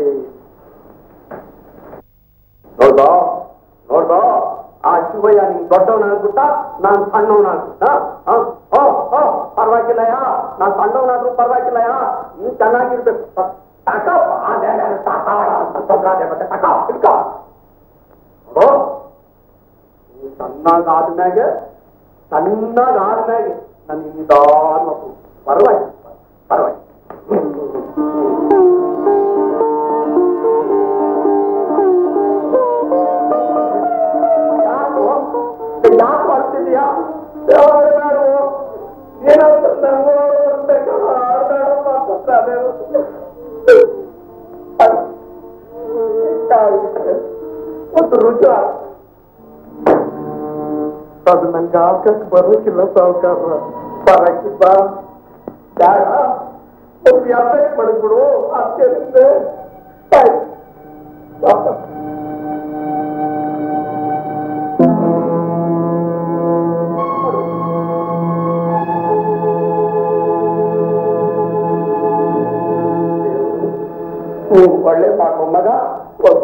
ನೋಡ್ದೋ ನೋಡ್ದೋ ಆ ಶಿವಯ್ಯ ನಿನ್ ದೊಡ್ಡವನಾಗ್ಬಿಟ್ಟ ನಾನ್ ಸಣ್ಣವನಾಗ್ಬಿಟ್ಟ ಪರವಾಗಿಲ್ಲಯ್ಯ ನಾನ್ ಸಣ್ಣವನಾದ್ರೂ ಪರವಾಗಿಲ್ಲಯ್ಯ ನೀನ್ ಚೆನ್ನಾಗಿರ್ಬೇಕು ತಕಪ್ಪ ಅದೇ ಅದೇ ತಕಾಳ ಅಂತ ತೊಂದ್ರೆ ಮತ್ತೆ ತಕ ಹಿಡ್ಕ ನೋಡು ನೀನ್ ಸಣ್ಣಾಗ ಆದ್ಮ್ಯಾಗೆ ಸಣ್ಣಾಗ ಆದ್ಮ್ಯಾಗೆ ನನ್ ನಿಧಾನ ಪರವಾಗಿ ಪರವಾಗಿ ಯಾಕೋ ಯಾಕೆ ಮಾಡ್ತಿದ್ಯಾ ಏನಾದ್ರು ನಂಗೂ ಒಂದು ರುಜು ಅದು ನಂಗೆ ಆಕಕ್ಕೆ ಬರೋಕಿಲ್ಲ ಸಾವುಕಾರ ಬರಕ್ಕೆ ಬಾ ಬೇಡ ಒಂದು ವ್ಯಾಪಾರ ಮಾಡಿಬಿಡು ಅಷ್ಟೇ ನೀವು ಒಳ್ಳೆ ಸಾಕು ಮಗ ಸ್ವಲ್ಪ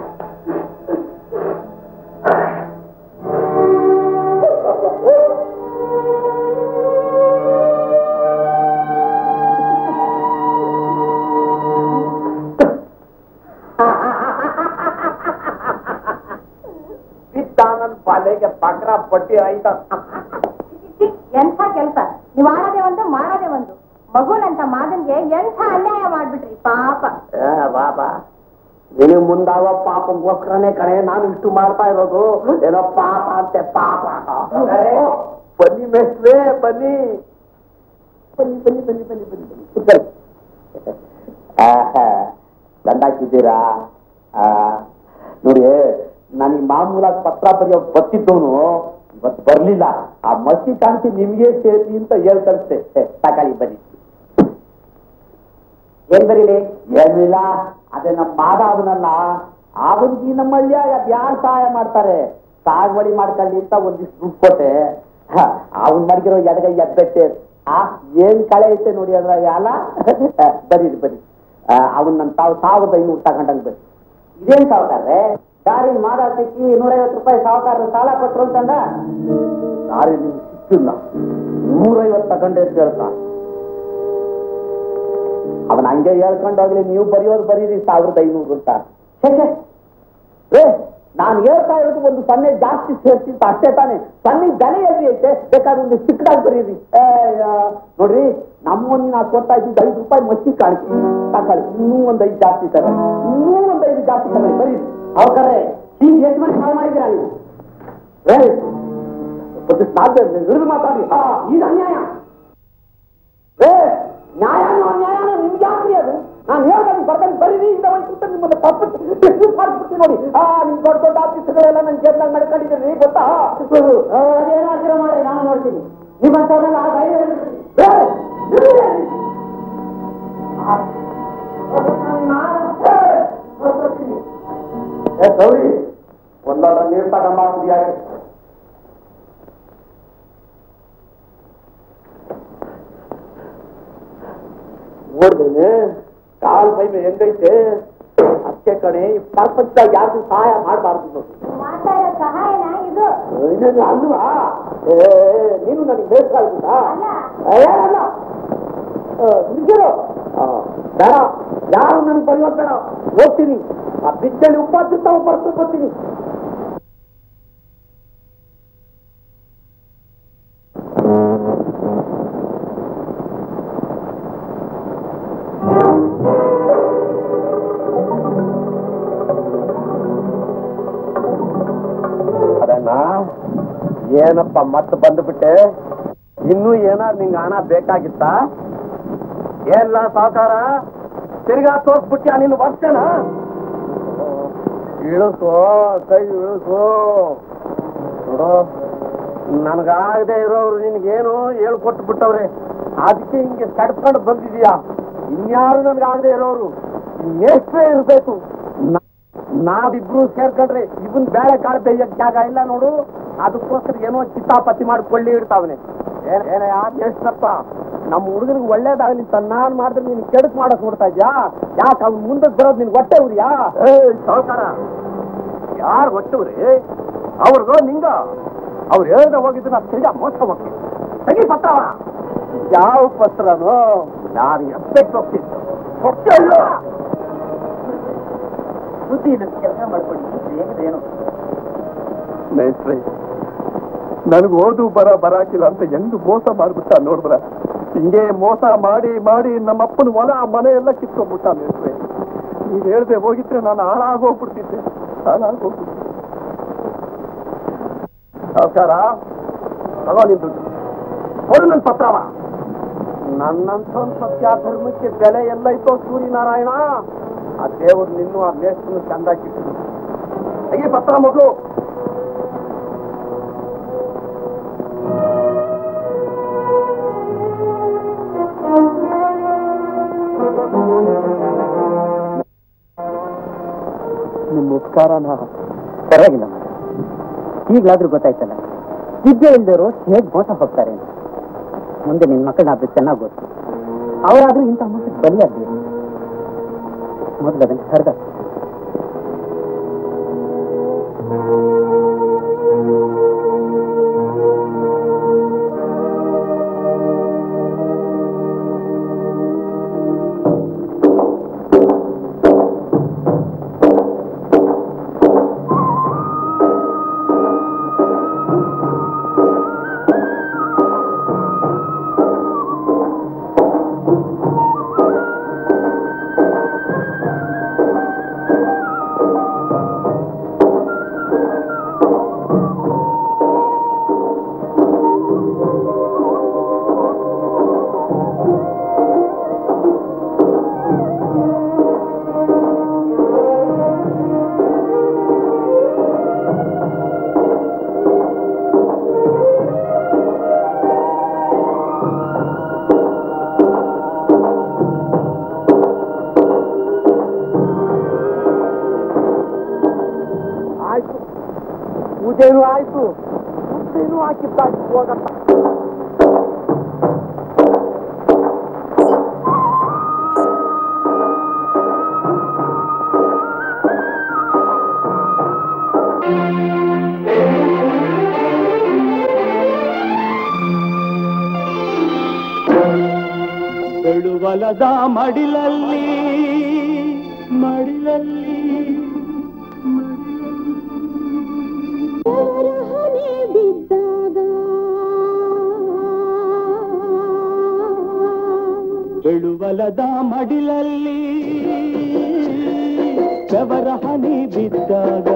ಬಿದ್ದಾನನ್ ಪಾಲೆಗೆ ಬಕ್ರ ಪಟ್ಟಿ ಆಯ್ತ ಎಂಥ ಕೆಲಸ ನೀವ್ ಆಡೋದೇ ಒಂದು ಮಾಡೋದೇ ಒಂದು ಮಗುನಂತ ಮಾದನ್ಗೆ ಎಂಥ ಅನ್ಯಾಯ ಮಾಡ್ಬಿಟ್ರಿ ಪಾಪ ಬಾಬಾ ನಿನಗೆ ಮುಂದಾವ ಪಾಪಗೋಸ್ಕರನೇ ಕಣೆ ನಾನು ಇಷ್ಟು ಮಾಡ್ತಾ ಇರೋದು ಏನೋ ಪಾಪ ಅಂತೆ ಪಾಪ ಬನ್ನಿ ಮೇಷ್ಟ್ರೇ ಬನ್ನಿ ಬನ್ನಿ ಬನ್ನಿ ಬನ್ನಿ ಬನ್ನಿ ಬನ್ನಿ ಬನ್ನಿ ಕೂತ್ಕೊಳ್ಳಿ. ಆಹಾ, ದಂಡಾಕಿದ್ದೀರಾ ಆ, ನೋಡಿ ನನಗೆ ಮಾಮೂಲಾಗಿ ಪತ್ರ ಬರೆಯೋ ಬರ್ತಿದ್ದವನು ಇವತ್ತು ಬರ್ಲಿಲ್ಲ ಆ ಮಸಿ ಕಾಣಿಸಿ ನಿಮ್ಗೆ ಸೇರಿ ಅಂತ ಹೇಳ್ ಕಳಿಸ್ತೆ ತಗೊಳ್ಳಿ ಬನ್ನಿ ಏನ್ ಬರೀಲಿ ಏನಿಲ್ಲ ಅದೇ ನಮ್ಮ ಮಾದ ಅವನಲ್ಲ ಅವನಿಗೆ ನಮ್ಮ ಹಳ್ಳಿಯಾಗ ಯಾರು ಸಹಾಯ ಮಾಡ್ತಾರೆ ಸಾಗುವಳಿ ಮಾಡ್ಕೊಳ್ಳಿ ಅಂತ ಒಂದಿಷ್ಟು ದುಡ್ಡು ಕೊಟ್ಟೆ ಅವನ್ ಮಡಗಿರೋ ಎಡಗೈ ಎಬ್ಬೆಟ್ಟೆ ಆ ಏನ್ ಕಳೆ ಐತೆ ನೋಡಿ ಅದ್ರಾಗ ಅಲ್ಲ ಬರೀರಿ ಬರೀ ಅವನ್ ನನ್ ತಾವು ಸಾವಿರದ ಐನೂರು ತಗೊಂಡಂಗ್ ಬರೀ ಇದೇನ್ ಸಾವುಕಾರ್ರೆ ದಾರಿ ಮಾದ ಸಿಕ್ಕಿ ನೂರೈವತ್ತು ರೂಪಾಯಿ ಸಾವುಕಾರ ಸಾಲ ಕೊಟ್ರು ಅಂತಂದ ದಾರಿ ನಿಮ್ಗೆ ಸಿಕ್ಕಿಲ್ಲ ನೂರೈವತ್ತು ತಗೊಂಡೆ ಅಂತ ಹೇಳ್ತಾ ಅವನ ಹಂಗೆ ಹೇಳ್ಕೊಂಡು ಹೋಗ್ಲಿ ನೀವು ಬರೆಯೋದು ಬರೀರಿ ಸಾವಿರದ ಐನೂರು ಅಂತ ಛೆ, ಛೆ. ಏ ನಾನು ಹೇಳ್ತಾ ಇರೋದು ಒಂದು ಸೊನ್ನೆ ಜಾಸ್ತಿ ಸೇರ್ತಿತ್ತು ಅಷ್ಟೇ ತಾನೇ ಸೊನ್ನೆ ಬೆಲೆ ಎಲ್ಲಿ ಐತೆ ಬೇಕಾದ್ರೆ ಒಂದು ಚಿಕ್ಕದಾಗಿ ಬರೀರಿ ಏ, ಆ, ನೋಡ್ರಿ ನಮ್ಮನ್ನ ನಾವು ಕೊಡ್ತಾ ಇದ್ದಿದ್ದು ಐದು ರೂಪಾಯಿ ಮಚ್ಚಿ ಕಾಣಿಸಿ ತಗೊಳ್ಳಿ ಇನ್ನೂ ಒಂದು ಐದು ಜಾಸ್ತಿ ತಗೊಳ್ಳಿ ಇನ್ನೂ ಒಂದು ಐದು ಜಾಸ್ತಿ ತಗೊಳ್ಳಿ ಬರೀರಿ ಅವಕರೆ ಹೀಗೆ ಎಷ್ಟು ಮಂದಿ ಕಾಲ್ ಮಾಡಿದ್ದೀರಾ ನೀವು ಏ ಒಂದು ಸಾಧ್ಯ ಹಿಡಿದು ಮಾತಾಡಿ ಆ, ಇದು ಅನ್ಯಾಯ ಏ ನ್ಯಾಯನೋ ಅನ್ಯಾಯನೋ ನಿಮ್ಗೆ ಯಾಕ್ರಿ ಅದು ನಾನು ಹೇಳ್ದಾಗ ಬರ್ದಂಗೆ ಬರೀರಿ ಇಂದ ಒಂದು ಕೂತ ನಿಮ್ಮನ್ನ ತಪ್ಪು ಡಿಸ್ಮಿಸ್ ಮಾಡ್ಬಿಡ್ತೀನಿ ನೋಡಿ ಆ ನಿಮ್ ದೊಡ್ಡ ದೊಡ್ಡ ಆಫೀಸ್ಗಳೆಲ್ಲ ನನ್ನ ಜೇಬ್ನಾಗ ಮಾಡ್ಕೊಂಡಿದ್ದೀನಿ ಗೊತ್ತಾ ಅದೇನಾದ್ರೂ ಮಾಡಿ ನಾನು ನೋಡ್ತೀನಿ ನಿಮ್ಮಂತವ್ರನ್ನ ಆ ಧೈರ್ಯ ಹೇಳ್ಬಿಡ್ತೀನಿ. ಏ, ಇರ್ಲಿ ಅಲ್ಲಿ. ಆ, ಏ, ಬರ್ತೀನಿ. ಏ ಗೌರಿ ಒಂದೊಂದು ನೀರು ತಗೊಂಡ್ ಕುಡಿಯಾಗಿ ನೋಡ್ದೇನೆ ಕಾಲ್ ಮೈಮೆ ಹೆಂಗೈತೆ ಅಷ್ಟೇ ಕಣೆ ಈ ಪ್ರಪಂಚದಾಗ ಯಾರಿಗೂ ಸಹಾಯ ಮಾಡಬಾರ್ದು ನೋಡಿ ಮಾಡ್ತಾ ಇರೋ ಸಹಾಯನ ಇದು ಇದೇನು ಅಲ್ವಾ ಏ ನೀನು ನನಗೆ ಬೇಕಾಗ್ಬಿಟ್ಟ ಅಲ್ಲ. ಏನಲ್ಲ ನಿಜರು ಬೇಡ ಯಾರು ನನಗೆ ಬರೆಯೋದು ಬೇಡ ಹೋಗ್ತೀನಿ ಆ ಬಿಚ್ಚಲ್ಲಿ ಉಪ್ಪಾಚು ತಾವು ಬರ್ಕೊಂಡು ಬರ್ತೀನಿ ಏನಪ್ಪ ಮತ್ತೆ ಬಂದ್ಬಿಟ್ಟೆ ಇನ್ನೂ ಏನಾದ್ರು ನಿಂಗೆ ಹಣ ಬೇಕಾಗಿತ್ತಾ ಏನ್ಲ ಸಾವುಕಾರ ತಿರ್ಗಾ ತೋರ್ಸ್ಬಿಟ್ಯಾ ನಿನ್ನ ವರ್ಷನ ಇಳಿಸೋ ಕೈ ಇಳಿಸೋ ನೋಡೋ ನನಗಾಗದೆ ಇರೋರು ನಿನ್ಗೇನು ಹೇಳ್ಕೊಟ್ಟು ಬಿಟ್ಟವ್ರೆ ಅದಕ್ಕೆ ಹಿಂಗೆ ಕಡ್ಕೊಂಡು ಬಂದಿದೀಯಾ ಇನ್ಯಾರು ನನ್ಗಾಗದೆ ಇರೋರು ಇನ್ನೆಷ್ಟೇ ಇರ್ಬೇಕು ನ- ನಾವಿಬ್ರು ಸೇರ್ಕೊಂಡ್ರೆ ಇವನ್ ಬೇಳೆ ಕಾಳು ಬೇಯಕ್ ಜಾಗ ಇಲ್ಲ ನೋಡು ಅದಕ್ಕೋಸ್ಕರ ಏನೋ ಚಿತ್ತಾಪತಿ ಮಾಡಿ ಕೊಳ್ಳಿ ಇಡ್ತಾವನೆ ಏನ್ ಏನಯ್ಯ ಎಷ್ಟಪ್ಪ ನಮ್ಮ ಹುಡುಗನಿಗೆ ಒಳ್ಳೇದಾಗಲಿ ಅಂತ ನಾನ್ ಮಾಡಿದ್ರೆ ನೀನ್ ಕೆಡಕ್ ಮಾಡಕ್ ನೋಡ್ತಾ ಇದ್ಯಾ ಯಾಕೆ ಅವ್ನು ಮುಂದಕ್ಕೆ ಬರೋದು ನಿನ್ ಹೊಟ್ಟೆ ಉರಿಯಾ ಸಾವುಕಾರ ಯಾರು ಹೊಟ್ಟವ್ರಿ ಅವ್ರಿಗೋ ನಿಂಗ ಅವ್ರು ಹೇಳ್ದೆ ಹೋಗಿದ್ದು ನಾ ತಿರ್ಗಾ ಮೋಸ ಹೋಗ್ತೀನಿ ತೆಗಿ ಪತ್ರವ ಯಾವ ಪತ್ರನೋ ನಾನು ಎಷ್ಟೆಕ್ ಹೋಗ್ತಿದ್ದು ಹೊಟ್ಟೆ ಇಲ್ಲ ಬುದ್ಧಿ ಕೆಲಸ ಮಾಡ್ಕೊಂಡು ಏನು ಮೇಸ್ಟ್ರೆ ನನಗೆ ಓದು ಬರ ಬರಾಕಿಲ್ಲ ಅಂತ ಎಂದು ಮೋಸ ಮಾಡ್ಬಿಟ್ಟ ನೋಡಿದ್ರ ಹಿಂಗೆ ಮೋಸ ಮಾಡಿ ಮಾಡಿ ನಮ್ಮಪ್ಪನ ಹೊಲ ಮನೆ ಎಲ್ಲ ಕಿತ್ಕೊಂಡ್ಬಿಟ್ಟ ಮೇಸ್ಟ್ರೆ ನೀವ್ ಹೇಳ್ದೆ ಹೋಗಿದ್ರೆ ನಾನು ಹಾಳಾಗೋಗ್ಬಿಡ್ತಿದ್ದೆ ಹಾಳಾಗೋಗ್ಬಿಡ್ತಿದ್ದೆ ಸಾವುಕಾರ ತಗೋ ನಿನ್ ದುಡ್ಡು ಕೊಡು ನನ್ನ ಪತ್ರವ ನನ್ನಂಥ ಸತ್ಯ ಧರ್ಮಕ್ಕೆ ಬೆಲೆ ಎಲ್ಲ ಇತ್ತೋ ಸೂರ್ಯನಾರಾಯಣ ಆ ದೇವರು ನಿನ್ನೂ ಆ ಮೇಷ್ಟ್ರನ್ನು ಚಂದಾಕಿಟ್ಟು ತೆಗಿ ಪತ್ರ ಮಗು ನಿಮ್ಮ ಉಪಕಾರನ ಪರವಾಗಿಲ್ಲ ಈಗಲಾದ್ರೂ ಗೊತ್ತಾಯ್ತಲ್ಲ ವಿದ್ಯೆ ಇಲ್ದಿರೋ ಹೇಗ್ ಮೋಸ ಹೋಗ್ತಾರೆ ಅಂತ ಮುಂದೆ ನಿನ್ ಮಕ್ಕಳನ್ನ ಅದು ಚೆನ್ನಾಗಿ ಗೊತ್ತು ಅವರಾದ್ರೂ ಇಂಥ ಮೋಸಕ್ಕೆ ಬಲಿಯಾಗ್ಬೇಕು ಮೊದಲು ಅದನ್ನು ಹರಿದ ಆಯ್ತು ಪೂಜೆನೂ ಆಯ್ತು ಮುದ್ದೆನೂ ಹಾಕಿದ್ದಾಯ್ತು ಹೋಗಪ್ಪ ಬೆಳುವಲದ ಮಡಿಲಲ್ಲಿ ಮಡಿಲಲ್ಲಿ ಬೆಳುವಲದ ಮಡಿಲಲ್ಲಿ ಬೆವರ ಹನಿ ಬಿದ್ದಾಗ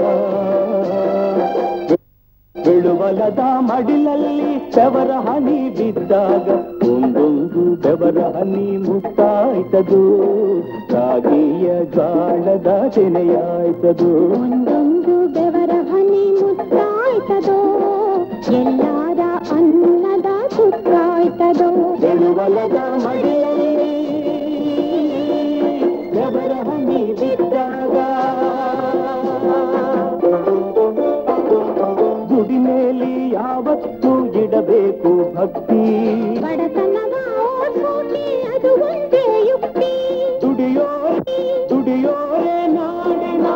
ಬೆಳುವಲದ ಮಡಿಲಲ್ಲಿ ಬೆವರ ಹನಿ ಬಿದ್ದಾಗ ಒಂದೊಂದು ಬೆವರ ಹನಿ ಮುಟ್ಟಾಯ್ತದು ರಾಗಿಯ ಗಾಳದ ತೆನೆಯಾಯ್ತದು ಒಂದೊಂದು ಬೆವರ ಹನಿ ಮುತ್ತಾಯ್ತದೋ ಎಲ್ಲಾರ ಅನ್ನದ ಸುತ್ತಾಯ್ತದೋ ಬೆಳುವಲದ ಮಡಿಲಲ್ಲಿ ಬೆವರ ಹನಿ ಬಿದ್ದಾಗ ಗುಡಿ ಮೇಲೆ ಯಾವತ್ತೂ ಇಡಬೇಕು ಭಕ್ತಿ ಬಡತನವ ಓಡ್ಸೋಕೆ ಅದು ಒಂದೇ ಯುಕ್ತಿ ದುಡಿಯೋರೆ ದುಡಿಯೋರೆ ನಾಡಿನ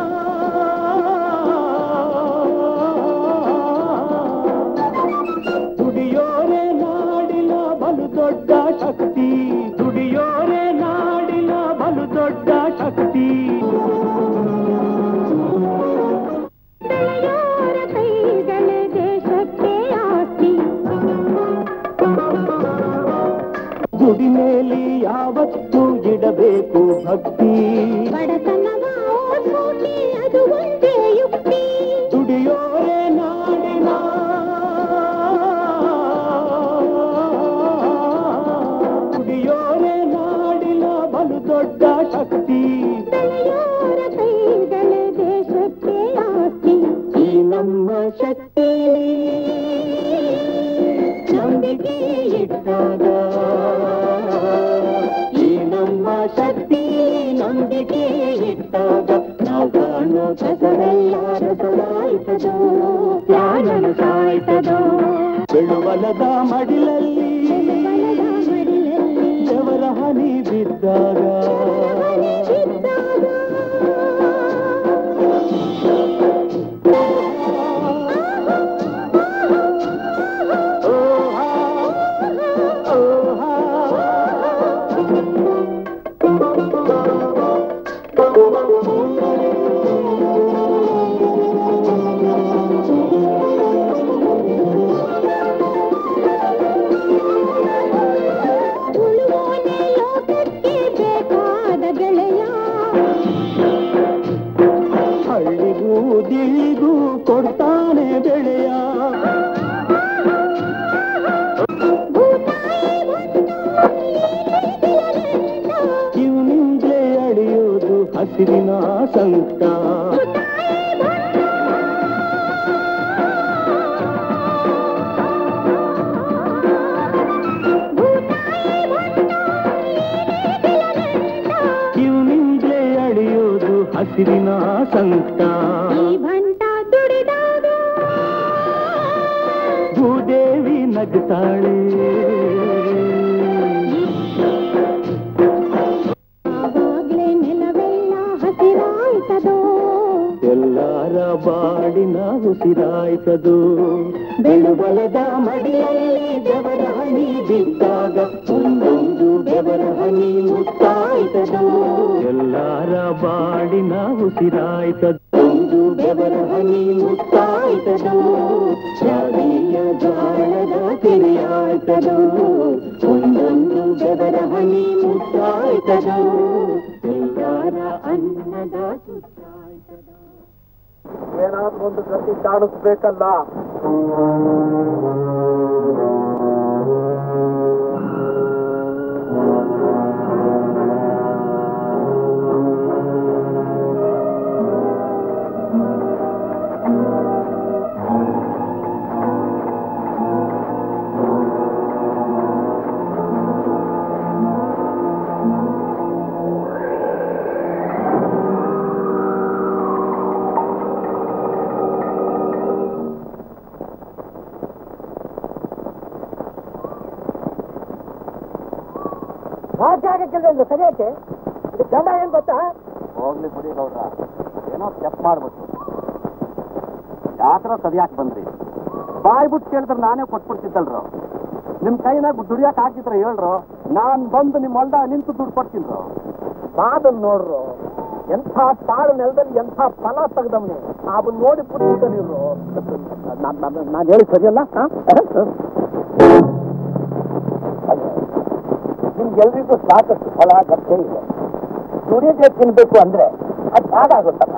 ದುಡಿಯೋರೆ ನಾಡಿನ ಬಲು ದೊಡ್ಡ ಶಕ್ತಿ ದುಡಿಯೋರೆ ನಾಡಿನ ಬಲು ದೊಡ್ಡ ಶಕ್ತಿ ಬೆಳೆಯೋರ ಕೈಗಳೇ ದೇಶಕ್ಕೆ ಆಸ್ತಿ ಗುಡಿ ಮೇಲೆ ಯಾವತ್ತೂ ಇಡಬೇಕು ಭಕ್ತಿ ಬಡತನವ ಓಡ್ಸೋಕೆ ಅದು ಒಂದೇ ಯುಕ್ತಿ ದುಡಿಯೋರೆ ಶಕ್ತಿ ನಂಬಿಕೆ ಇಟ್ಟಾಗ ಈ ನಮ್ಮ ಶಕ್ತಿ ನಂಬಿಕೆ ಇಟ್ಟಾಗ ನಾವು ಕಾಣೋ ಕಸವೆಲ್ಲ ರಸವಾಯ್ತದೋ ಜ್ಞಾನನ ಸಾಯ್ತದೋ ಬೆಳುವಲದ ಮಡಿಲಲ್ಲಿ ದೇವರ ಹನಿ ಬಿದ್ದಾಗ ಉಳುವೋನೆ ಲೋಕಕ್ಕೆ ಬೇಕಾದ ಗೆಳೆಯ ಹಳ್ಳಿಗೂ ದಿಳ್ಳಿಗೂ ಕೊಡ್ತಾನೆ ಬೆಳೆಯ ಇವನಿಂದಲೇ ಅಳಿಯೋದು ಹಸಿರಿನ ಸಂಕಟ ಇವನಿಂದಲೇ ಅಳಿಯೋದು ಹಸಿರಿನ ಸಂಕಟ ಈ ಭಂಟ ದುಡಿದಾಗ ಭೂದೇವಿ ನಗ್ತಾಳೆ ಆವಾಗ್ಲೇ ನೆಲವೆಲ್ಲ ಹಸಿರಾಯ್ತದೋ ಎಲ್ಲಾರ ಬಾಡಿನ ಉಸಿರಾಯ್ತದು ಬೆಳುಬಲದ ಮಡಿಯಲ್ಲಿ ಬೆವರ ಹನಿ ಬಿದ್ದಾಗ ಒಂದೊಂದು ಬೆವರ ಹನಿ ಮುತ್ತಾಯ್ತದು ಎಲ್ಲಾರ ಬಾಡಿನ ಉಸಿರಾಯ್ತದು ಒಂದು ಬೆವರ ಹನಿ ಮುತ್ತಾಯ್ತದು ಶಾಲೆಯ ಜಾಳದ ಕೆರೆಯಾಯ್ತದು ಒಂದೊಂದು ಬೆವರ ಹನಿ ಮುತ್ತಾಯ್ತದು ಎಲ್ಲಾರ ಅನ್ನದ ಸುತ್ತಾಯ್ತದು ಏನಾದ್ರೂ ಒಂದು ಗತಿ ಕಾಣಿಸ್ಬೇಕಲ್ಲ ಸರಿಯಾಕೆ ದಂಡ ಏನ್ ಗೊತ್ತಾ ಹೋಗ್ಲಿ ಬಿಡಿ ಗೌಡ್ರ ಏನೋ ಸ್ಟೆಪ್ ಮಾಡ್ಬಿಟ್ಟು ಯಾತ್ರ ಸರಿಯಾಕ್ ಬಂದ್ರಿ ಬಾಯ್ ಬಿಟ್ಟು ಕೇಳಿದ್ರೆ ನಾನೇ ಕೊಟ್ಬಿಡ್ತಿದ್ದಲ್ರು ನಿಮ್ ಕೈನಾಗ ದುಡಿಯಾಕ ಹಾಕಿದ್ರೆ ಹೇಳ್ರು ನಾನ್ ಬಂದು ನಿಮ್ ಹೊಲ್ದ ನಿಂತು ದುಡ್ಡು ಕೊಡ್ತೀನ್ರು ಮಾದನ್ ನೋಡ್ರು ಎಂಥ ತಾಳು ನೆಲದಲ್ಲಿ ಎಂಥ ಫಲ ತೆಗ್ದವ್ನೆ ಅವನ್ ನೋಡಿ ಪುಟ್ಟ ನೀವು ನಾನು ಹೇಳಿ ಸರಿಯಲ್ಲ ನಿಮ್ಗೆಲ್ರಿಗೂ ಸಾಕಷ್ಟು ಫಲ ಗತ್ತೆ ಇದೆ ದುಡಿಯದೆ ತಿನ್ಬೇಕು ಅಂದ್ರೆ ಅದು ಹಾಗಾಗುತ್ತಲ್ಲ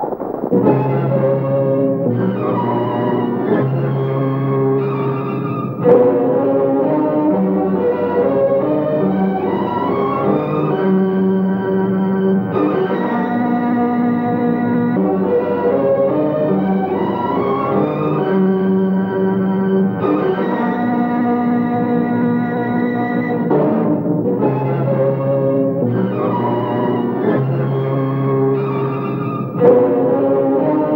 ಆ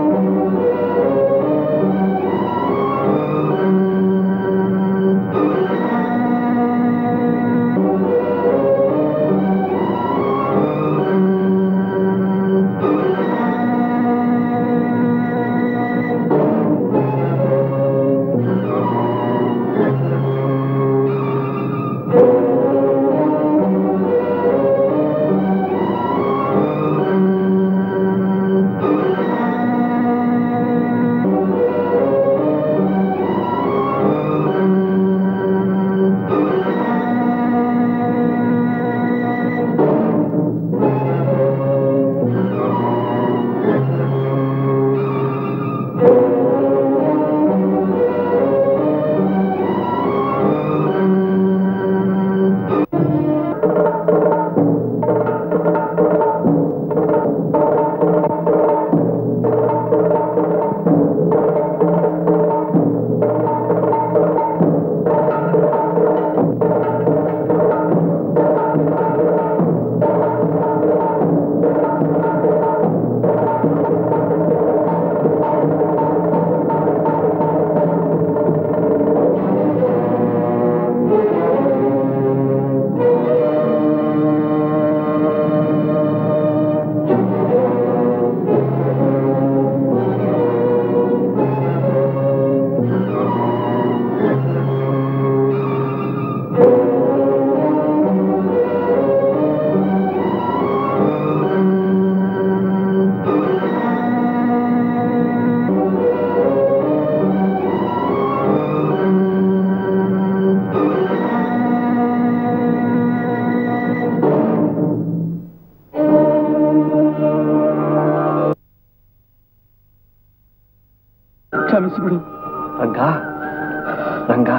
ಕ್ಷಮಿಸಿಬಿಡು ರಂಗ ರಂಗ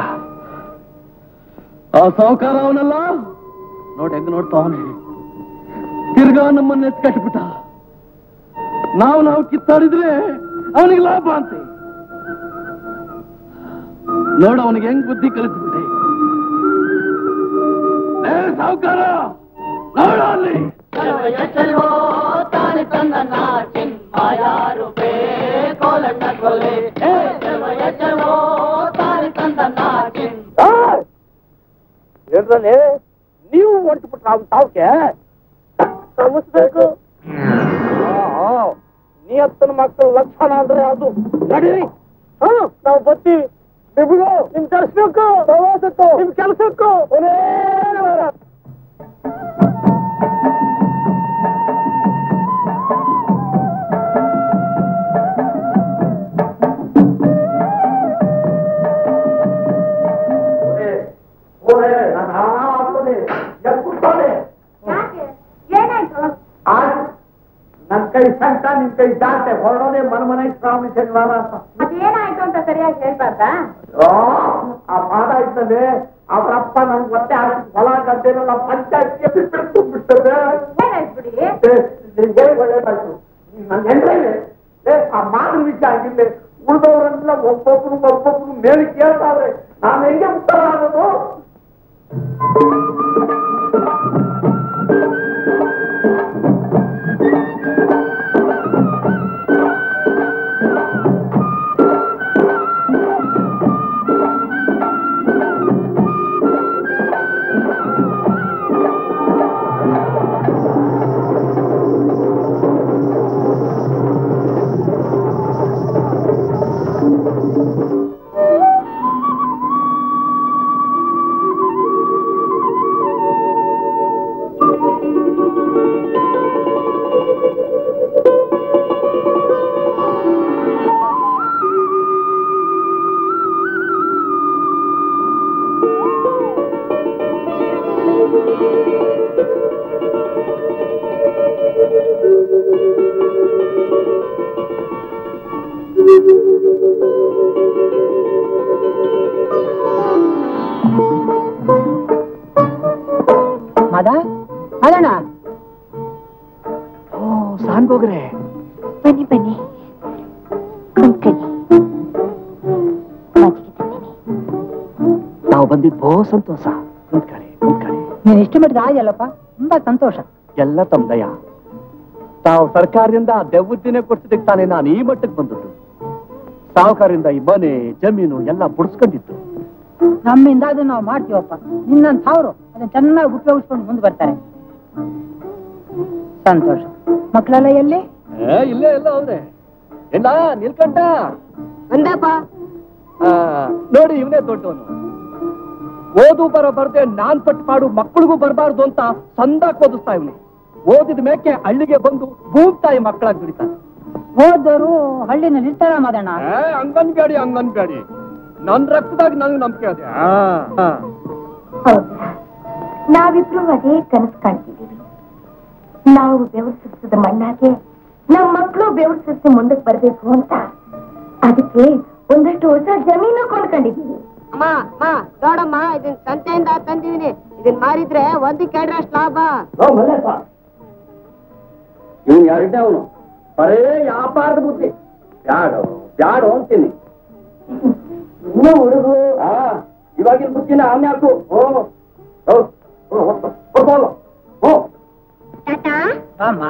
ಆ ಸಾವುಕಾರ ಅವನಲ್ಲ ನೋಡಿ ಹೆಂಗ್ ನೋಡ್ತಾವನೆ ತಿರ್ಗಾ ನಮ್ಮನ್ನ ಎತ್ ಕಟ್ಬಿಟ್ಟ ನಾವು ನಾವು ಕಿತ್ತಾಡಿದ್ರೆ ಅವನಿಗೆ ಲಾಭ ಅಂತೆ ನೋಡ ಅವನಿಗೆ ಹೆಂಗ್ ಬುದ್ಧಿ ಕಲಿಸ್ಬಿಟ್ಟೆ ಏ ಸಾವುಕಾರ ನೋಡ ಅಲ್ಲಿ ಏನ್ರಲ್ಲಿ ನೀವು ಹೊಡ್ಸ್ಬಿಟ್ರ ಅವ್ನ ತಾವಕ್ಕೆ ಕ್ಷಮಿಸ್ಬೇಕು ನಿಯತ್ತನ ಮಕ್ಕಳ ಲಕ್ಷಣ ಅಂದ್ರೆ ಅದು ನಡೀರಿ ಹಾ ನಾವು ಬರ್ತೀವಿ ನಿಮ್ಗೂ ನಿಮ್ ದರ್ಶನಕ್ಕೂ ಪ್ರವಾಸಕ್ಕೂ ನಿಮ್ ಕೆಲಸಕ್ಕೂ ಒಂದೇ ವಾರ. ಏನಾಯ್ತು ನನ್ ಕೈ ಸಂತ ನಿನ್ ಕೈ ದಾಟೆ ಹೊರಡೋದೇ ಮನಮನೆ ಶ್ರಾವಣ ಶನಿವಾರ ಅಂತ ಅದೇನಾಯ್ತು ಅಂತ ಸರಿಯಾಗಿ ಹೇಳ್ಬಾರ್ದಾ ಓ, ಆ ಪಾದ ಇರ್ತದೆ ಅವರಪ್ಪ ನನ್ ಒತ್ತೆ ಹಾಕಿ ಹೊಲ ಗದ್ದೆನೆಲ್ಲ ಪಂಚಾಯತ್ಗೆ ಬಿಟ್ಟು ತುಂಬಿಡ್ತದೆ ಏನಾಯ್ತು ಬಿಡಿ ನಿನ್ಗೆ ಒಳ್ಳೇದಾಯ್ತು ನನ್ ಹೆಂಡ್ರೇನೆ ಏ ಆ ಮಾತಿನ ವಿಷಯ ಆಗಿಲ್ಲ ಉಳಿದವರೆಲ್ಲ ಒಬ್ಬೊಬ್ರು ಒಬ್ಬೊಬ್ರು ಮೇಲೆ ಕೇಳ್ತಾವ್ರೆ ನಾನು ಹೆಂಗೆ ಉತ್ತರ ಆಗೋದು ಮದ ಅದಣ್ಣ ಓ ಸಾನ್ಬೋಗ್ರೆ ಬನ್ನಿ ಬನ್ನಿ ಕುಂತ್ಕೊಳ್ಳಿ ಮಜ್ಜಿಗೆ ತಂದೀನಿ ನಾವು ಬಂದಿದ್ ಬಹು ಸಂತೋಷ ಕುಂತ್ಕಳಿ ಕುಂತ್ಕಳಿ ನೀನ್ ಇಷ್ಟು ಮಟ್ಟಿಗೆ ಆಯಲ್ಲಪ್ಪ ತುಂಬಾ ಸಂತೋಷ ಎಲ್ಲ ತಮ್ಮ ದಯ ತಾವು ಸರ್ಕಾರದಿಂದ ದೆವ್ವದ್ದಿನೇ ಕೊಡ್ಸಿದಕ್ಕೆ ತಾನೇ ನಾನು ಈ ಮಟ್ಟಕ್ಕೆ ಬಂದದ್ದು ಸಾಹುಕಾರರಿಂದ ಈ ಮನೆ ಜಮೀನು ಎಲ್ಲ ಬುಡ್ಸ್ಕೊಂಡಿದ್ದು ನಮ್ಮಿಂದ ಅದನ್ನ ನಾವು ಮಾಡ್ತೀವಪ್ಪ ನಿನ್ನಂತ ಅವರು ಅದನ್ನ ಚೆನ್ನಾಗಿ ಉಪಯೋಗಿಸ್ಕೊಂಡು ಮುಂದೆ ಬರ್ತಾರೆ ಸಂತೋಷ ಮಕ್ಕಳೆಲ್ಲ ಎಲ್ಲಿ ಏ, ಇಲ್ಲೇ ಎಲ್ಲ ಅವ್ರೆ ಎಲ್ಲ ನಿಲ್ಕಂಡ ಅಂದಪ್ಪ ಆ, ನೋಡಿ ಇವನೇ ದೊಡ್ಡವನು ಓದು ಬರೋ ಬರ್ದೆ ನಾನ್ ಪಟ್ಟು ಮಾಡು ಮಕ್ಕಳಿಗೂ ಬರಬಾರ್ದು ಅಂತ ಸಂದಾಕ್ ಓದಿಸ್ತಾ ಇವನು ಓದಿದ ಮೇಕೆ ಹಳ್ಳಿಗೆ ಬಂದು ಭೂಮ್ತಾಯಿ ಮಕ್ಕಳಾಗಿ ದುಡಿತಾನೆ ಹೋದವರು ಹಳ್ಳಿನಲ್ಲಿ ಇರ್ತಾರ ಮದಣ್ಣ ಏ, ಹಂಗನ್ಬೇಡಿ ಹಂಗನ್ಬೇಡಿ ನನ್ ರಕ್ತದಾಗ ನನಗೆ ನಂಬಿಕೆ ಅದೇ ಆ, ಆ. ಹೌದಾ ನಾವಿಬ್ರು ಅದೇ ಕನಸು ಕಾಣ್ತಿದ್ದೀವಿ ನಾವು ಬೆವರು ಸುರಿಸಿದ ಮಣ್ಣಾಗೆ ನಮ್ಮ ಮಕ್ಕಳು ಬೆವರು ಸುರಿಸಿ ಮುಂದಕ್ಕೆ ಬರ್ಬೇಕು ಅಂತ ಅದಕ್ಕೆ ಒಂದಷ್ಟು ಹೊಸ ಜಮೀನು ಕೊಂಡ್ಕೊಂಡಿದ್ದೀವಿ ಅಮ್ಮ ಅಮ್ಮ ನೋಡಮ್ಮ ಇದನ್ ಸಂತೆಯಿಂದ ತಂದಿದೀನಿ ಇದನ್ ಮಾರಿದ್ರೆ ಒಂದಕ್ಕೆ ಎರಡರಷ್ಟು ಲಾಭ ಓ, ಮಲ್ಲೇಶ. ಇವ್ನು ಯಾರಿದ್ದೆ ಅವನು ಬರೇ ವ್ಯಾಪಾರದ ಬುದ್ಧಿ ಬ್ಯಾಡು ಬ್ಯಾಡು ಅಂತೀನಿ ಇನ್ನೂ ಹುಡುಗು ಆ, ಇವಾಗಿನ ಬುದ್ಧಿನ ಆಮೆ ಹಾಕು ಓ ಓ, ಓ, ಓ, ಓ, ಓ, ಓ. ಅಮ್ಮ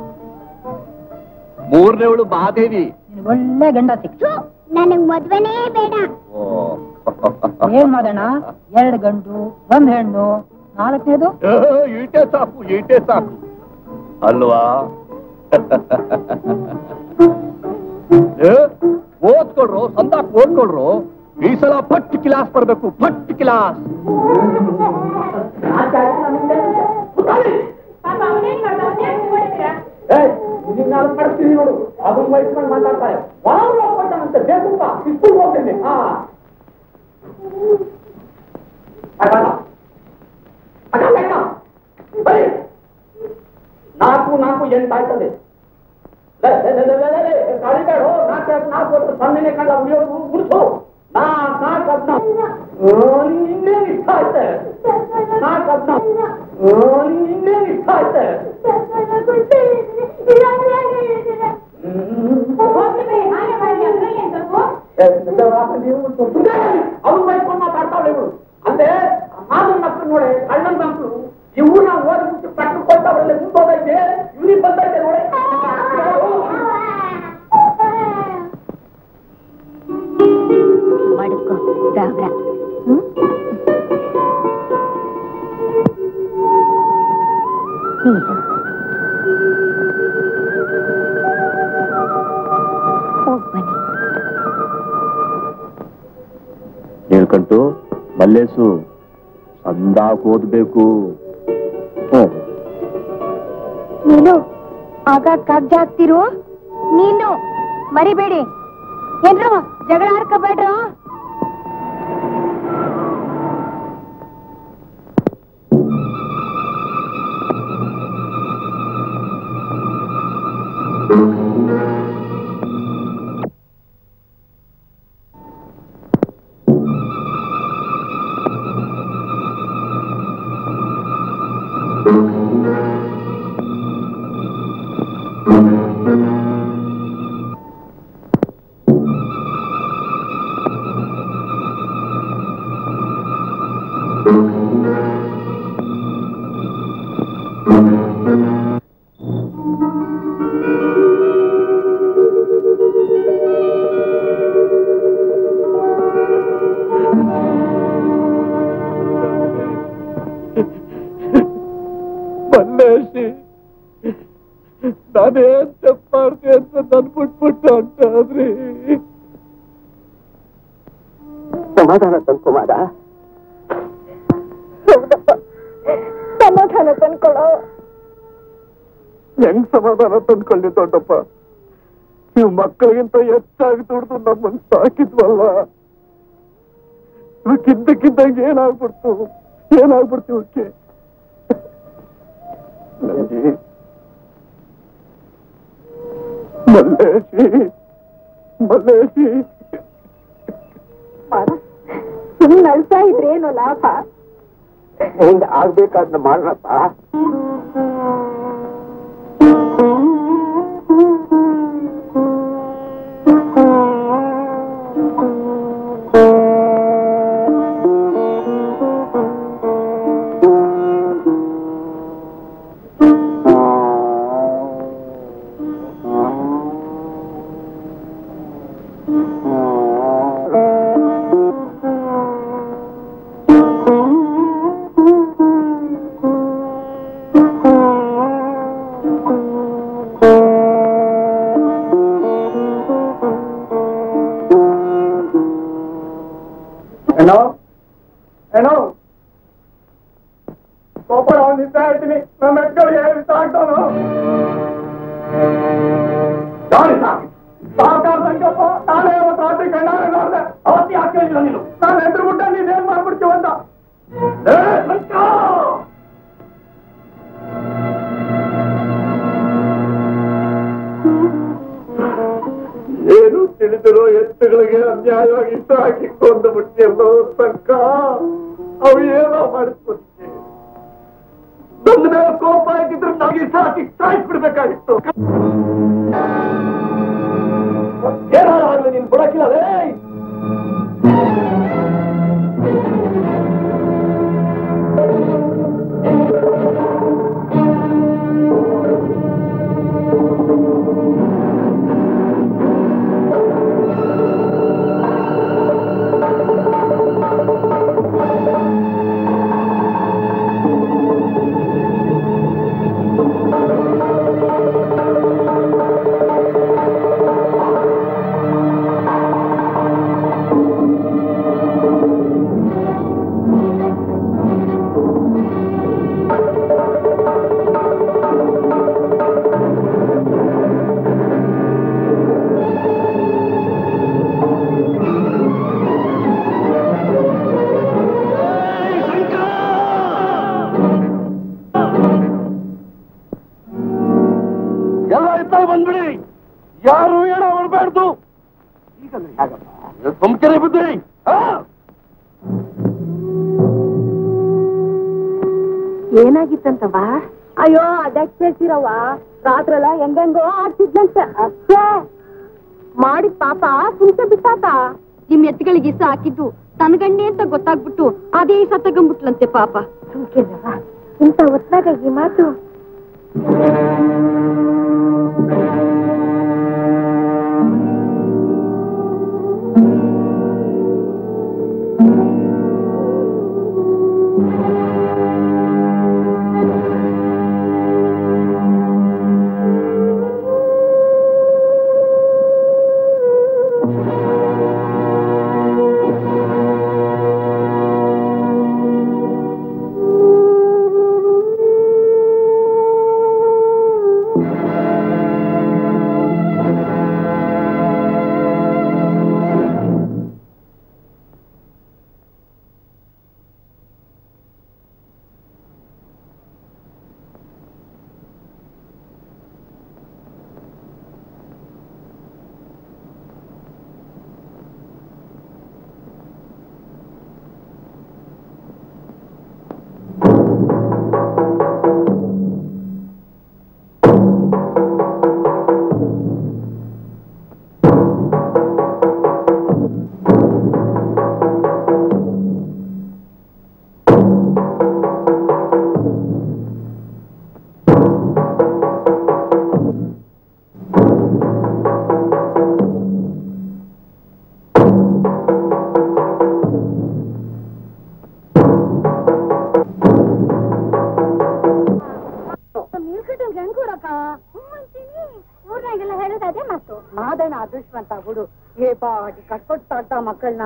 ಮೂರನೇವಳು ಮಹಾದೇವಿ ನಿನ್ ಒಳ್ಳೆ ಗಂಡ ಸಿಕ್ತು ನನಗ್ ಮದ್ವೆನೇ ಬೇಡ ಓ. ಏನ್ ಮದಣ್ಣ ಎರಡು ಗಂಡು ಒಂದ್ ಹೆಣ್ಣು ನಾಲ್ಕನೇದು ಏ, ಈಟೆ ಸಾಕು ಈಟೆ ಸಾಕು ಅಲ್ವಾ ಏ, ಓದ್ಕೊಳ್ರು ಸಂದಾಕ್ ಓದ್ಕೊಳ್ರು ಈ ಸಲ ಪಟ್ ಕಿಲಾಸ್ ಬರ್ಬೇಕು ಪಟ್ ಕಿಲಾಸ್ ನಾನು ಪಡ್ತೀನಿ ನೋಡು ಅದನ್ನ ವಹಿಸ್ಕೊಂಡು ಮಾತಾಡ್ತಾರೆ ಒಳಗೆ ಹೋಗ್ಬಿಟ್ಟಂತೆ ಬೇಕಪ್ಪ ಇಷ್ಟು ಹೋಗ್ತೇನೆ ಹಾ ಅಗಲ್ಲ. ಅಗಲ್ಲ, ಅಗಲ್ಲ. ಬರೀ. ನಾಲ್ಕು ನಾಲ್ಕು ಎಂಟು ಆಯ್ತದೆ ಕಳಿಬೇಡು ನಾಲ್ಕು ನಾಲ್ಕು ವರ್ಷ ಸೊನ್ನೆನೆ ಕಂಡ ಉಳಿಯೋದು ಗುರುತು ನಾಲ್ಕು ನಾಲ್ಕು ಹದಿನಾಲ್ಕು ಇನ್ನೇನು ಇಷ್ಟ ಆಯ್ತೆ ನಾಲ್ಕು ಹದಿನಾಲ್ಕು ಇನ್ನೇನು ಇಷ್ಟ ಆಯ್ತೆ ಅವ್ನು ಬೈಕೊಂಡು ಮಾತಾಡ್ತಾವಳೆ ಇವಳು ಅಂದ್ರೆ ಮಾದನ ಮಕ್ಕಳು ನೋಡಿ ಅಣ್ಣನ ಮಕ್ಕಳು ಇವ್ರು ನಾವು ಓದ್ಬಿಟ್ಟು ಪಟ್ಟು ಕೊಟ್ಟವರೆಲ್ಲ ಮುಂದೋದೈತೆ ಇವ್ರಿಗೆ ಬಂದೈತೆ ನೋಡಿ ಮಡ್ಕೋ ಸಾವಿರ ಹೋಗ್ಬನ್ನಿ ಹೇಳ್ಕಂಟು ಮಲ್ಲೇಸು ಸಂದಾಕ್ ಓದ್ಬೇಕು ಹ್ಮ್ ನೀನು ಆಗ ಕಗ್ಗ ಹಾಕ್ತಿರು ನೀನು ಮರಿಬೇಡಿ ಏನ್ರು ಜಗಳ ಆಡ್ಕೋಬೇಡ್ರು ಮಲ್ಲೇಶಿ ನಾನೇನ್ ತಪ್ಪು ಮಾಡ್ದೆ ಅಂತ ನನ್ ಬಿಟ್ಬಿಟ್ಟು ಅಂತಾದ್ರಿ ಸಮಾಧಾನ ತಂದ್ಕೊಮಾರ ಸಮಾಧಾನ ತಂದ್ಕೊಳ್ಳೋ ಹೆಂಗ್ ಸಮಾಧಾನ ತಂದ್ಕೊಳ್ಳಿ ದೊಡ್ಡಪ್ಪ ನೀವು ಮಕ್ಕಳಿಗಿಂತ ಹೆಚ್ಚಾಗಿ ದುಡ್ದು ನಮ್ಮನ್ನ ಸಾಕಿದ್ವಲ್ಲ ಇವಕ್ಕಿದ್ದಕ್ಕಿದ್ದಂಗೆ ಏನಾಗ್ಬಿಡ್ತು ಏನಾಗ್ಬಿಡ್ತು ಇವಕ್ಕೆ ನಂಜಿ ಮಲ್ಲೇಶಿ ಮಲ್ಲೇಶಿ ಸುಮ್ಮನೆ ಅಳ್ತಾ ಇದ್ರೆ ಏನೋ ಲಾಭ ಹೆಂಗ್ ಆಗ್ಬೇಕಾದ್ನ ಮಾಡ್ರಪ್ಪ ಏನೋ ಏನೋ ಕೋಪಡ ನಿಂತ ಇರ್ತೀನಿ ನಮ್ಮ ಮೆಟ್ಗಳಿಗೆ ಆಗ್ತಾನು ಸಾಕಾರ ಸಂಕಲ್ಪ ನಾನೇ ಅವತ್ತು ರಾತ್ರಿ ಕಣ್ಣಾರೆ ನೋಡಿದೆ ಅವತ್ತಿ ಹಾಕಿಲ್ಲ ನೀನು ನಾನು ಎದುರು ಬಿಟ್ಟ ನೀನೇನ್ ಮಾಡ್ಬಿಡ್ತೀವ ಅಂತ ಏ, ಸಂಕ! ಏನು ತಿಳಿದಿರೋ ಎತ್ತುಗಳಿಗೆ ಅನ್ಯಾಯವಾಗಿ ಇಷ್ಟ ಹಾಕಿ ಕೊಂದು ಬಿಟ್ಟಿಯಲ್ಲೋ ತಕ್ಕ ಅವು ಏನೋ ಮಾಡಿಸ್ಬಿಡ್ತೀವಿ ನನ್ನ ಮೇಲೆ ಕೋಪ ಆಗಿದ್ರೆ ನನಗೆ ಇಷ್ಟ ಹಾಕಿ ಸಾಯಿಸ್ಬಿಡ್ಬೇಕಾಗಿತ್ತು ಏನಾರ ಆಗ್ಲಿ ನೀನ್ ಬಿಡಕ್ಕಿಲ್ಲ ಲೇ. ಸುಮ್ಕೆರೆ ಬುದ್ಧಿ ಏನಾಗಿತ್ತಂತವ ಅಯ್ಯೋ ಅದಕ್ಕೆ ಕೇಳ್ತಿರವ್ವ ರಾತ್ರೆಲ್ಲ ಹೆಂಗೆಂಗೋ ಆಡ್ತಿದ್ಲಂತೆ ಅಷ್ಟೇ ಮಾಡಿದ ಪಾಪ ಸುಮ್ಕೆ ಬಿಟ್ಟಾತ ನಿಮ್ ಎತ್ತುಗಳಿಗೆ ಇಷ್ಟ ಹಾಕಿದ್ದು ತನ್ನ ಗಂಡೆ ಅಂತ ಗೊತ್ತಾಗ್ಬಿಟ್ಟು ಅದೇ ಸತ್ತಗಂಬಿಟ್ಲಂತೆ ಪಾಪ ಸುಮ್ಕಿರವ ಇಂಥ ಹೊತ್ನಾಗ ಈ ಮಾತು ಊರ್ನಾಗೆಲ್ಲ ಹೇಳೋದು ಅದೇ ಮಾತು ಮಾದಣ್ಣ ಅದೃಷ್ಟವಂತ ಬಿಡು ಏ ಬಾಡಿ ಕಟ್ಕೊಟ್ಟು ಮಕ್ಕಳನ್ನ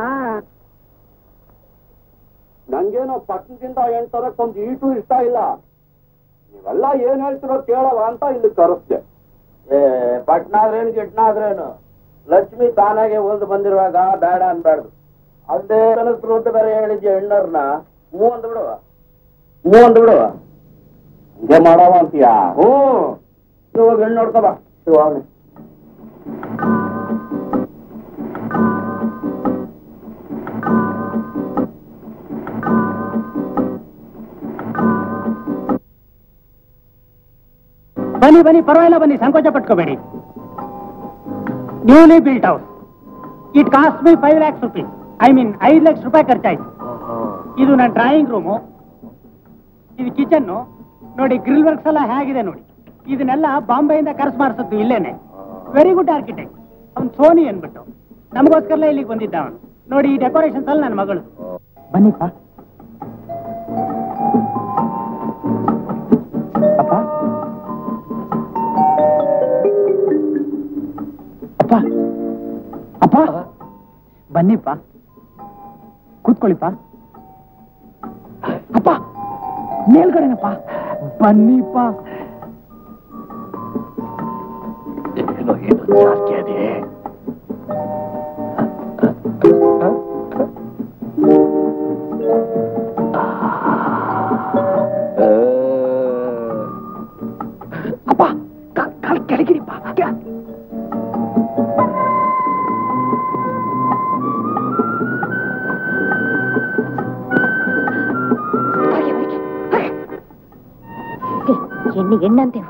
ನಂಗೇನೋ ಪಟ್ಟಣದಿಂದ ಎಂಟರಕ್ಕೊಂದು ಈಟು ಇಷ್ಟ ಇಲ್ಲ ನೀವೆಲ್ಲ ಏನ್ ಹೇಳ್ತಿರೋ ಕೇಳವ ಅಂತ ಇಲ್ಲಿ ಕರೆಸ್ದೆ ಏ ಪಟ್ನ ಆದ್ರೇನು ಗಿಟ್ನ ಆದ್ರೇನು ಲಕ್ಷ್ಮಿ ತಾನಾಗೆ ಒಂದು ಬಂದಿರುವಾಗ ಬೇಡ ಅನ್ಬೇಡ್ದು ಅದೇ ಕನಸ್ರು ಅಂತ ಬೇರೆ ಹೇಳಿದ್ಯ ಹೆಣ್ಣರ್ನ ಹ್ಞೂ ಅಂದ್ ಬಿಡುವ ಹ್ಞೂ ಅಂದ್ ಬಿಡುವ ಹಂಗೆ ಮಾಡವ ಅಂತೀಯ ಹ್ಞೂ ಇವಾಗ ಹೆಣ್ಣು ನೋಡ್ಕೊ ಬಾ ಶಿವಾವಣಿ ಬನ್ನಿ ಬನ್ನಿ ಪರವಾಗಿಲ್ಲ ಬನ್ನಿ ಸಂಕೋಚ ಪಟ್ಕೋಬೇಡಿ newly built house it cost me five lakhs rupees I mean ಐದು ಲಕ್ಷ ರೂಪಾಯಿ ಖರ್ಚಾಯ್ತು ಇದು ನನ್ನ ಡ್ರಾಯಿಂಗ್ ರೂಮು ಇದು ಕಿಚನ್ನು ನೋಡಿ ಗ್ರಿಲ್ ವರ್ಕ್ಸ್ ಎಲ್ಲ ಹೇಗಿದೆ ನೋಡಿ ಇದನ್ನೆಲ್ಲ ಬಾಂಬೆಯಿಂದ ಕರ್ಸ್ ಮಾಡಿಸದ್ದು ಇಲ್ಲೇನೆ ವೆರಿ ಗುಡ್ ಆರ್ಕಿಟೆಕ್ಟ್ ಅವ್ನು ಸೋನಿ ಅನ್ಬಿಟ್ಟು ನಮಗೋಸ್ಕರಲೇ ಇಲ್ಲಿಗೆ ಬಂದಿದ್ದ ಅವನು ನೋಡಿ ಈ ಡೆಕೋರೇಷನ್ಸ್ ಅಲ್ಲಿ ನನ್ನ ಮಗಳು ಬನ್ನಿಪ್ಪ ಅಪ್ಪ ಅಪ್ಪ ಅಪ್ಪ ಬನ್ನಿಪ್ಪ ಕೂತ್ಕೊಳ್ಳಿಪ್ಪ ಅಪ್ಪ ಮೇಲ್ಗಡೆನಪ್ಪ ಬನ್ನಿಪ್ಪ ಏನೋ ಏನೋ ಜಾಸ್ತಿ ಅದೇ ಅಪ್ಪ ಕಾಲ್ ಕಾಲ್ ಕೆಳಗಿರಿಪ್ಪ ಎಣ್ಣೆ ಎಣ್ಣಂತೇವು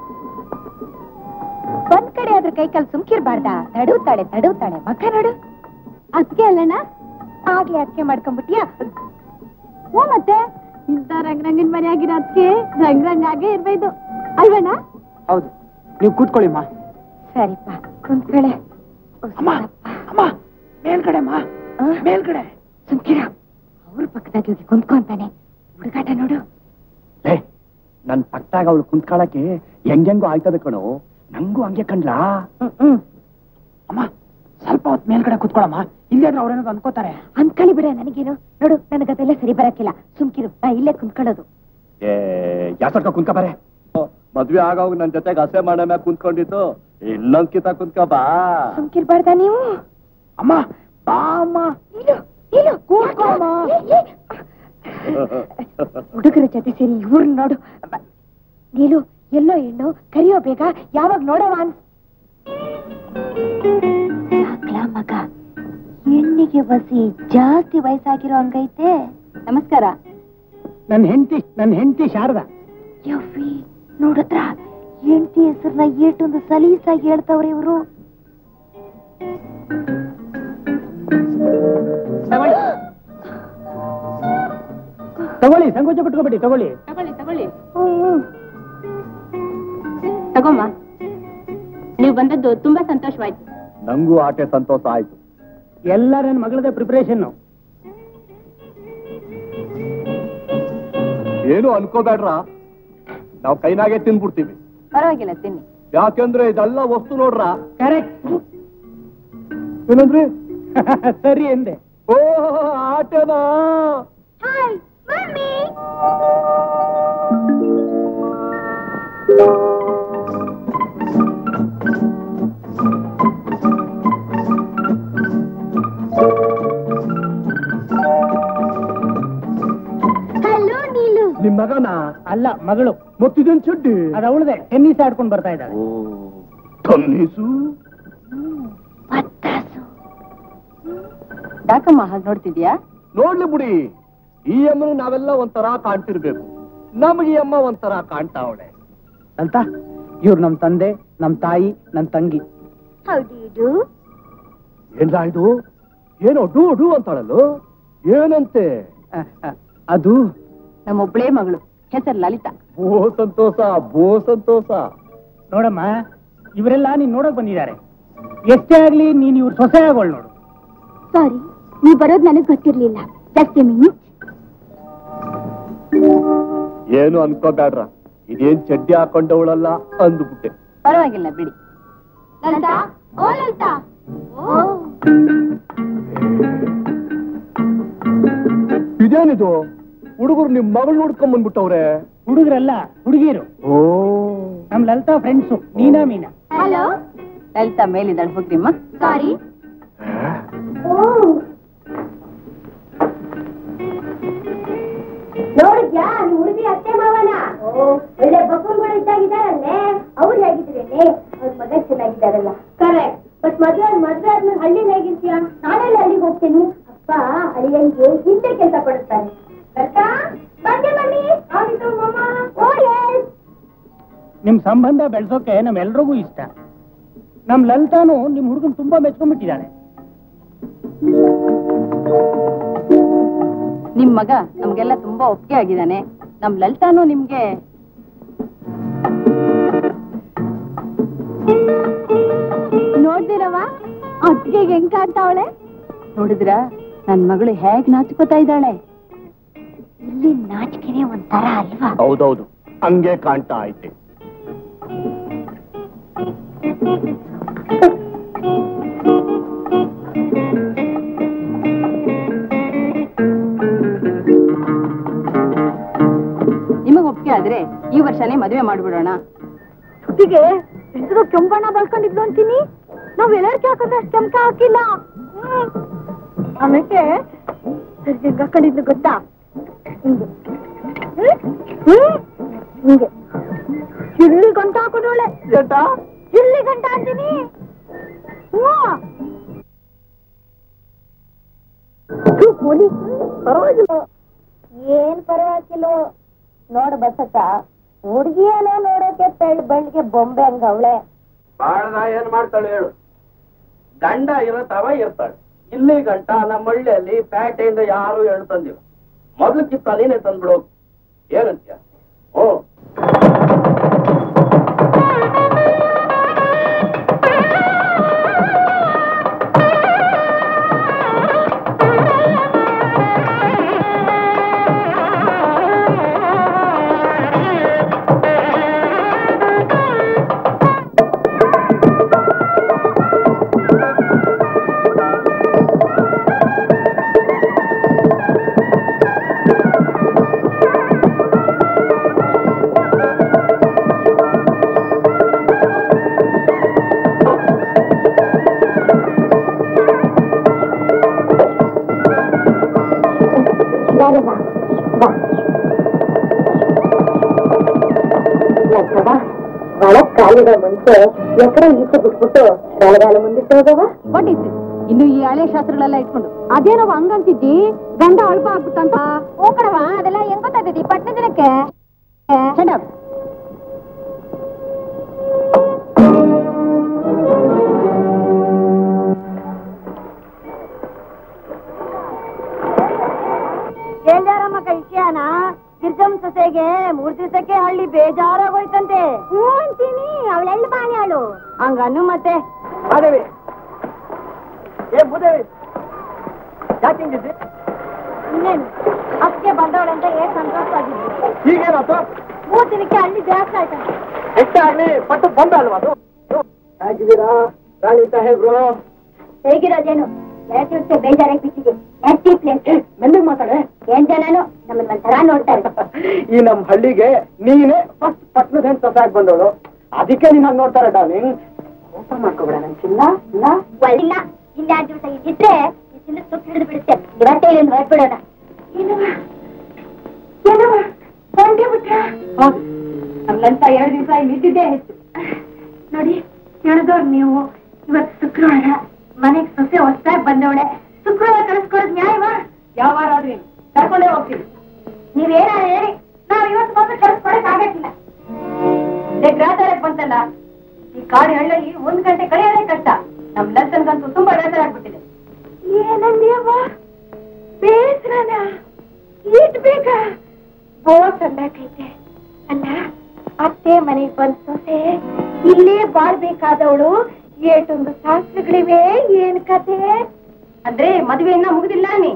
ಒಂದ್ ಕಡೆ ಆದ್ರೆ ಕೈ ಕಾಲು ಸುಮ್ಕಿರ್ಬಾರ್ದ ತಡವುತ್ತಾಳೆ ತಡವುತ್ತಾಳೆ ಮಕ್ಕ ನೋಡು ಅದಕ್ಕೆ ಅಲ್ಲಣ್ಣ ಆಗ್ಲೇ ಅದಕ್ಕೆ ಮಾಡ್ಕೊಂಡ್ಬಿಟ್ಟಿಯಾ ಓ ಮತ್ತೆ ಇಂಥ ರಂಗರಂಗನ್ ಮನೆ ಆಗಿರೋ ಅದಕ್ಕೆ ರಂಗರಂಗಾಗೆ ಇರ್ಬೇಕು ಅಲ್ವಣ್ಣ ಹೌದು ನೀವು ಕೂತ್ಕೊಳ್ಳಿಮ್ಮ ಸರಿಪ್ಪ ಕುಂತ್ಕಳೆ ಅಮ್ಮ ಅಮ್ಮ ಮೇಲ್ಗಡೆ ಅಮ್ಮ ಮೇಲ್ಗಡೆ ಸುಮ್ಕಿರ ಅವ್ರ ಪಕ್ಕದಾಗ ಹೋಗಿ ಕುಂತ್ಕೊಂತಾನೆ ಹುಡುಗಾಟ ನೋಡು ಏ ನನ್ ಪಕ್ತಾಗ ಅವಳು ಕುಂತ್ಕೊಳಕ್ಕೆ ಹೆಂಗೆಂಗೋ ಆಯ್ತದ ಕಣು ನಂಗೂ ಹಂಗೆ ಕಂಡ್ಲಾ ಹ್ಮ್ ಹ್ಮ್ ಅಮ್ಮ ಸ್ವಲ್ಪ ಹೊತ್ತು ಮೇಲ್ಗಡೆ ಕೂತ್ಕೊಳ್ಳಮ್ಮ ಇಲ್ಲೇ ಆದ್ರೆ ಅವ್ರೇನಾದ್ರು ಅನ್ಕೋತಾರೆ ಅಂದ್ಕೊಳ್ಳಿ ಬಿಡ ನನಗೇನು ನೋಡು ನನಗದೆಲ್ಲ ಸರಿ ಬರಕ್ಕಿಲ್ಲ ಸುಮ್ಕಿರು ನಾ ಇಲ್ಲೇ ಕುಂತ್ಕೊಳ್ಳೋದು ಏ ಯಾಸರ್ಕ ಕುಂತ್ಕ ಬಾರೆ ಮದ್ವೆ ಆಗೋಗ್ ನನ್ ಜೊತೆಗೆ ಹಸೆ ಮಾಡ ಮ್ಯಾಗ ಕುಂತ್ಕೊಂಡಿತ್ತು ಇಲ್ಲೊಂದ್ ಕಿತ ಕುಂತ್ಕ ಬಾ ಸುಮ್ಕಿರ್ಬಾರ್ದಾ ನೀವು ಅಮ್ಮ ಬಾ ಅಮ್ಮ ಇಲು ಇಲು ಕೂತ್ಕೊಳಮ್ಮ. ಹುಡುಗರ ಜೊತೆ ಸೇರಿ ಇವ್ರನ್ನ ನೋಡು ಬ- ನೀಲು ಎಲ್ಲೋ ಹೆಣ್ಣು ಕರಿಯೋ ಬೇಗ ಯಾವಾಗ ನೋಡವ ಅನ್ ಸಾಕ್ಲಾ ಮಗ ಹೆಣ್ಣಿಗೆ ಬಸಿ ಜಾಸ್ತಿ ವಯಸ್ಸಾಗಿರೋ ಹಂಗೈತೆ ನಮಸ್ಕಾರ ನನ್ನ ಹೆಂಡತಿ ನನ್ನ ಹೆಂಡತಿ ಶಾರದಾ ಯವ್ವಿ ನೋಡಿದ್ರ ಹೆಂಡತಿ ಹೆಸರನ್ನ ಏಟೊಂದು ಸಲೀಸಾಗಿ ಹೇಳ್ತಾವ್ರೆ ಇವರು ತಗೊಳ್ಳಿ ಸಂಕೋಚ ಪಟ್ಕೋಬೇಡಿ ತಗೊಳ್ಳಿ ತಗೊಳ್ಳಿ ತಗೊಳ್ಳಿ ತಗೊಮ್ಮ ನೀವು ಬಂದದ್ದು ತುಂಬಾ ಸಂತೋಷವಾಯ್ತು ನಂಗೂ ಆಟೆ ಸಂತೋಷ ಆಯ್ತು ಎಲ್ಲ ನನ್ನ ಮಗಳದೇ ಪ್ರಿಪರೇಷನ್ ಏನು ಅನ್ಕೋಬೇಡ್ರ ನಾವು ಕೈನಾಗೆ ತಿನ್ಬಿಡ್ತೀವಿ ಪರವಾಗಿಲ್ಲ ತಿನ್ನಿ ಯಾಕೆಂದ್ರೆ ಇದೆಲ್ಲ ವಸ್ತು ನೋಡ್ರ ಕರೆಕ್ಟ್ ಏನಂದ್ರಿ ಸರಿ ಎಂದೆ ಓ ಆಟನಾ ಹಾಯ್ ಮಮ್ಮಿ ಹಲೋ ನೀಲು ನಿಮ್ ಮಗನ ಅಲ್ಲ ಮಗಳು ಮತ್ತಿದೇನ್ ಚಡ್ಡಿ ಅದು ಅವಳದೆ ಟೆನ್ನಿಸ್ ಆಡ್ಕೊಂಡು ಬರ್ತಾ ಇದ್ದಾಳೆ ಓ ತನ್ನೀಸು ಪತ್ತಾಸು ಯಾಕಮ್ಮ ಹಾಗೆ ನೋಡ್ತಿದ್ಯಾ ನೋಡ್ಲಿ ಬಿಡಿ ಈ ಅಮ್ಮನ ನಾವೆಲ್ಲ ಒಂಥರ ಕಾಣ್ತಿರ್ಬೇಕು ನಮಗೆ ಈ ಅಮ್ಮ ಒಂಥರ ಕಾಣ್ತಾವಳೆ ಅಂತ ಇವ್ರು ನಮ್ ತಂದೆ ನಮ್ ತಾಯಿ ನನ್ ತಂಗಿ ಹೌ ಡು ಯು ಡು ಏನ್ಲ ಇದು ಏನೋ ಡೂ ಡೂ ಅಂತಾಳಲ್ಲೋ ಏನಂತೆ ಅಹ್, ಅಹ್, ಅದು ನಮ್ಮೊಬ್ಳೇ ಮಗಳು ಹೆಸರು ಲಲಿತಾ ಬೋ ಸಂತೋಷ ಬೋ ಸಂತೋಷ ನೋಡಮ್ಮ ಇವರೆಲ್ಲ ನೀನ್ ನೋಡಕ್ ಬಂದಿದ್ದಾರೆ ಎಷ್ಟೇ ಆಗ್ಲಿ ನೀನ್ ಇವ್ರ ಸೊಸೆ ಆಗೋಳ್ ನೋಡು ಸಾರಿ ನೀ ಬರೋದು ನನಗೆ ಗೊತ್ತಿರ್ಲಿಲ್ಲ ಜಸ್ಟ್ ಮಿನಿಟ್ ಏನು ಅನ್ಕೋಬೇಡ್ರ ಇದೇನ್ ಚಡ್ಡಿ ಹಾಕೊಂಡವಳಲ್ಲ ಅಂದ್ಬಿಟ್ಟೆ ಪರವಾಗಿಲ್ಲ ಬಿಡಿ ಲಲಿತಾ ಓ ಲಲಿತಾ ಓ ಇದೇನಿದು ಹುಡುಗರು ನಿಮ್ ಮಗಳು ನೋಡ್ಕೊಂಡ್ ಬಂದ್ಬಿಟ್ಟವ್ರೆ ಹುಡುಗರಲ್ಲ ಹುಡುಗಿರು ಓ ನಮ್ ಲಲಿತಾ ಫ್ರೆಂಡ್ಸು ನೀನಾ ಮೀನಾ ಹಲೋ ಲಲಿತಾ ಮೇಲಿದ್ದಾಳೆ ಹೋಗ್ರಿಮ್ಮ ಸಾರಿ ನೋಡಿದ್ಯಾ ನಿಮ್ ಹುಡುಗಿ ಅತ್ತೆ ಮಾವನ ಒಳ್ಳೆ ಬಕ್ಕುಗಳು ಇದ್ದಾಗಿದ್ದಾರಲ್ಲೇ ಅವ್ರು ಹೇಗಿದ್ರೇನೆ ಅವ್ರ ಮಗ ಚೆನ್ನಾಗಿದ್ದಾರಲ್ಲ ಕರೆಕ್ಟ್ ಬಟ್ ಮದ್ವೆ ಮದ್ವೆ ಆದ್ಮೇಲೆ ಹಳ್ಳಿ ಹೇಗಿರ್ತೀಯ ನಾನೆಲ್ಲ ಹಳ್ಳಿಗೆ ಹೋಗ್ತೀನಿ ಅಪ್ಪ ಹಳ್ಳಿಯಂಗೆ ಹಿಂದೆ ಕೆಲಸ ಪಡಿಸ್ತಾರೆ ಬರ್ತಾ ಬಂದೆ ಬನ್ನಿ ಆಗಿತ್ತು ಮಮ್ಮ ಓ ಎಸ್ ನಿಮ್ ಸಂಬಂಧ ಬೆಳ್ಸೋಕೆ ನಮ್ ಎಲ್ರಿಗೂ ಇಷ್ಟ ನಮ್ ಲಲಿತಾನು ನಿಮ್ ಹುಡುಗನ್ ತುಂಬಾ ಮೆಚ್ಕೊಂಡ್ಬಿಟ್ಟಿದ್ದಾಳೆ ನಿಮ್ ಮಗ ನಮ್ಗೆಲ್ಲ ತುಂಬಾ ಒಪ್ಪಿಗೆ ಆಗಿದ್ದಾನೆ ನಮ್ ಲಲಿತಾನು ನಿಮ್ಗೆ ನೋಡ್ದಿರವ ಅತ್ತಿಗೆ ಹೆಂಗ್ ಕಾಣ್ತಾವಳೆ ನೋಡಿದ್ರ ನನ್ ಮಗಳು ಹೇಗ್ ನಾಚ್ಕೋತಾ ಇದ್ದಾಳೆ ಇಲ್ಲಿ ನಾಚಿಕೆನೆ ಒಂಥರ ಅಲ್ವಾ ಹೌದೌದು ಹಂಗೆ ಕಾಣ್ತಾ ಐತೆ ನಿಮಗ್ ಒಪ್ಪಿಗೆ ಆದ್ರೆ ಈ ವರ್ಷನೇ ಮದುವೆ ಮಾಡ್ಬಿಡೋಣ ಸುತ್ತಿಗೆ ಹೆಸರು ಕೆಂಪಣ್ಣ ಬಳ್ಕೊಂಡಿದ್ಲು ಅಂತೀನಿ ನಾವ್ ಎಲ್ಲರಿಗೂ ಹಾಕಿದ್ರೆ ಅಷ್ಟು ಕೆಂಪ ಹಾಕಿಲ್ಲ ಹ್ಮ್. ಆಮೇಲೆ ಹೆಂಗ್ ಹಾಕೊಂಡಿದ್ಲು ಗೊತ್ತಾ ಹಿಂಗೆ ಹ್ಮ್? ಹ್ಮ್. ಹಿಂಗೆ ಇಲ್ಲಿ ಗಂಟ ಹಾಕೊಂಡೋಳೆ ಇಲ್ಲಿ ಗಂಟ ಅಂತೀನಿ ಹ್ಞೂ. ಥು, ಪೋಲಿ. ಪರವಾಗಿಲ್ಲ ಏನ್ ಪರವಾಗಿಲ್ಲ ನೋಡ ಬಸಕ್ಕ ಹುಡುಗಿಯೇನೋ ನೋಡೋಕೆ ತೆಳ್ ಬೆಳ್ಳಿಗೆ ಬೊಂಬೆ ಹಂಗ ಅವಳೆ ಬಾಳ್ದ ಏನ್ ಮಾಡ್ತಾಳೆ ಹೇಳು ಗಂಡ ಇರತ್ತವ ಇರ್ತಾಳೆ ಇಲ್ಲಿ ಗಂಟ ನಮ್ಮ ಹಳ್ಳಿಯಲ್ಲಿ ಪೇಟೆಯಿಂದ ಯಾರು ಹೆಣ್ಣು ತಂದಿಲ್ಲ ಮೊದಲು ಕಿತ್ತ ನೀನೆ ತಂದ್ಬಿಡು ಏನಂತ್ಯ ಓ ಒಳಗ್ ಕಾಲಿಡೋ ಮುಂಚೆ ಎಕರೆ ಈಚೆ ಬಿಟ್ಬಿಟ್ಟು ಬಲಗಾಲ ಮುಂದಿಟ್ಟು ಹೋಗವ ವಾಟ್ ಇಸ್ ಇನ್ನು ಈ ಹಳೆ ಶಾಸ್ತ್ರಗಳೆಲ್ಲ ಇಟ್ಕೊಂಡು ಅದೇನೋ ಹಂಗಂತಿದ್ದಿ ಗಂಡ ಅಳ್ಪ ಆಗ್ಬಿಟ್ಟಂತ ಓ ಕಣವ ಅದೆಲ್ಲ ಹೆಂಗ್ ಗೊತ್ತಾಗ್ತೈತಿ ಪಟ್ನ ಜನಕ್ಕೆ ಹೇಳ್ದಾರಮ್ಮ ವಿಷಯನ ಗಿರ್ಜಮ್ ಸೊಸೆಗೆ ಮೂರ್ ದಿವಸಕ್ಕೆ ಹಳ್ಳಿ ಬೇಜಾರಾಗೋಯ್ತಂತೆ ಹ್ಞೂ ಅಂತೀನಿ ಅವಳೆಲ್ಲ ಬಾನಿ ಅವಳು ಹಂಗನ್ನು ಮತ್ತೆ ಮಾದೇವಿ ಏ ಭೂದೇವಿ ಯಾಕೆ ಹಿಂಗಿದ್ದಿ ಇನ್ನೇನು ಅದಕ್ಕೆ ಬಂದವಳಂತ ಏನ್ ಸಂತೋಷವಾಗಿದ್ದು ಈಗೇನಾಯ್ತು ಮೂರ್ ದಿನಕ್ಕೆ ಹಳ್ಳಿ ಜಾಸ್ತಿ ಆಯ್ತಂತೆ ಎಷ್ಟೇ ಆಗ್ಲಿ ಪಟ್ಟು ಬಂದ ಅಲ್ವಾ ಅದು ಹೇಗಿದ್ದೀರಾ ರಾಣಿ ಸಾಹೇಬ್ರು ಹೇಗಿರೋದೇನು ಎರಡು ದಿವಸ ಬೇಜಾರಾಗಿ ಬಿಟ್ಟಿದೆ ಎತ್ತಿ ಪ್ಲೇಸ್ ಮೆಲ್ಲಗೆ ಮಾತಾಡೆ ಏನ್ ಜನನು ನಮ್ಮನ್ನ ಒಂಥರ ನೋಡ್ತಾರೆ ಈ ನಮ್ ಹಳ್ಳಿಗೆ ನೀನೇ ಫಸ್ಟ್ ಪಟ್ನದ ಹೆಣ್ ಸೊಸೆ ಆಗಿ ಬಂದವಳು ಅದಕ್ಕೆ ನೀನ್ ಹಂಗ್ ನೋಡ್ತಾರೆ ಡಾರ್ಲಿಂಗ್ ಕೋಪ ಮಾಡ್ಕೋಬೇಡ ನನ್ ಚಿನ್ನ ಇಲ್ಲ ಒಳ್ಳಿಲ್ಲ ಇಲ್ಲ ಎರಡು ದಿವಸ ಇದ್ದಿದ್ರೆ ಈ ಚಿನ್ನ ಸುತ್ತ ಹಿಡಿದು ಬಿಡುತ್ತೆ ಇವತ್ತೇ ಇಲ್ಲಿಂದ ಹೊರಟ್ಬಿಡೋಣ ಏನಮ್ಮ ಏನಮ್ಮ ಹೊಂಟೆ ಬಿಟ್ರ ಹೌದು ನಮ್ಗಂತ ಎರಡು ದಿವಸ ಇಲ್ಲಿ ಇದ್ದಿದ್ದೇ ಹೆಚ್ಚು ನೋಡಿ ತಿಳಿದವ್ರು ನೀವು ಇವತ್ತು ಶುಕ್ರವಾರ ಮನೆಗ್ ಸೊಸೆ ಹೊಸದಾಗಿ ಬಂದವಳೆ ಶುಕ್ರವಾರ ಕಳಿಸ್ಕೊಡೋದು ನ್ಯಾಯವಾ ಯಾವ ವಾರ ಆದ್ರಿ ಕರ್ಕೊಂಡೇ ಹೋಗ್ತೀವಿ ನೀವೇನಾರ ಹೇಳಿ ನಾವ್ ಇವತ್ತು ಮಾತ್ರ ಕಳಿಸ್ಕೊಡಕ್ ಆಗಕ್ಕಿಲ್ಲ ಗ್ರಾಚಾರಕ್ಕೆ ಬಂತಲ್ಲ ಈ ಕಾಡಿ ಹಳ್ಳಲ್ಲಿ ಒಂದ್ ಗಂಟೆ ಕಳೆಯೋದೇ ಕಷ್ಟ ನಮ್ ಲಂಚನ್ಗಂತೂ ತುಂಬಾ ಬೇಸರ ಆಗ್ಬಿಟ್ಟಿದೆ ಏನಂದ್ಯವ್ವ ಬೇಸರನ ಈಟ್ ಬೇಕಾ ಬೋಸ್ ಅನ್ನಕೈತೆ ಅಲ್ಲ ಅತ್ತೆ ಮನೆಗ್ ಬಂದ್ ಸೊಸೆ ಇಲ್ಲೇ ಬಾಳ್ಬೇಕಾದವಳು ಏಟೊಂದು ಶಾಸ್ತ್ರಗಳಿವೆ ಏನ್ ಕತೆ ಅಂದ್ರೆ ಮದುವೆ ಇನ್ನ ಮುಗಿದಿಲ್ಲ ನೀ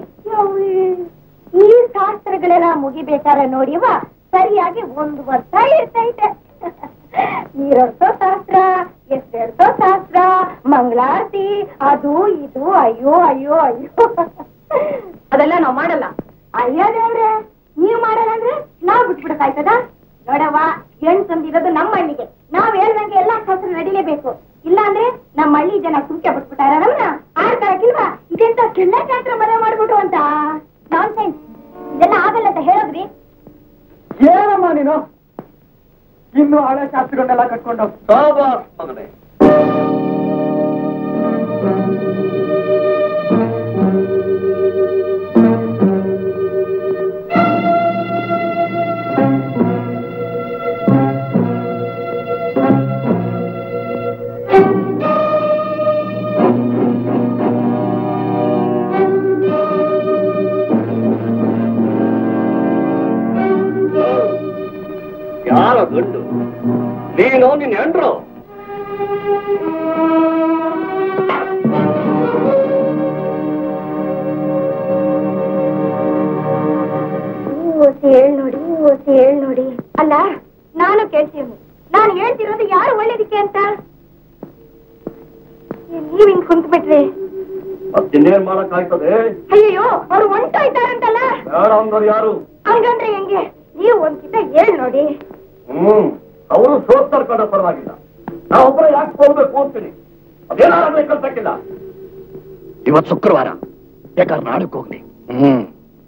ಈ ಶಾಸ್ತ್ರಗಳೆಲ್ಲ ಮುಗಿಬೇಕಾರೆ ನೋಡಿವ ಸರಿಯಾಗಿ ಒಂದು ವರ್ಷ ಇರ್ತೈತೆ ನೀರೊಡ್ಸೋ ಶಾಸ್ತ್ರ ಎಷ್ಟೆಡ್ಸೋ ಶಾಸ್ತ್ರ ಮಂಗಳಾರತಿ ಅದು ಇದು ಅಯ್ಯೋ ಅಯ್ಯೋ ಅಯ್ಯೋ ಅದೆಲ್ಲ ನಾವ್ ಮಾಡಲ್ಲ ಅಯ್ಯ ದೇವ್ರೆ ನೀವ್ ಮಾಡಲ್ಲ ಅಂದ್ರೆ ನಾವ್ ಬಿಟ್ಬಿಡಕ್ಕಾಯ್ತದ ನೋಡವ್ವ ಹೆಣ್ ತಂದಿರೋದು ನಮ್ಮ ಹಳ್ಳಿಗೆ ನಾವ್ ಹೇಳ್ದಂಗೆ ಎಲ್ಲಾ ಶಾಸ್ತ್ರ ನಡಿಲೇಬೇಕು ಇಲ್ಲ ಅಂದ್ರೆ ನಮ್ಮ ಹಳ್ಳಿ ಜನ ಸುಮ್ಕೆ ಬಿಟ್ಬಿಟ್ಟಾರ ನಮ್ನ ಆಡ್ತಾರಕ್ಕಿಲ್ವಾ ಇದೆಂತ ಕೆಲ್ಲ ಶಾಸ್ತ್ರ ಮದುವೆ ಮಾಡ್ಬಿಟ್ರು ಅಂತ ನಾನ್ ಸೆನ್ಸ್ ಇದೆಲ್ಲ ಆಗಲ್ಲ ಅಂತ ಹೇಳೋದ್ರಿ ಏನಮ್ಮ ನೀನು ಇನ್ನು ಹಳೆ ಶಾಸ್ತ್ರಗಳನ್ನೆಲ್ಲ ಕಟ್ಕೊಂಡು ಸಾಬಾಸ್ ಮಗನೇ ಯಾರ ಗಂಡು ನೀನು ನಿನ್ನ ಹೆಂಡ್ರು ಓಸಿ ಹೇಳ್ ನೋಡಿ ಓಸಿ ಹೇಳ್ ನೋಡಿ ಅಲ್ಲ ನಾನು ಕೇಳ್ತೀನಿ ನಾನು ಹೇಳ್ತಿರೋದು ಯಾರು ಒಳ್ಳೇದಕ್ಕೆ ಅಂತ ನೀವ್ ಹಿಂಗ್ ಕುಂತ್ ಬಿಟ್ರಿ ಮತ್ತಿನ್ನೇನ್ ಮಾಡಕ್ಕಾಯ್ತದೆ ಅಯ್ಯೋ ಅವ್ರು ಹೊಂಟೋಯ್ತಾರಂತಲ್ಲ ಬೇಡ ಅಂದ್ರು ಯಾರು ಹಂಗಂದ್ರೆ ಹೆಂಗೆ ನೀವು ಒಂದ್ಕಿತ ಹೇಳ್ ನೋಡಿ ಹ್ಮ್ ಅವರು ಸೋತ್ತರ್ ಕಂಡ ಪರವಾಗಿಲ್ಲ ನಾವೊಬ್ಬರ ಯಾಕೆ ಹೋಗ್ಬೇಕು ಅಂತೀನಿ ಅದೇನಾಗಲಿ ಕಲ್ಸಕ್ಕಿಲ್ಲ ಇವತ್ತು ಶುಕ್ರವಾರ ಬೇಕಾದ್ರೆ ನಾಡಕ್ ಹೋಗ್ಲಿ ಹ್ಮ್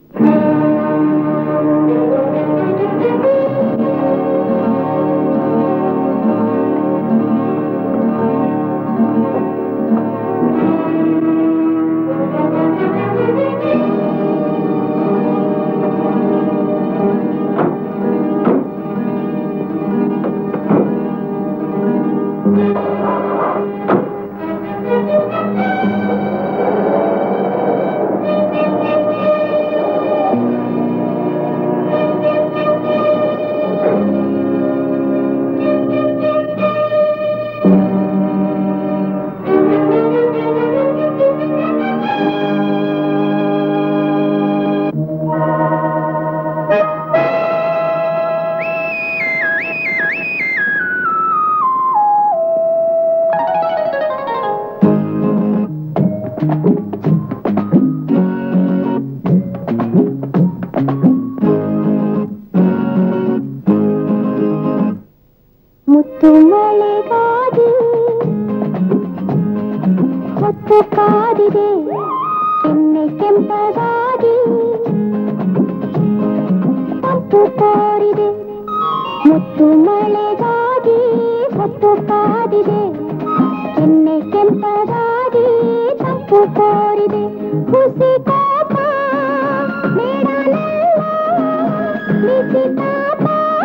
ಮುತ್ತು ಮಳೆಗಾಗಿ ಹೊತ್ತು ಕಾದಿದೆ ಕೆನ್ನೆ ಕೆಂಪಗಾಗಿ ತಂಪು ಕೋರಿದೆ ಮುತ್ತು ಮಳೆಗಾಗಿ ಹೊತ್ತು ಕಾದಿದೆ ಕೆನ್ನೆ ಕೆಂಪಗಾಗಿ ತಂಪು ತಪ್ಪು ಕೋರಿದೆ ಹುಸಿ ಕೋಪ ಬೇಡನೆಲ್ಲ ಬಿಸಿ ತಾಪ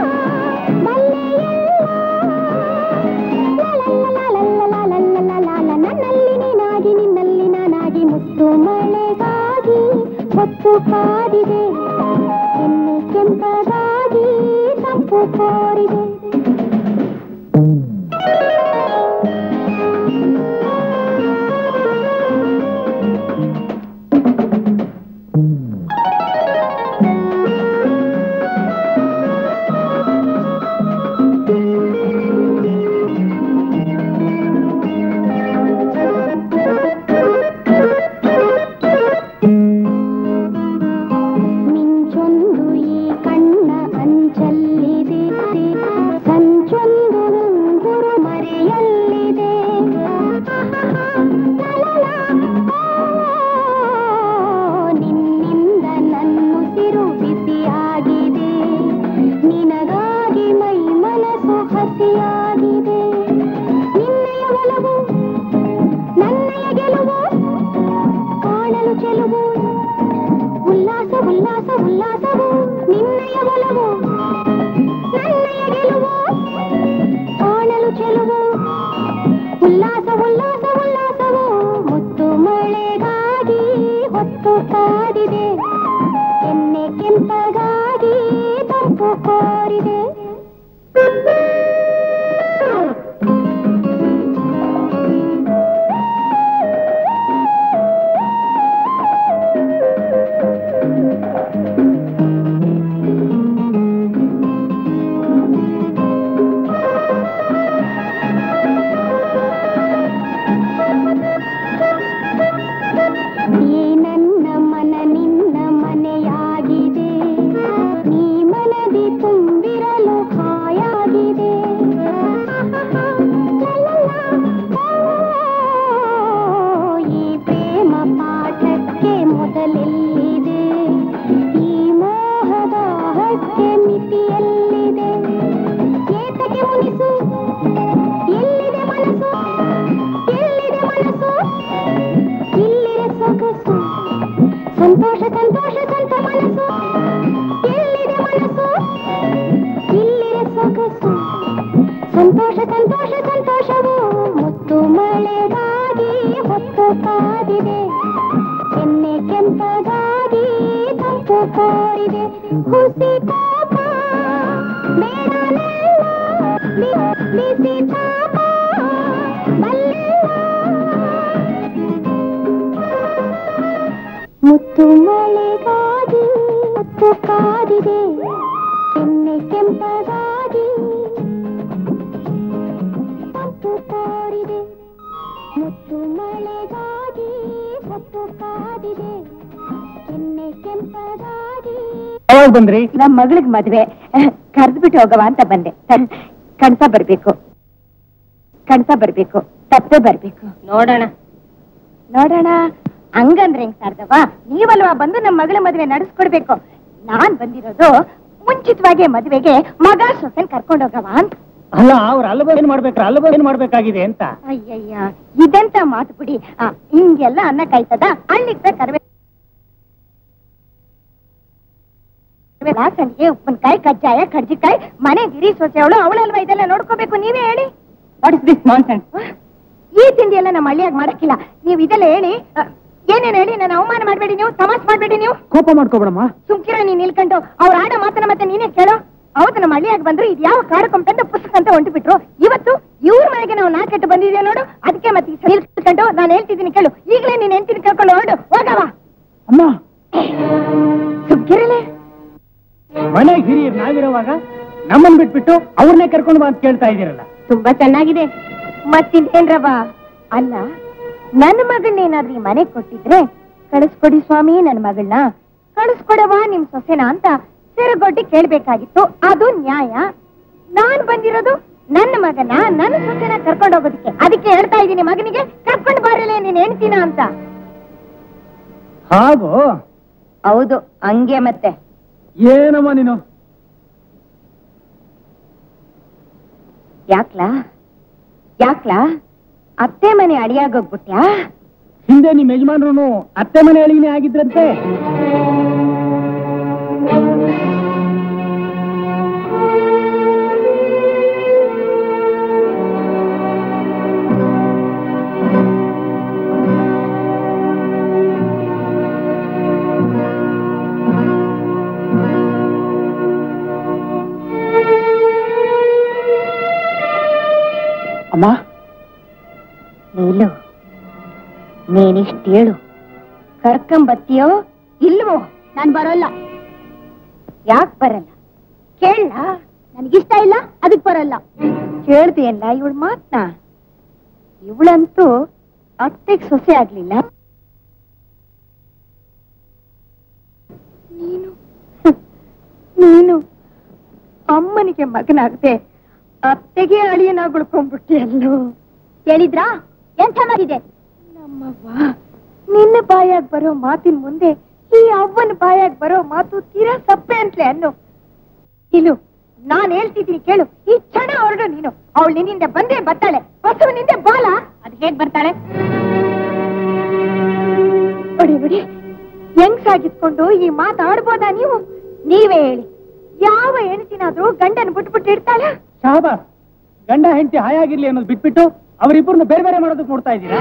ಮಲ್ಲೆಯೆಲ್ಲ ನನ್ನಲ್ಲಿ ನೀನಾಗಿ ನಿನ್ನಲ್ಲಿ ನಾನಾಗಿ ಮುತ್ತು ಮಳೆಗಾಗಿ ಹೊತ್ತು ಕಾದಿದೆ ಎಣ್ಣೆ ಕೆಂಪಗಾಗಿ ತಪ್ಪು ಕೋರಿದೆ ಮಿಂಚೊಂದು ಈ ಕಣ್ಣ ಅಂಚಲ್ಲಿದೆ ಸಂಚೊಂದು ಗುರು ಮರೆಯಲ್ಲಿದೆ ನಿನ್ನಿಂದ ನನ್ನುಸಿರು ಬಿಸಿಯಾಗಿದೆ ನಿನಗಾಗಿ ಮೈ ಮನಸ್ಸು ಹಸಿಯಾಗಿದೆ ನಿನ್ನೆಯ ಒಲವು ನನ್ನೆಯ ಗೆಲುವು ಕಾಣಲು ಚೆಲುವು ಉಲ್ಲಾಸ ಉಲ್ಲಾಸ ಉಲ್ಲಾಸವು ನಿನ್ನಯ ಒಲವು ನನ್ನಯ ಗೆಲುವು ಕಾಣಲು ಚೆಲುವು ಉಲ್ಲಾಸ ಉಲ್ಲಾಸ ಉಲ್ಲಾಸವು ಮುತ್ತು ಮಳೆಗಾಗಿ ಹೊತ್ತು ಕಾದಿದೆ ಎಣ್ಣೆ ಕೆಂಪಗಾಗಿ ತಪ್ಪು ಕೋರಿದೆ ಈ ನನ್ನ ಮನ ನಿನ್ನ ಮನೆಯಾಗಿದೆ ನೀ ಮನದಿ ತುಂಬಿರಲು ಹಾಯಾಗಿದೆ ಈ ಪ್ರೇಮ ಪಾಠಕ್ಕೆ ಮೊದಲೆಲ್ಲಿದೆ ಈ ಮೋಹದ ಹಕ್ಕೆ ಮಿತಿಯಲ್ಲಿದೆ ಏತಕ್ಕೆ ಮುನಿಸು ಎಲ್ಲಿದೆ ಮನಸ್ಸು ಎಲ್ಲಿದೆ ಮನಸ್ಸು ಇಲ್ಲಿದೆ ಸೊಗಸು ಸಂತೋಷ ಸಂತೋಷ ಸಂತ ಮನಸ್ಸು ಎಲ್ಲಿದೆ ಮನಸ್ಸು ಇಲ್ಲಿದೆ ಸೊಗಸು ಸಂತೋಷ ಸಂತೋಷ ಸಂತೋಷವು ಮುತ್ತು ಮಳೆಗಾಗಿ ಹೊತ್ತು ಕಾದಿದೆ ಎಣ್ಣೆ ಕೆಂಪಗಾಗಿ ತಪ್ಪು ಕೋರಿದೆ ಹುಸಿ ಕೋಪ ಬೇಡನೆಲ್ಲ ಬಿ- ಬಿಸಿ ತಾಪ ಬಲ್ಲೆಲ್ಲ ಮುತ್ತು ಮಳೆಗಾಗಿ ಮುತ್ತು ಕಾದಿದೆ ಎಣ್ಣೆ ಕೆಂಪಗಾಗಿ ತಪ್ಪು ಕೋರಿದೆ ಮುತ್ತು ಮಳೆಗಾಗಿ ಹೊತ್ತು ಕಾದಿದೆ ಎಣ್ಣೆ ಕೆಂಪಗಾಗಿ ಯಾವಾಗ ಬಂದ್ರಿ ನಮ್ ಮಗಳಿಗೆ ಮದ್ವೆ ಕರೆದು ಬಿಟ್ಟು ಹೋಗವ ಅಂತ ಬಂದೆ ಕಣ್ಸ ಬರ್ಬೇಕು ಕಣ್ಸ ಬರ್ಬೇಕು ತಪ್ಪೆ ಬರ್ಬೇಕು ನೋಡೋಣ ನೋಡೋಣ ಹಂಗಂದ್ರೆ ಹೆಂಗ್ ಸಾರ್ದವ ನೀವಲ್ವಾ ಬಂದು ನಮ್ಮ ಮಗಳ ಮದ್ವೆ ನಡೆಸ್ಕೊಡ್ಬೇಕು ನಾನ್ ಬಂದಿರೋದು ಮುಂಚಿತವಾಗಿ ಮದ್ವೆಗೆ ಮಗ ಸೊಸೆನ್ ಕರ್ಕೊಂಡು ಹೋಗವ ಅಂತ ಅಲ್ಲ ಅವ್ರ ಅಲ್ವ ಏನ್ ಮಾಡ್ಬೇಕ್ರ ಅಲ್ವ ಏನ್ ಮಾಡ್ಬೇಕಾಗಿದೆ ಅಂತ ಅಯ್ಯಯ್ಯ ಇದೆಂತ ಮಾತು ಬಿಡಿ ಆ, ಹಿಂಗೆಲ್ಲ ಅನ್ನ ಕಾಯ್ತದ ಹಳ್ಳಿಗೆ ಕರ್ವೆ ಸಂಡಿಗೆ ಉಪ್ಪಿನಕಾಯಿ ಕಜ್ಜಾಯ ಕಡ್ಜಿಕಾಯಿ ಮನೆ ಗಿರಿ ಸೊಸೆಯವಳು ಅವಳಲ್ವಾ ಇದೆಲ್ಲ ನೋಡ್ಕೋಬೇಕು ನೀವೇ ಹೇಳಿ ವಾಟ್ ಇಸ್ ದಿಸ್ ನಾನ್ಸೆನ್ಸ್ ಈ ತಿಂಡಿ ಎಲ್ಲ ನಮ್ಮ ಹಳ್ಳಿಯಾಗ ಮಾಡಕ್ಕಿಲ್ಲ ನೀವು ಇದೆಲ್ಲ ಹೇಳಿ ಆ, ಏನೇನ್ ಹೇಳಿ ನನ್ನ ಅವಮಾನ ಮಾಡ್ಬೇಡಿ ನೀವು ತಮಾಷ್ ಮಾಡ್ಬೇಡಿ ನೀವು ಕೋಪ ಮಾಡ್ಕೊಬೇಡಮ್ಮ ಸುಮ್ಕಿರ ನೀನ್ ನಿಲ್ಕೊಂಡು ಅವ್ರ ಆಡೋ ಮಾತನ್ನ ಮತ್ತೆ ನೀನೇ ಕೇಳೋ ಹೌದು ನಮ್ಮ ಹಳ್ಳಿಯಾಗ ಬಂದ್ರು ಇದು ಯಾವ ಕಾಡಕೊಂಬಂತ ಪುಸ್ತಕ ಅಂತ ಹೊಂಟು ಬಿಟ್ರು ಇವತ್ತು ಇವ್ರ ಮನೆಗೆ ನಾವು ನಾಲ್ಕೆಟ್ಟು ಬಂದಿದೆ ನೋಡು ಅದಕ್ಕೆ ಮತ್ತೆ ಈ ಸಲ ನಿಲ್ಕೊಂಡು ನಾನು ಹೇಳ್ತಿದ್ದೀನಿ ಕೇಳು ಈಗಲೇ ನೀನ್ ಹೆಂಡ್ತಿನ ಕರ್ಕೊಂಡು ಹೊರಡು ಹೋಗವ ಅಮ್ಮ ಸುಮ್ಕಿರಲೇ ಮನೆಗೆ ಹಿರಿಯರು ನಾವಿರುವಾಗ ನಮ್ಮನ್ ಬಿಟ್ಬಿಟ್ಟು ಅವ್ರನ್ನೇ ಕರ್ಕೊಂಡು ಬಾ ಅಂತ ಕೇಳ್ತಾ ಇದೀರಲ್ಲ ತುಂಬಾ ಚೆನ್ನಾಗಿದೆ ಮತ್ತಿನ್ನೇನ್ರವ ಅಲ್ಲ ನನ್ನ ಮಗಳನ್ನೇನಾದ್ರೂ ಈ ಮನೆಗ್ ಕೊಟ್ಟಿದ್ರೆ ಕಳಿಸ್ಕೊಡಿ ಸ್ವಾಮಿ ನನ್ನ ಮಗಳನ್ನ ಕಳಿಸ್ಕೊಡವ ನಿಮ್ ಸೊಸೆನ ಅಂತ ಸಿರಗೊಡ್ಡಿ ಕೇಳ್ಬೇಕಾಗಿತ್ತು ಅದು ನ್ಯಾಯ ನಾನ್ ಬಂದಿರೋದು ನನ್ನ ಮಗನ ನನ್ನ ಸೊಸೆನ ಕರ್ಕೊಂಡು ಹೋಗೋದಕ್ಕೆ ಅದಕ್ಕೆ ಹೇಳ್ತಾ ಇದ್ದೀನಿ ಮಗನಿಗೆ ಕರ್ಕೊಂಡು ಬಾರಲೇ ನೀನ್ ಹೆಣ್ತಿನ ಅಂತ ಹಾಗೂ ಹೌದು ಹಂಗೆ ಮತ್ತೆ ಏನಮ್ಮ ನೀನು ಯಾಕ್ಲಾ ಯಾಕ್ಲಾ ಅತ್ತೆ ಮನೆ ಅಡಿಯಾಗೋಗ್ಬಿಟ್ಯಾ ಹಿಂದೆ ನಿಮ್ ಯಜಮಾನ್ರು ಅತ್ತೆ ಮನೆ ಅಳಿನೇ ಆಗಿದ್ರಂತೆ ಅಮ್ಮ ನೀಲು ನೀನಿಷ್ಟು ಹೇಳು ಕರ್ಕೊಂಬತ್ತೀಯೋ ಇಲ್ವೋ ನಾನ್ ಬರೋಲ್ಲ ಯಾಕೆ ಬರಲ್ಲ ಕೇಳ ನನಗಿಷ್ಟ ಇಲ್ಲ ಅದಕ್ ಬರಲ್ಲ ಕೇಳ್ದೆಯಲ್ಲ ಇವಳ ಮಾತ್ನ ಇವಳಂತೂ ಅತ್ತೆಗ್ ಸೊಸೆ ಆಗ್ಲಿಲ್ಲ ನೀನು ನೀನು ಅಮ್ಮನಿಗೆ ಮಗನಾಗದೆ ಅತ್ತೆಗೆ ಅಳಿಯನಾಗ್ ಉಳ್ಕೊಂಡ್ಬಿಟ್ಟಿಯಲ್ಲೋ ಹೇಳಿದ್ರಾ ಎಂಥ ಮಾಡಿದೆ ನಮ್ಮವ್ವ ನಿನ್ನ ಬಾಯಾಗ್ ಬರೋ ಮಾತಿನ ಮುಂದೆ ಈ ಅವ್ವನ ಬಾಯಾಗ್ ಬರೋ ಮಾತು ತೀರಾ ಸಪ್ಪೆ ಅಂತಲೇ ಅನ್ನು ಇಲು ನಾನ್ ಹೇಳ್ತಿದ್ದೀನಿ ಕೇಳು ಈ ಕ್ಷಣ ಹೊರಡು ನೀನು ಅವಳು ನಿನ್ನಿಂದ ಬಂದೇ ಬರ್ತಾಳೆ ಬಸವನಿಂದ ಬಾಲ ಅದ್ ಹೇಗ್ ಬರ್ತಾಳೆ ನೋಡಿ ನೋಡಿ ಹೆಂಗ್ ಸಾಗಿಸ್ಕೊಂಡು ಈ ಮಾತಾಡ್ಬೋದಾ ನೀವು ನೀವೇ ಹೇಳಿ ಯಾವ ಹೆಣ್ತಿನಾದ್ರೂ ಗಂಡನ್ ಬಿಟ್ಬಿಟ್ಟು ಇಡ್ತಾಳ ಶಾಬಾಸ್ ಗಂಡ ಹೆಂಡತಿ ಹಾಯಾಗಿರ್ಲಿ ಅನ್ನೋದು ಬಿಟ್ಬಿಟ್ಟು ಅವರಿಬ್ಬರನ್ನು ಬೇರೆ ಬೇರೆ ಮಾಡೋದಕ್ಕೆ ನೋಡ್ತಾ ಇದ್ದೀರಾ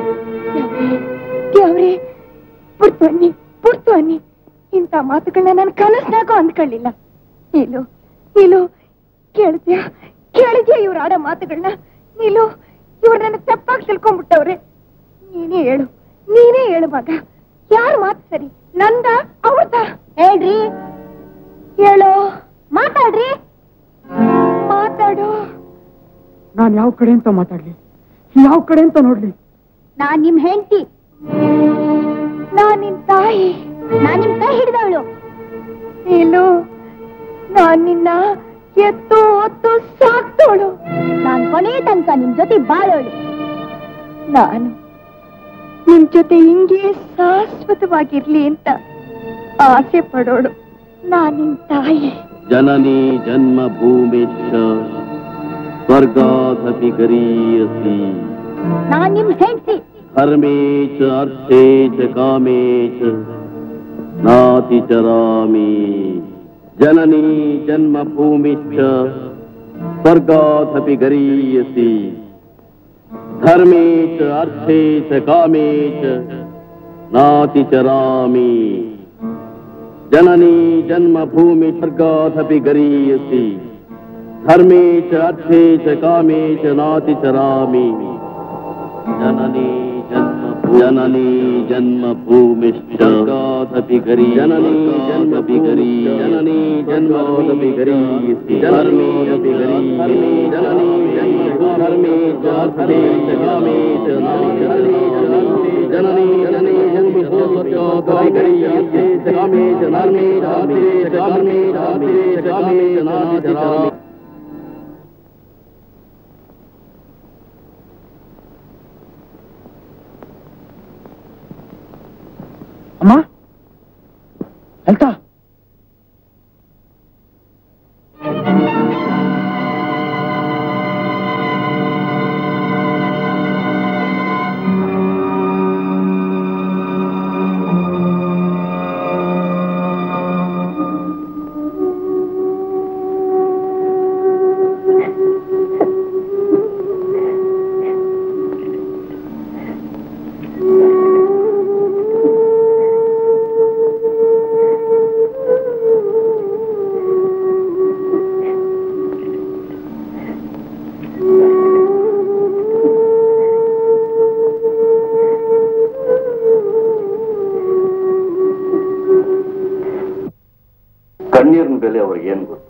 ದೇವ್ರೆ ಪುರ್ತು ಅನ್ನಿ ಪುರ್ತು ಅನ್ನಿ ಇಂಥ ಮಾತುಗಳನ್ನ ನಾನು ಕನಸ್ನಾಗೂ ಅಂದ್ಕೊಳ್ಳಿಲ್ಲ ನೀಲು ನೀಲು ಕೇಳಿದ್ಯಾ ಕೇಳಿದ್ಯಾ ಇವ್ರ ಆಡೋ ಮಾತುಗಳನ್ನ ನೀಲು ಇವ್ರು ನನ್ನ ತಪ್ಪಾಗಿ ತಿಳ್ಕೊಂಡ್ಬಿಟ್ಟವ್ರೆ ನೀನೇ ಹೇಳು ನೀನೇ ಹೇಳು ಮಗ ಯಾರ ಮಾತು ಸರಿ ನಂದ ಅವ್ರದ ಹೇಳ್ರಿ ಹೇಳೋ ಮಾತಾಡ್ರಿ ಮಾತಾಡು ನಾನು ಯಾವ ಕಡೆ ಅಂತ ಮಾತಾಡ್ಲಿ ಯಾವ ಕಡೆ ಅಂತ ನೋಡ್ಲಿ ನಾನ್ ನಿಮ್ ಹೆಂಡತಿ ನಾನ್ ನಿನ್ ತಾಯಿ ನಾನ್ ನಿಮ್ ಕೈ ಹಿಡಿದವಳು ನೀಲು ನಾನ್ ನಿನ್ನ ಎತ್ತು ಹೊತ್ತು ಸಾಕ್ತೋಳು ನಾನ್ ಕೊನೆ ತನಕ ನಿಮ್ ಜೊತೆ ಬಾಳೋಳು ನಾನು ನಿಮ್ ಜೊತೆ ಹಿಂಗೆ ಶಾಶ್ವತವಾಗಿರ್ಲಿ ಅಂತ ಆಸೆ ಪಡೋಳು ನಾನ್ ನಿನ್ ತಾಯಿ ಜನನಿ ಜನ್ಮ ಭೂಮಿಶ್ಚ ಸ್ವರ್ಗಾದಪಿ ಗರೀಯಸಿ ನಾನ್ ನಿಮ್ ಹೆಂಡತಿ ಧರ್ಮೇ ಚ ಅರ್ಥೇ ಚ ಕಾಮೇ ಚ ನಾತಿ ಚರಾಮಿ ಜನನಿ ಜನ್ಮ ಭೂಮಿಶ್ಚ ಸ್ವರ್ಗಾದಪಿ ಗರೀಯಸಿ ಧರ್ಮೇ ಚ ಅರ್ಥೇ ಚ ಕಾಮೇ ಚ ನಾತಿ ಚರಾಮಿ ಜನನಿ ಜನ್ಮ ಭೂಮಿ ಸ್ವರ್ಗಾದಪಿ ಗರೀಯಸಿ ಧರ್ಮೇ ಚ ಅರ್ಥೇ ಚ ಕಾಮೇ ಚ ನಾತಿ ಚರಾಮಿ ಜನನಿ ಜನ್ಮ ಜನನಿ ಜನ್ಮ ಭೂಮಿಶ್ಚರ್ಗಾದಪಿ ಗರಿ ಜನನಿ ಜನ್ಮ ಗರಿ ಜನನಿ ಜನ್ಮೋದಪಿ ಗರೀಯಸಿ ಧರ್ಮೇದಪಿ ಗರಿ ಜನನಿ ಜನ್ಮ ಧರ್ಮೇ ಚ ಅರ್ಥೇ ಚ ಕಾಮೇ ಚ ನಾತಿ ಚರಾಮಿ ಜನನಿ ಜನನಿ ಜನ್ಮ ಭೂಮಿಶ್ಚರ್ಗಾದಪಿ ಗರೀಯಸಿ ಕಾಮೇ ಚ ಧರ್ಮೇ ಚ ಅರ್ಥೇ ಚ ಕಾಮೇ ಚ ಕಾಮೇ ಚ ನಾತಿ ಚರಾಮಿ ಅಮ್ಮ ಲಲಿತಾ ಕಣ್ಣೀರಿನ ಬೆಲೆ ಅವ್ರಿಗೆ ಏನ್ ಗೊತ್ತು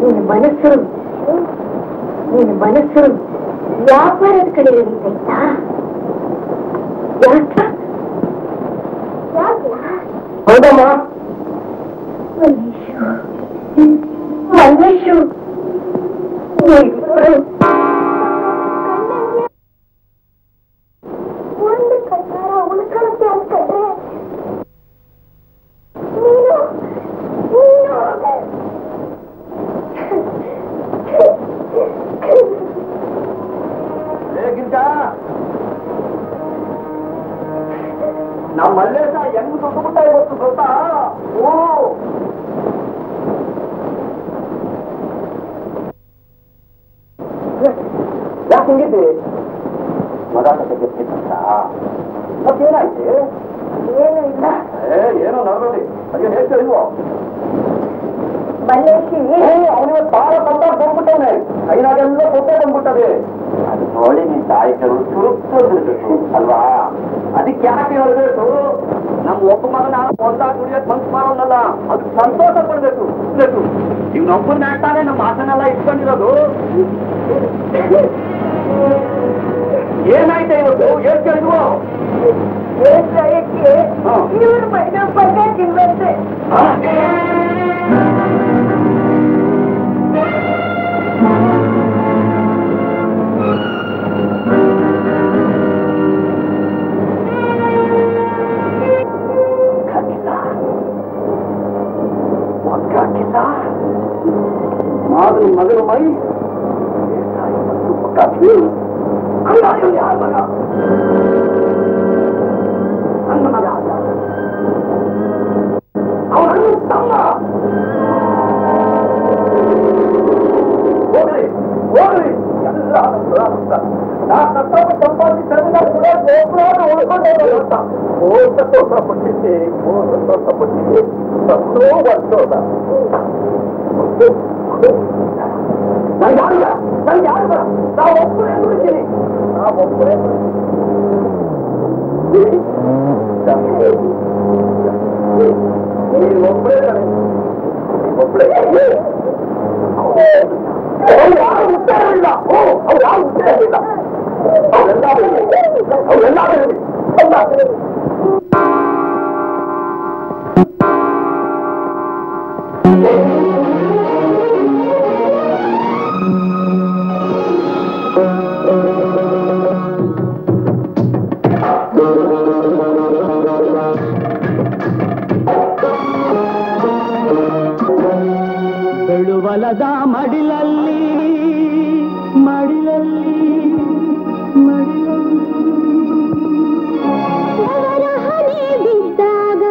ನಿನ್ನ ಮನಸ್ಸು ನಿನ್ನ ಮನಸ್ಸು ವ್ಯಾಪಾರದ ಕಡೆ ನಡೀತೈತಾ ಯಾಕ ಯಾಕೆ ಹೌದಮ್ಮ ಮಲ್ಲೇಶು ಮಲ್ಲೇಶು ನೀವಿಬ್ರು ಒಂದು ಕಣ್ಣಾರ ಉಳ್ಕೊಳ್ಳುತ್ತೆ ಅನ್ಕೊಂಡ್ರೆ ನೀನು ನೀನು ಗಿಂಜ ನಮ್ಮ ಮಲ್ಲೇಶ ಹೆಂಗ್ ದುಡ್ಡುಬಿಟ್ಟ ಇವತ್ತು ಗೊತ್ತಾ ಓ ಯಾಕೆ ಹಿಂಗಿದ್ದಿ ಮದಾಟ ತೆಗೆಸ್ತಿತ್ತ ಮತ್ತೇನಾಯ್ತು ಏನು ಇಲ್ಲ ಏ ಏನೋ ನರ್ರದಿ ಅದೇನು ಹೇಳ್ತಾ ಇಲ್ವೋ ಮಲ್ಲೇಶಿ ಅವನಿವತ್ತು ಬಾಳ ಬಂದಾಗ ಬಂದ್ಬಿಟ್ಟವನೆ ಕೈನಾಗೆಲ್ಲ ಕೊಟ್ಟೆ ಬಂದ್ಬಿಟ್ಟದೆ ಅದು ನೋಡಿ ನಿನ್ ತಾಯಿ ಕರು ಚುರುಕ್ತಿರ್ಬೇಕು ಅಲ್ವಾ ಅದಕ್ಕೆ ಯಾಕೆ ಹೇಳ್ಬೇಕು ನಮ್ ಒಬ್ಬ ಮಗನ ಒಂದಾಗ ದುಡಿಯಕ್ ಮನ್ಸು ಮಾಡೋನಲ್ಲ ಅದಕ್ಕೆ ಸಂತೋಷ ಪಡ್ಬೇಕು ಬೇಕು ಇವ್ನೊಬ್ಬನ ನಾಟಾನೆ ನಮ್ಮ ಮಾತನ್ನೆಲ್ಲ ಇಟ್ಕೊಂಡಿರೋದು ಏನಾಯ್ತಾ ಇವತ್ತು ಏನ್ ಕೇಳಿದ್ವು ಬೇಸಾಯಕ್ಕೆ ಹಾ. ಇವ್ರ ಮೈನ ಪಲ್ಯ ತಿನ್ಬಂತೆ ಒಗ್ಗಾಕಿಲ್ಲ ಒಗ್ಗಾಕಿಲ್ಲ ಮಾದರಿ ಮಗನ ಮೈ ಬೇಸಾಯ ಮತ್ತು ಒಗ್ಗಾಕಿ ಹಂಗಾಗಿ ಯಾರ ಮಗ ನನ್ನ ಮಗ ಅಲ್ಲ ಅವನನ್ನು ತಮ್ಮ ಹೋಗ್ರಿ ಹೋಗ್ರಿ ಎಲ್ಲ ದುರಾಂತ. ನಾ ಕರ್ತವ್ಯ ಸಂಪಾದಿಸಿದ್ರಿಂದ ಕೂಡ ಒಬ್ಬರಾದ ಉಳ್ಕೊಂಡವ್ರು ಅಂತ ಓ ಸಂತೋಷ ಪಟ್ಟಿದ್ದೆ ಓ ಸಂತೋಷ ಪಟ್ಟಿದ್ದೆ ಸತ್ತೋ ವರ್ಷೋದ ನನ್ಗೆ ಯಾರು ಬೇಡ ನನ್ಗೆ ಯಾರು ಬೇಡ ನಾವು ಒಬ್ಬರೇ ದುಡಿತೀನಿ ನಾವು ಒಬ್ಬರೇ ನೀನು ಒಬ್ಬರೇ ಕಣೆ ಒಬ್ಬರೇ ಅವ್ರು ಯಾರು ಉತ್ತರ ಇಲ್ಲ ಓ ಅವ್ರು ಯಾರು ಉತ್ತರ ಇಲ್ಲ ಅವರೆಲ್ಲ ಅವರೆಲ್ಲ ಬೆಳುವಲದ ಮಡಿಲಲ್ಲಿ ಮಡಿಲಲ್ಲಿ ಮಡಿಲಲ್ಲಿ ಬಿದ್ದಾಗ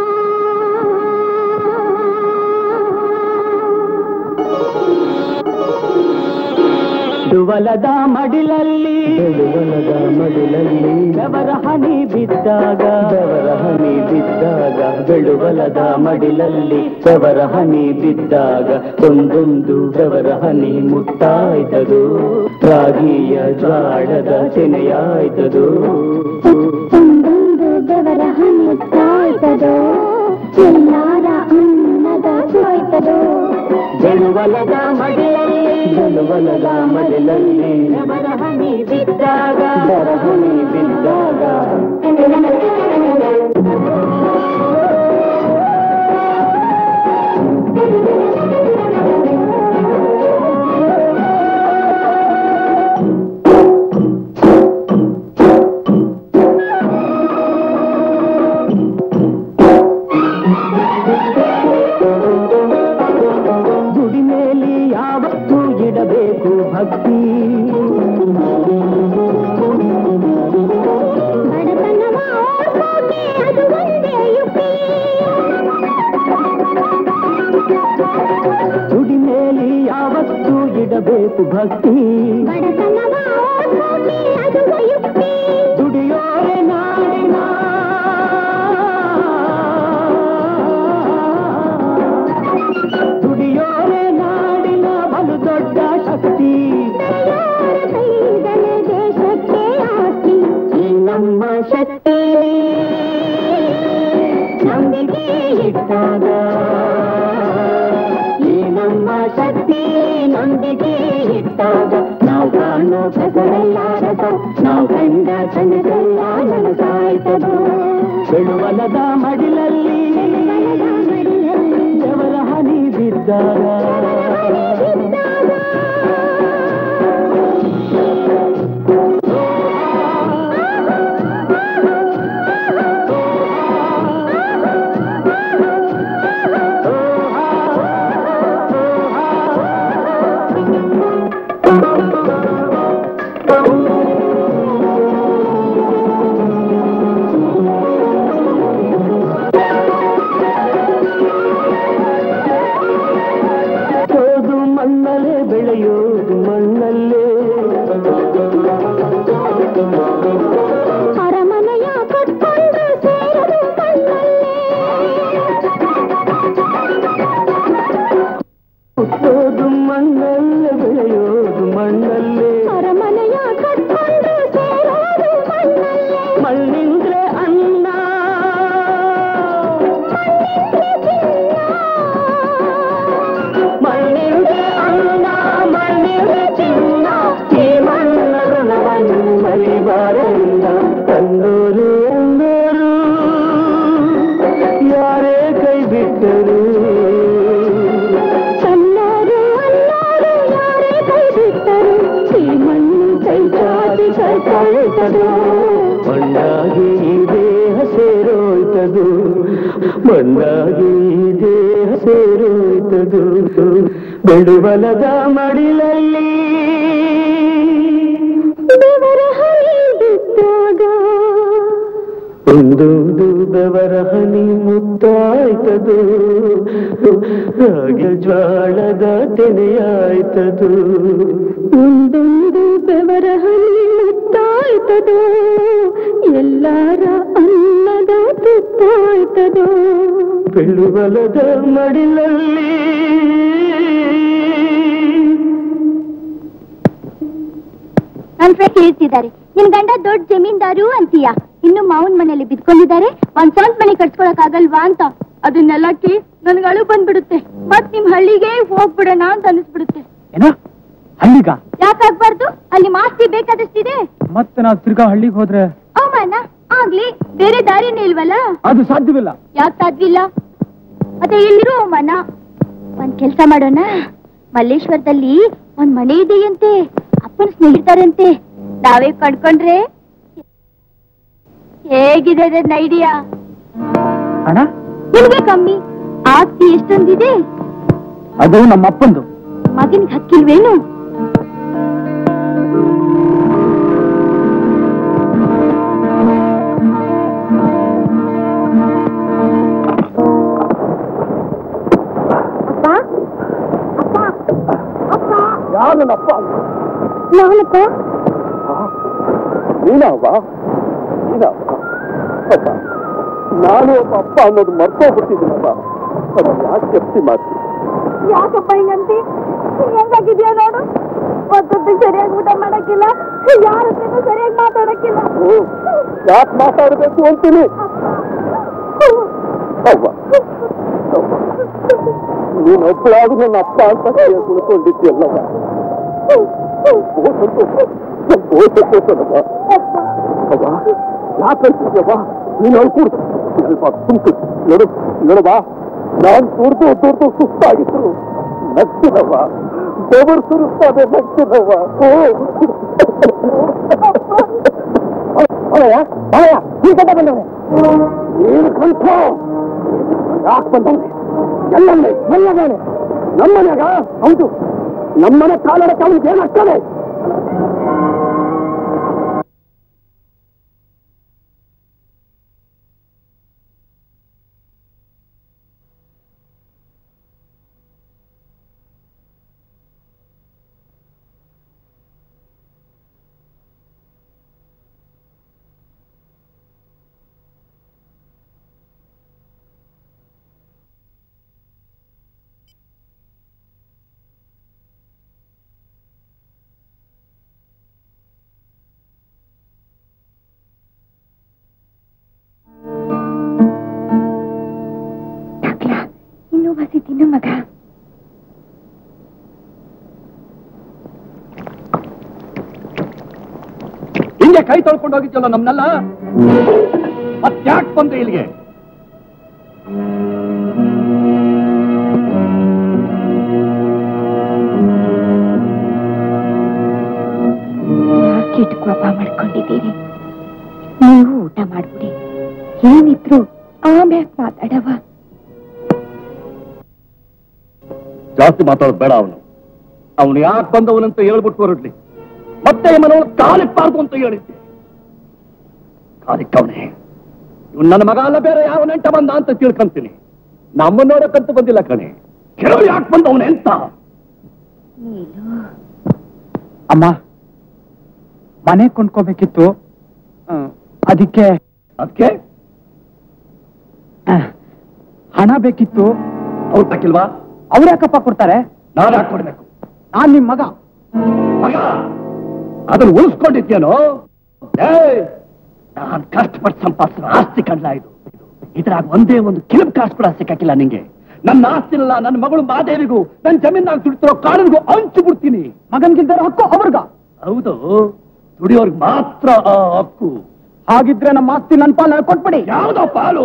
ಡುವಲದ ಮಡಿಲಲ್ಲಿ ಡುವಲದ ಮಡಿಲಲ್ಲಿ ಬೆವರ ಹನಿ ಬಿದ್ದಾಗ ಬೆವರ ಹನಿ ಬಿದ್ದಾಗ ಬೆಳುವಲದ ಮಡಿಲಲ್ಲಿ ಬೆವರ ಹನಿ ಬಿದ್ದಾಗ ಒಂದೊಂದು ಬೆವರ ಹನಿ ಮುಟ್ಟಾಯ್ತದು ರಾಗಿಯ ಜ್ವಾಳದ ತೆನೆಯಾಯ್ತದು ಒಂದೊಂದು ಬೆವರ ಹನಿ ಕಾಯ್ತದೋ ಎಲ್ಲಾರ ಅನ್ನದ ಕಾಯ್ತದೋ ಬೆಳುವಲದ ಮಡಿಲಲ್ಲಿ ಬೆಳುವಲದ ಮಡಿಲಲ್ಲಿ ಬೆವರ ಹನಿ ಬಿದ್ದಾಗ ಬೆವರ ಹನಿ ಬಿದ್ದಾಗ ದುಡಿಮೇಲಿ ಯಾವತ್ತೂ ಇಡಬೇಕು ಭಕ್ತಿ ಬಡತನವ ಓಡ್ಸೋಕೆ ಅದು ಒಂದೇ ಯುಕ್ತಿ ದುಡಿಮೇಲಿ ಯಾವತ್ತೂ ಇಡಬೇಕು ಭಕ್ತಿ ಬಡತನವ ಓಡ್ಸೋಕೆ ಅದು ಯುಕ್ತಿ ದುಡಿಯೋರೆ ನಾಡಿನ ದುಡಿಯೋರೆ ನಾಡಿನ ಬಲು ದೊಡ್ಡ ಶಕ್ತಿ ಯಾರ ಕೈದಲೆ ದೇಶಕ್ಕೆ ಆಸ್ತಿ ಈ ನಮ್ಮ ಶಕ್ತಿ ನಂಬಿಕೆ ಇಟ್ಟಾಗ ಈ ನಮ್ಮ ಶಕ್ತಿ ಒಂದಿಗೆ ಇಟ್ಟಾಗ ನಾವು ಕಾಣೋ ಕಸರೆಲ್ಲ ರಸ ನಾವು ಕಂಡ ಕನಸೆಲ್ಲ ನನಸಾಯ್ತದು ಬೆಳುವಲದ ಮಡಿಲಲ್ಲಿ ಅವರ ಹನಿ ಬಿದ್ದಾಗ ಓದು ಮಣ್ಣಲ್ಲೇ ಬೆಳೆಯೋದು ಮಣ್ಣಲ್ಲೇ ಅರಮನೆಯ ಕಟ್ಕೊಂಡು ಸೇರದು ಮಣ್ಣಲ್ಲೇ ಹುಟ್ಟೋದು ಮಣ್ಣಲ್ಲೇ ಬೆಳೆಯೋದು ಮಣ್ಣಲ್ಲೇ ಅರಮನೆಯ ಕಟ್ಕೊಂಡು ಸೇರೋದು ಮಣ್ಣಲ್ಲೇ ಮಣ್ಣಿಂದ್ರೆ ಅನ್ನ ಮಣ್ಣಿಂದ್ರೆ ಅನ್ನ ಮಣ್ಣಿಂದ್ರೆ ಚಿನ್ನ ಈ ಮಣ್ಣ ಋಣವನ್ನು ಮರಿಬಾರಲ್ಲ ತಂದೋರು ಎಂದೋರು ಯಾರೇ ಕೈ ಬಿಟ್ಟರು ಸಣ್ಣೋರು ಅನ್ನೋರು ಯಾರೇ ಕೈ ಬಿಟ್ಟರು ಈ ಮಣ್ಣು ಕೈ ಚಾಚಿ ಕೈ ಕಳ್ತದು ಮಣ್ಣಾಗಿ ಈ ದೇಹ ಸೇರೋಯ್ತದು ಮಣ್ಣಾಗಿ ಈ ದೇಹ ಸೇರೋಯ್ತದು ಬೆಳುವಲದ ಮಡಿಲಲ್ಲಿ ಬೆವರ ಹನಿ ಬಿದ್ದಾಗ ಒಂದೊಂದು ಬೆವರ ಹನಿ ಮುತ್ತಾಯ್ತದು ಹಾಗೆ ಜ್ವಾಳದ ತೆನೆಯಾಯ್ತದು ಒಂದೊಂದು ಬೆವರ ಹನಿ ಮುತ್ತಾಯ್ತದೋ ಎಲ್ಲಾರ ಅನ್ನದ ತುತ್ತಾಯ್ತದೋ ಬೆಳುವಲದ ಮಡಿಲಲ್ಲಿ ನನ್ ಫ್ರೆಂಡ್ ಹೇಳ್ತಿದ್ದಾರೆ ನಿನ್ ಗಂಡ ದೊಡ್ಡ ಜಮೀನ್ದಾರು ಅಂತೀಯ ಇನ್ನು ಮಾವನ್ ಮನೆಯಲ್ಲಿ ಬಿದ್ಕೊಂಡಿದ್ದಾರೆ ಒಂದ್ ಸ್ವಂತ ಮನೆ ಕಟ್ಸ್ಕೊಳಕ್ ಆಗಲ್ವಾ ಅಂತ ಅದನ್ನೆಲ್ಲ ಕೇಳಿ ನನ್ಗೆ ಅಳು ಬಂದ್ಬಿಡುತ್ತೆ ಮತ್ ನಿಮ್ ಹಳ್ಳಿಗೆ ಹೋಗ್ಬಿಡೋಣ ಅಂತ ಅನಿಸ್ಬಿಡುತ್ತೆ ಏನೋ ಹಳ್ಳಿಗ ಯಾಕಾಗ್ಬಾರ್ದು ಅಲ್ಲಿ ಮಾಸ್ತಿ ಬೇಕಾದಷ್ಟಿದೆ ಮತ್ತೆ ನಾವು ತಿರ್ಗಾ ಹಳ್ಳಿಗೆ ಹೋದ್ರೆ ಅವಮಾನ ಆಗ್ಲಿ ಬೇರೆ ದಾರಿನೇ ಇಲ್ವಲ್ಲ ಅದು ಸಾಧ್ಯವಿಲ್ಲ ಯಾಕೆ ಸಾಧ್ಯವಿಲ್ಲ ಮತ್ತೆ ಇಲ್ಲಿರೋ ಅವಮಾನ ಒಂದ್ ಕೆಲ್ಸ ಮಾಡೋಣ ಮಲ್ಲೇಶ್ವರದಲ್ಲಿ ಒಂದ್ ಮನೆ ಇದೆಯಂತೆ ಅಪ್ಪನ ಸ್ನೇಹಿತರಂತೆ ನಾವೇ ಕಡ್ಕೊಂಡ್ರೆ ಹೇಗಿದೆ ನನ್ನ ಐಡಿಯಾ ಹಣ ನಿಮ್ಗೆ ಕಮ್ಮಿ ಆಸ್ತಿ ಎಷ್ಟೊಂದಿದೆ ಅದು ನಮ್ಮ ಅಪ್ಪಂದು ಮಗನಿಗೆ ಹಕ್ಕಿಲ್ವೇನು ಅಪ್ಪ ಅಪ್ಪ ಅಪ್ಪ ಯಾರನಪ್ಪ ನಾನಪ್ಪ ನೀನವ್ವ ನೀನವ್ವ ಅಪ್ಪ ನಾನು ಒಬ್ಬ ಅಪ್ಪ ಅನ್ನೋದು ಮರ್ತೋಗ್ಬಿಟ್ಟಿದ್ದೀನಪ್ಪ ಅದನ್ನ ಯಾಕೆ ಕೆಪ್ತಿ ಮಾಡ್ತೀನಿ ಯಾಕಪ್ಪ ಹಿಂಗಂತಿ ಹೆಂಗಾಗಿದ್ಯಾ ನೋಡು ಒತ್ತೊತ್ತಿಗೆ ಸರಿಯಾಗಿ ಊಟ ಮಾಡಕ್ಕಿಲ್ಲ ಯಾರ ಹತ್ರನೂ ಸರಿಯಾಗಿ ಮಾತಾಡಕ್ಕಿಲ್ಲ ಯಾಕೆ ಮಾತಾಡಬೇಕು ಅಂತೀನಿ ಅವ್ವ ಅವ್ವ ನೀನು ಒಬ್ಬಳಾದ್ರೂ ನನ್ನ ಅಪ್ಪ ಅಂತ ಕೈಯಲ್ಲಿ ಕುಳ್ಕೊಂಡಿದ್ಯಲ್ಲವ್ವ ಬಹು ಸಂತೋಷ ಬಹು ಸಂತೋಷನವ್ವ ಅವ್ವ ಯಾಕೆ ಹೇಳ್ತಿದ್ಯವ್ವ ನೀನು ಅಳ್ಕೂಡ್ದು ಸ್ವಲ್ಪ ಸುಮ್ಕು ನೋಡು ನೋಡವ್ವ ನಾನು ತುರ್ದು ತುರ್ದು ಸುಸ್ತಾಗಿದ್ರು ನಗ್ತಿನವ್ವ ಬೆವರು ಸುರಿಸ್ತಾದೆ ನಗ್ತಿನವ್ವ ಓ ಅವಯ್ಯ ಅವಯ್ಯ ಈ ಕಡೆ ಬಂದವನೆ ನೀನು ಕಂಠ ಯಾಕೆ ಬಂದವನೆ ಎಲ್ಲಲ್ಲಿ ಎಲ್ಲದಾನೆ ನಮ್ಮನೆಗ ಹೌದು ನಮ್ಮನೆ ಕಾಲಡಕ್ಕೆ ಅವನಿಗೆ ಏನಾಗ್ತದೆ ಹಂಗೆ ಕೈ ತೊಳ್ಕೊಂಡು ಹೋಗಿದ್ಯಲ್ಲ ನಮ್ನೆಲ್ಲ ಮತ್ತ್ಯಾಕ್ ಬಂದ್ರೆ ಇಲ್ಲಿಗೆ ಯಾಕೆ ಕೋಪ ಮಾಡ್ಕೊಂಡಿದ್ದೀರಿ ನೀವು ಊಟ ಮಾಡ್ಬಿಡಿ ಏನಿದ್ರು ಆಮ್ಯಾಕ್ ಮಾತಾಡವ ಜಾಸ್ತಿ ಮಾತಾಡೋದು ಬೇಡ ಅವನು ಅವನು ಯಾಕೆ ಬಂದವನಂತ ಹೇಳ್ಬಿಟ್ಟು ಹೊರಡ್ಲಿ ಮತ್ತೆ ಮನವನು ಕಾಲಿಕ್ಬಾರ್ದು ಅಂತ ಹೇಳಿದ್ದೆ ಕಾಲಿಕ್ಕವನೇ ಇವ್ ನನ್ನ ಮಗ ಅಲ್ಲ ಬೇರೆ ಯಾವ ನೆಂಟ ಬಂದ ಅಂತ ತಿಳ್ಕೊಂತೀನಿ ನಮ್ಮ ನೋಡಕ್ಕಂತೂ ಬಂದಿಲ್ಲ ಕಣೆ ಕೆಲವು ಯಾಕೆ ಬಂದವನೇ ಅಂತ ಅಮ್ಮ ಮನೆ ಕೊಂಡ್ಕೋಬೇಕಿತ್ತು ಆ, ಅದಕ್ಕೆ ಅದಕ್ಕೆ ಆ, ಹಣ ಬೇಕಿತ್ತು ಅವ್ರು ತಕ್ಕಿಲ್ವಾ ಅವ್ರು ಯಾಕಪ್ಪ ಕೊಡ್ತಾರೆ ನಾನು ಯಾಕೆ ಕೊಡ್ಬೇಕು ನಾನ್ ನಿಮ್ ಮಗ ಮಗ ಅದನ್ನು ಉಳಿಸ್ಕೊಂಡಿದ್ಯೇನೋ ನಾನು ಕಷ್ಟಪಟ್ಟು ಸಂಪಾದಿಸಿದ ಆಸ್ತಿ ಕಂಡ್ಲ ಇದು ಇದ್ರಾಗ ಒಂದೇ ಒಂದು ಕಿಲುಬ್ ಕಾಸು ಕೂಡ ಸಿಕ್ಕಾಕಿಲ್ಲ ನಿಂಗೆ ನನ್ನ ಆಸ್ತಿನಲ್ಲ ನನ್ನ ಮಗಳು ಮಾದೇವಿಗೂ ನನ್ನ ಜಮೀನಾಗ ದುಡ್ತಿರೋ ಕಾಡಿಗೂ ಹಂಚು ಬಿಡ್ತೀನಿ ಮಗನ್ಗಿಲ್ದಾರ ಹಕ್ಕು ಅವ್ರಿಗ ಹೌದು ದುಡಿಯೋರ್ಗೆ ಮಾತ್ರ ಆ ಹಕ್ಕು ಹಾಗಿದ್ರೆ ನಮ್ಮ ಆಸ್ತಿ ನನ್ ಪಾಲ ಕೊಟ್ಬಿಡಿ ಯಾವುದೋ ಪಾಲು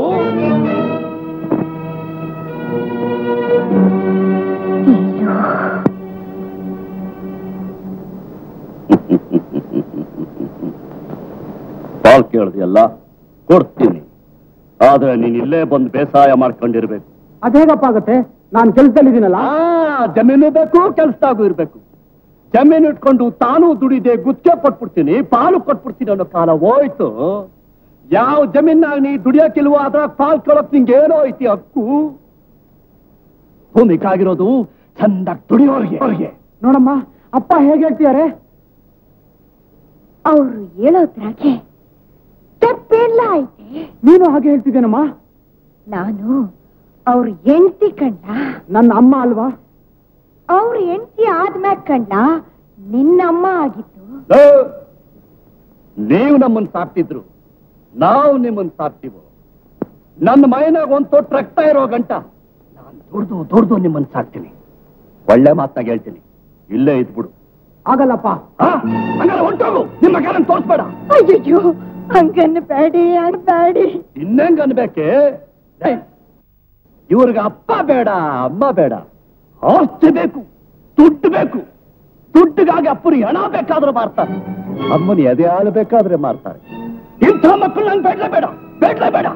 ಪಾಲ್ ಕೇಳಿದೆಯಲ್ಲ ಕೊಡ್ತೀನಿ ಆದ್ರೆ ನೀನ್ ಇಲ್ಲೇ ಬಂದು ಬೇಸಾಯ ಮಾಡ್ಕೊಂಡಿರ್ಬೇಕು ಅದೇಗಪ್ಪ ಆಗತ್ತೆ ನಾನ್ ಕೆಲ್ಸದಲ್ಲಿದ್ದೀನಲ್ಲ ಆ ಜಮೀನು ಬೇಕು ಕೆಲ್ಸದಾಗೂ ಇರ್ಬೇಕು ಜಮೀನು ಇಟ್ಕೊಂಡು ತಾನು ದುಡಿದೆ ಗುತ್ತಿಗೆ ಕೊಟ್ಬಿಡ್ತೀನಿ ಪಾಲು ಕೊಟ್ಬಿಡ್ತೀನಿ ಅನ್ನೋ ಕಾಲ ಹೋಯ್ತು ಯಾವ ಜಮೀನಾಗ ನೀ ದುಡಿಯಕ್ಕಿಲ್ವೋ ಅದ್ರ ಪಾಲ್ ಕೇಳೋಕ್ ನಿಂಗೇನೋ ಐತಿ ಹಕ್ಕು ಭೂಮಿಕಾಗಿರೋದು ಚಂದಾಗಿ ದುಡಿಯೋರ್ಗೆ ಅವ್ರಿಗೆ ನೋಡಮ್ಮ ಅಪ್ಪ ಹೇಗೆ ಹೇಳ್ತಿದ್ದಾರೆ ಅವ್ರು ಹೇಳೋದ್ರಾಗೆ ತಪ್ಪೆಲ್ಲ ಐತೆ ನೀನು ಹಾಗೆ ಹೇಳ್ತಿದ್ದೇನಮ್ಮ ನಾನು ಅವ್ರ ಹೆಂಡತಿ ಕಂಡ ನನ್ನ ಅಮ್ಮ ಅಲ್ವಾ ಅವ್ರ ಹೆಂಡತಿ ಆದ್ಮ್ಯಾಗ ಕಂಡ ನಿನ್ನಮ್ಮ ಆಗಿತ್ತು ಲೋ, ನೀವು ನಮ್ಮನ್ನ ಸಾಕ್ತಿದ್ರು ನಾವು ನಿಮ್ಮನ್ನ ಸಾಕ್ತಿವು ನನ್ನ ಮೈನಾಗ ಒಂದ್ ತೊಟ್ಟು ರಕ್ತ ಇರೋ ಗಂಟ ನಾನು ದುಡ್ದು ದುಡ್ದು ನಿಮ್ಮನ್ನ ಸಾಕ್ತೀನಿ ಒಳ್ಳೆ ಮಾತಾಗ ಹೇಳ್ತೀನಿ ಇಲ್ಲೇ ಇದ್ಬಿಡು ಆಗಲ್ಲಪ್ಪ ಆ? ಹಂಗಾರೆ ಹೊಂಟೋಗು ನಿಮ್ಮ ಕಾರನ್ ತೋರಿಸ್ಬೇಡ ಅಯ್ಯಯ್ಯೋ ಹಂಗನ್ನ ಬ್ಯಾಡಿ ಅನ್ಬ್ಯಾಡಿ ಇನ್ನೆಂಗ್ ಅನ್ಬೇಕೆ ಏಯ್, ಇವ್ರಿಗೆ ಅಪ್ಪ ಬೇಡ ಅಮ್ಮ ಬೇಡ ಆಸ್ತಿ ಬೇಕು ದುಡ್ಡು ಬೇಕು ದುಡ್ಡಿಗಾಗಿ ಅಪ್ಪನಿಗೆ ಹಣ ಬೇಕಾದ್ರೆ ಮಾರ್ತಾರೆ ಅಮ್ಮನ ಎದೆ ಹಾಲು ಬೇಕಾದ್ರೆ ಮಾರ್ತಾರೆ ಇಂಥ ಮಕ್ಕಳು ನಂಗೆ ಬೇಡಲೇ ಬೇಡ ಬೇಡಲೇ ಬೇಡ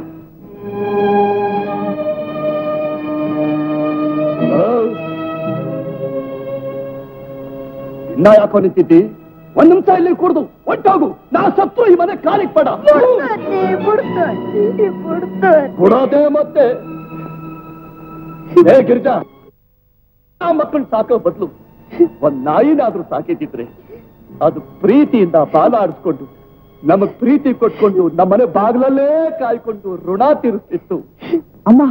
ಓ. ಇನ್ನ ಯಾಕೋ ನಿಂತಿದ್ದಿ ಒಂದ್ ನಿಮಿಷ ಇಲ್ಲಿ ಕುಡ್ದು ಹೊಟ್ಟೋಗು ನಾ ಸತ್ತು ಈ ಮನೆ ಕಾಲಿಗೆ ಪಡ ಕೊಡೋದೇ ಮತ್ತೆ ಹೇ ಗಿರಿಜಾ ಆ ಮಕ್ಕಳು ಸಾಕೋ ಬದಲು ಒಂದ್ ನಾಯಿನಾದ್ರೂ ಸಾಕಿದ್ರೆ ಅದು ಪ್ರೀತಿಯಿಂದ ಬಾಲ ಆಡಿಸ್ಕೊಂಡು ನಮಗ್ ಪ್ರೀತಿ ಕೊಟ್ಕೊಂಡು ನಮ್ಮನೆ ಬಾಗ್ಲಲ್ಲೇ ಕಾಯ್ಕೊಂಡು ಋಣ ತೀರಿಸ್ತಿತ್ತು ಅಮ್ಮ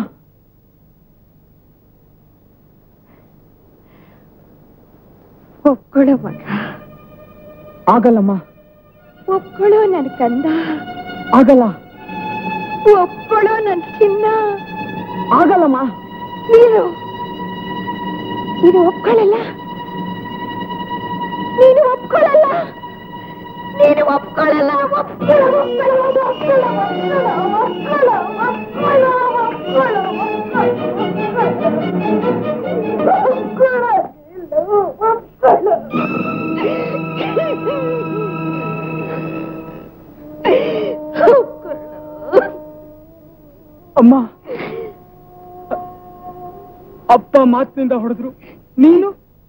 ಒಪ್ಕೊಳ್ಳೋ ಮಗ ಆಗಲ್ಲಮ್ಮ ಒಪ್ಕೊಳ್ಳೋ ನನ್ ಕಂದ ಆಗಲ್ಲ ಒಪ್ಕೊಳ್ಳೋ ನನ್ ಚಿನ್ನ ಆಗಲ್ಲಮ್ಮ ನೀನು ನೀನು ಒಪ್ಕೊಳ್ಳಲ್ಲ ನೀನು ಒಪ್ಕೊಳ್ಳಲ್ಲ ನೀನು ಒಪ್ಕೊಳ್ಳಲ್ಲ ಒಪ್ಕೊಳ್ಳೋ ಒಪ್ಕೊಳ್ಳೋ ಒಪ್ಕೊಳ್ಳೋ ಒಪ್ಕೊಳ್ಳೋ ಒಪ್ಕೊಳ್ಳೋ ಒಪ್ಕೊಳ್ಳೋ ಒಪ್ಕೊಳ್ಳೋ ಒಪ್ಕೊಳ್ಳೋ ಅಮ್ಮ ಅಪ್ಪ ಮಾತಿನಿಂದ ಹೊಡೆದ್ರು ನೀನು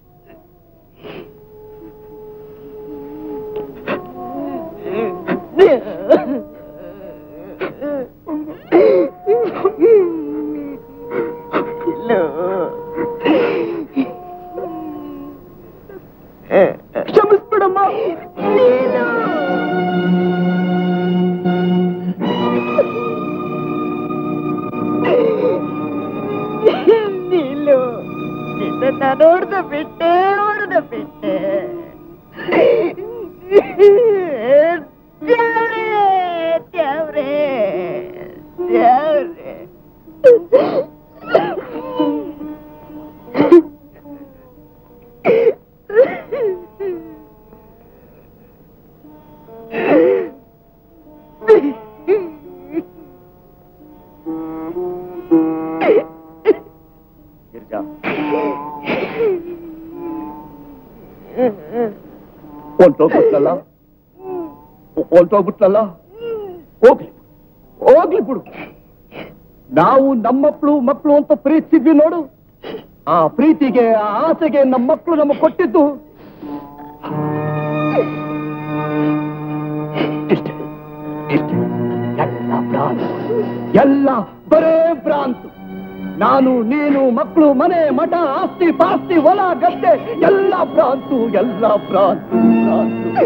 ಕ್ಷಮಿಸ್ಬಿಡಮ್ಮ ನೀನು ನಿನ್ನ ನೋಡ್ದ ಹೊಂಟೋಗ್ಬಿಟ್ಲಲ್ಲ ಹೊಂಟೋಗ್ಬಿಟ್ಲಲ್ಲ ಹೋಗ್ಲಿ ಹೋಗ್ಲಿ ಬಿಡು ನಾವು ನಮ್ಮ ಮಕ್ಕಳು ಮಕ್ಕಳು ಅಂತ ಪ್ರೀತಿಸಿದ್ವಿ ನೋಡು ಆ ಪ್ರೀತಿಗೆ ಆ ಆಸೆಗೆ ನಮ್ಮ ಮಕ್ಕಳು ನಮಗೆ ಕೊಟ್ಟಿದ್ದು ಇಷ್ಟೇ ಇಷ್ಟೇ ಎಲ್ಲ ಭ್ರಾಂತು ಎಲ್ಲ ಬರೇ ಭ್ರಾಂತು ನಾನು ನೀನು ಮಕ್ಕಳು ಮನೆ ಮಠ ಆಸ್ತಿ ಪಾಸ್ತಿ ಹೊಲ ಗದ್ದೆ ಎಲ್ಲ ಭ್ರಾಂತು ಎಲ್ಲ ಭ್ರಾಂತು ಭ್ರಾಂತು.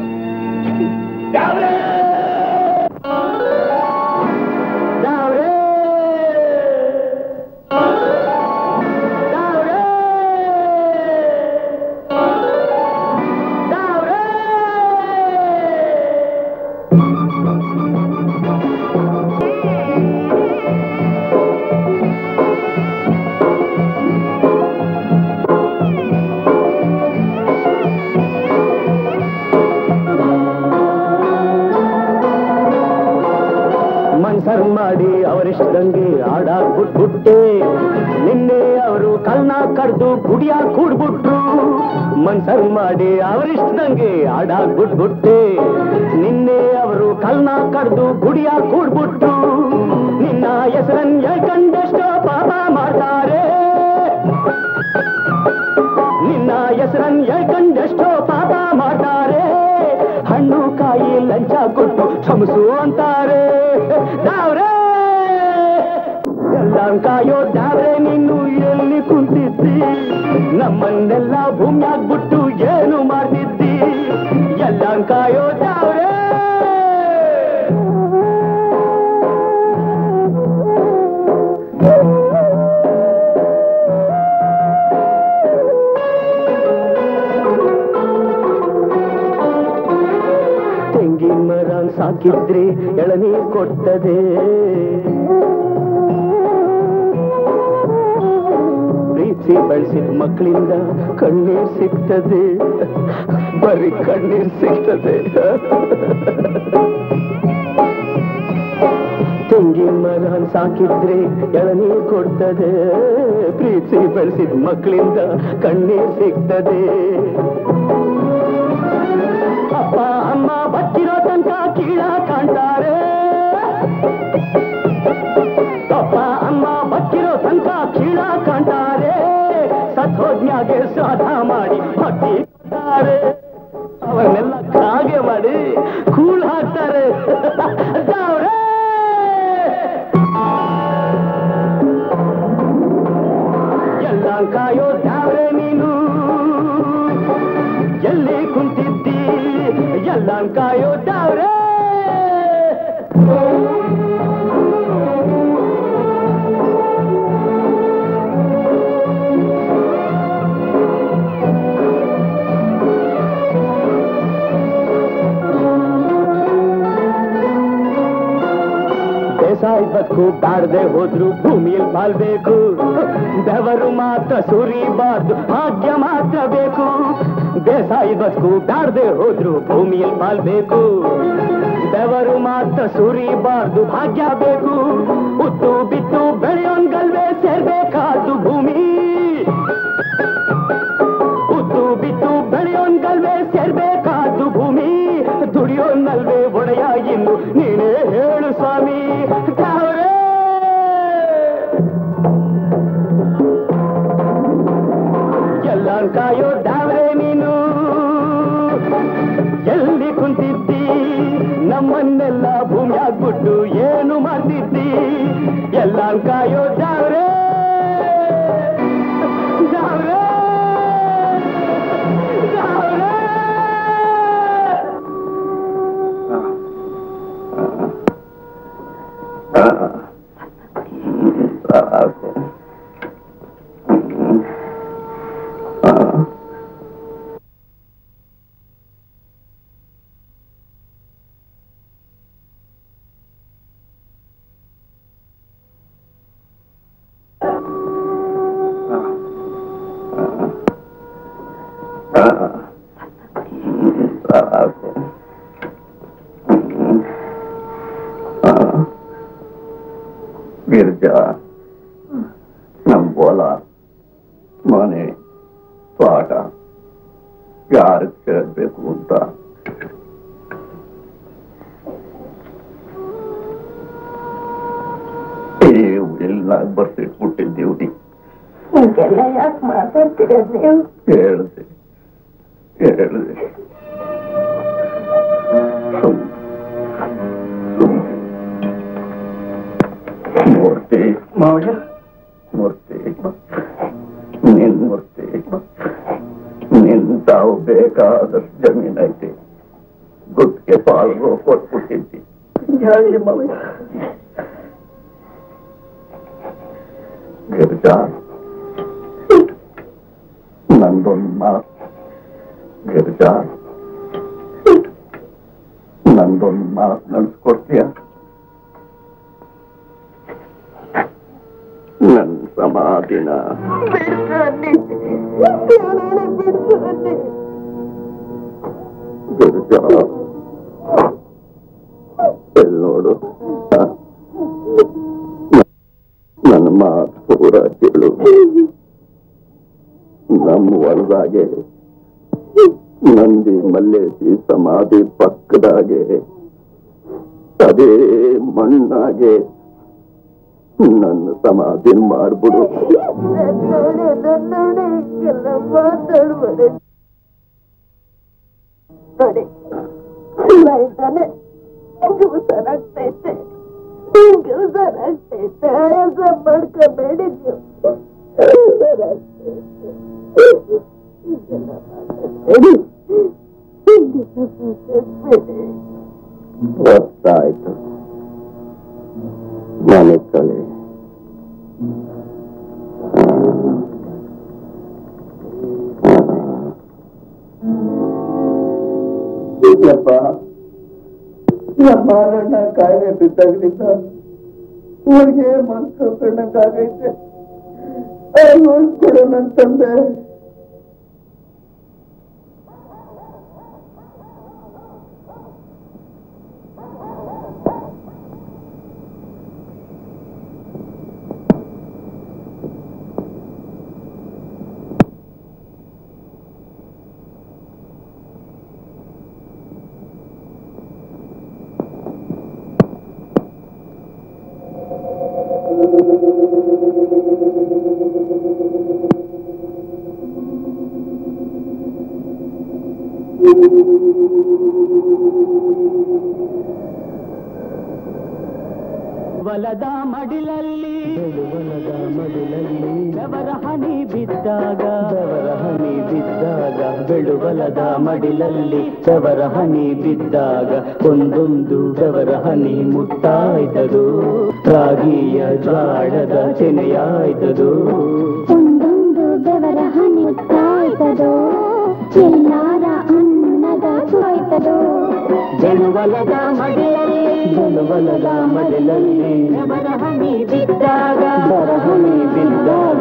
ಯಾರೇ? ಯಾರೇ? ಯಾರೇ? ಯಾರೇ? ಮನ್ಸರ್ ಮಾಡಿ ಅವರಿಷ್ಟಂಗೆ ಆಡಾಕ್ ಬಿಟ್ಬಿಟ್ಟೆ ನಿನ್ನೆ ಅವರು ಕಲ್ನ ಕಡ್ದು ಗುಡಿಯ ಕೂಡ್ಬಿಟ್ರು ಮನ್ಸರ್ ಮಾಡಿ ಅವರಿಷ್ಟಂಗೆ ಆಡಾಕ್ ಬಿಟ್ಬಿಟ್ಟೆ ನಿನ್ನೆ ಅವರು ಕಲ್ನ ಕಡ್ದು ಗುಡಿಯ ಕೂಡ್ಬಿಟ್ರು ನಿನ್ನ ಹೆಸರನ್ ಹೇಳ್ಕಂಡಷ್ಟೋ ಪಾಪ ಮಾಡ್ತಾರೆ ನಿನ್ನ ಹೆಸರನ್ ಹೇಳ್ಕಂಡಷ್ಟೋ ಪಾಪ ಮಾಡ್ತಾರೆ ಹಣ್ಣು ಕಾಯಿ ಲಂಚ ಕೊಟ್ಟು ಕ್ಷಮಿಸು ಅಂತಾರೆ ದಾವ್ರೆ ಎಲ್ಲ ಕಾಯೋ ದಾವ್ರೆ ನೀನು ಎಲ್ಲಿ ಕುಂತಿದ್ದಿ ನಮ್ಮನ್ನೆಲ್ಲ ಭೂಮಿಯಾಗ್ಬಿಟ್ಟು ಏನು ಮಾಡ್ತಿದ್ದಿ ಎಲ್ಲ ಕಾಯೋ ದಾವ್ರೆ ತೆಂಗಿನ ಮರ ಸಾಕಿದ್ರೆ ಎಳನೀರ್ ಕೊಡ್ತದೆ ಪ್ರೀತಿ ಬೆಳೆಸಿದ ಮಕ್ಕಳಿಂದ ಕಣ್ಣೀರ್ ಸಿಗ್ತದೆ ಬರೀ ಕಣ್ಣೀರ್ ಸಿಗ್ತದೆ ತೆಂಗಿನ ಮರ ಸಾಕಿದ್ರೆ ಎಳನೀರ್ ಕೊಡ್ತದೆ ಪ್ರೀತಿ ಬೆಳೆಸಿದ ಮಕ್ಕಳಿಂದ ಕಣ್ಣೀರ್ ಸಿಗ್ತದೆ ಅಪ್ಪ ಅಮ್ಮ ಬಚ್ಚಿರೋ ತನಕ ಕೀಳ ಕಾಣ್ತಾರೆ ಅಪ್ಪ ಅಮ್ಮ ಬಚ್ಚಿರೋ ತನಕ ಕೀಳ ಕಾಣ್ತಾರೆ ಸತ್ವಜ್ಞಾಗೆ ಶ್ರಾದ್ದ ಮಾಡಿ ಭಕ್ತಿ ಕೊಡ್ತಾರೆ ಅವನ್ನೆಲ್ಲ ಕಾಗೆ ಮಾಡಿ ಕೂಳ್ ಹಾಕ್ತಾರೆ ದಾವ್ರೆ! ಎಲ್ಲ ಕಾಯೋ ದಾವ್ರೆ ನೀನು ಎಲ್ಲಿ ಕುಂತಿದ್ದಿ ಎಲ್ಲ ಕಾಯೋ ದಾವ್ರೆ ಬೇಸಾಯ ಬದುಕು ಬಾಡದೆ ಹೋದ್ರು ಭೂಮಿಯಲ್ಲಿ ಬಾಳ್ಬೇಕು ಬೆವರು ಮಾತ್ರ ಸುರಿಬಾರ್ದು ಭಾಗ್ಯ ಮಾತ್ರ ಬೇಕು ಬೇಸಾಯ ಬದುಕು ಬಾಡದೆ ಹೋದ್ರು ಭೂಮಿಯಲ್ಲಿ ಬಾಳ್ಬೇಕು ಬೆವರು ಮಾತ್ರ ಸುರಿಬಾರ್ದು ಭಾಗ್ಯ ಬೇಕು ಉತ್ತು ಬಿತ್ತು ಬೆಳೆಯೋನ್ಗಲ್ವೇ ಸೇರ್ಬೇಕಾದ್ದು ಭೂಮಿ ಉತ್ತು ಬಿತ್ತು ಬೆಳೆಯೋನ್ಗಲ್ವೇ ಸೇರ್ಬೇಕಾದ್ದು ಭೂಮಿ ದುಡಿಯೋನಲ್ವೇ ಒಡೆಯ ಇನ್ನು ನೀನೇ ಹೇಳು ಸ್ವಾಮಿ ತಾವ್ರೇ ಎಲ್ಲ ಕಾಯೋ ದಾವ್ರೆ ನೀನು ಎಲ್ಲಿ ಕುಂತಿದ್ದಿ ನಮ್ಮನ್ನೆಲ್ಲ ಭೂಮಿ ಆಗ್ಬಿಟ್ಟು ಏನು ಮಾಡ್ತಿದ್ದಿ ಎಲ್ಲ ಕಾಯೋ ದಾವ್ರೆ ದಾವ್ರೆ ದಾವ್ರೆ ಗಿರ್ಜಾ ನಮ್ಮ ಹೊಲ ಮನೆ ತೋಟ ಯಾರು ಕೇಳಬೇಕು ಅಂತ ನೀವು ಎಲ್ಲ ಬರ್ಸಿಟ್ಬಿಟ್ಟಿದ್ದೀವಿ ಹೀಗೆಲ್ಲ ಯಾಕೆ ಮಾತಾಡ್ತೀರ ನೀವು ಹೇಳ್ದೆ ಹೇಳ್ದೆ ಸುಮ್- ಸುಮ್. ಮೂರ್ತಿ ಮಾವಯ್ಯ ಮೂರ್ತಿ ನಿನ್ ಮೂರ್ತಿ ನಿನ್ ತಾವು ಬೇಕಾದಷ್ಟು ಜಮೀನ್ ಐತಿ ಗುತ್ತಿಗೆ ಪಾಲ್ಗೋ ಕೊಟ್ಬಿಟ್ಟಿದ್ದಿ ಹೇಳಿ ಮಾವಯ್ಯ ಗಿರಿಜಾ ನಂದೊಂದು ಮಾತು ಗಿರಿಜಾ ನಂದೊಂದು ಮಾತು ನಡೆಸ್ಕೊಡ್ತೀಯ ನನ್ನ ಸಮಾಧಿನ ಗಿರಿಜಾ ಎಲ್ಲಿ ನೋಡು ನನ್ನ ಮಾತು ಪೂರ ಕೇಳು ನಮ್ಮ ಹೊಲದಾಗೆ ನಂದಿ ಮಲ್ಲೇಸಿ ಸಮಾಧಿ ಪಕ್ಕದಾಗೆ ಅದೇ ಮಣ್ಣಾಗೆ ನನ್ನ ಸಮಾಧಿ ಮಾಡ್ಬಿಡು ನೋಡಿ ಇದ್ದಾನೆ ಸರಾಗ್ತೈತೆ ಸರಾಗ್ತೈತೆ ಮಾಡ್ಕೋಬೇಡಿ ನೀವು ಗೊತ್ತಾಯ್ತು ಮನೆ ಕಳೆ ಯಪ್ಪ ನಮ್ಮ ಅಣ್ಣ ಕಾಯಿಲೆ ಬಿದ್ದಾಗಲಿಂದ ಊರಿಗೆ ಮನ್ಸು ಕಣ್ಣಕ್ಕಾಗೈತೆ ಕೊಡು ನನ್ನ ತಂದೆ ಹೊಲದ ಮಡಿಲಲ್ಲಿ ಹೊಲದ ಮಡಿಲಲ್ಲಿ ಬೆವರ ಹನಿ ಬಿದ್ದಾಗ ಬೆವರ ಹನಿ ಬಿದ್ದಾಗ ಬೆಳುವಲದ ಮಡಿಲಲ್ಲಿ ಬೆವರ ಹನಿ ಬಿದ್ದಾಗ ಒಂದೊಂದು ಬೆವರ ಹನಿ ಮುಟ್ಟಾಯ್ತದು ರಾಗಿಯ ಜ್ವಾಳದ ತೆನೆಯಾಯ್ತದು ಒಂದೊಂದು ಬೆವರ ಹನಿ ಕಾಯ್ತದೋ ಎಲ್ಲಾರ ಅನ್ನದ ಕಾಯ್ತದೋ ಬೆಳುವಲದ ಮಡಿಲಲ್ಲಿ ಬೆಳುವಲದ ಮಡಿಲಲ್ಲಿ ಬೆವರ ಹನಿ ಬಿದ್ದಾಗ ಬೆವರ ಹನಿ ಬಿದ್ದಾಗ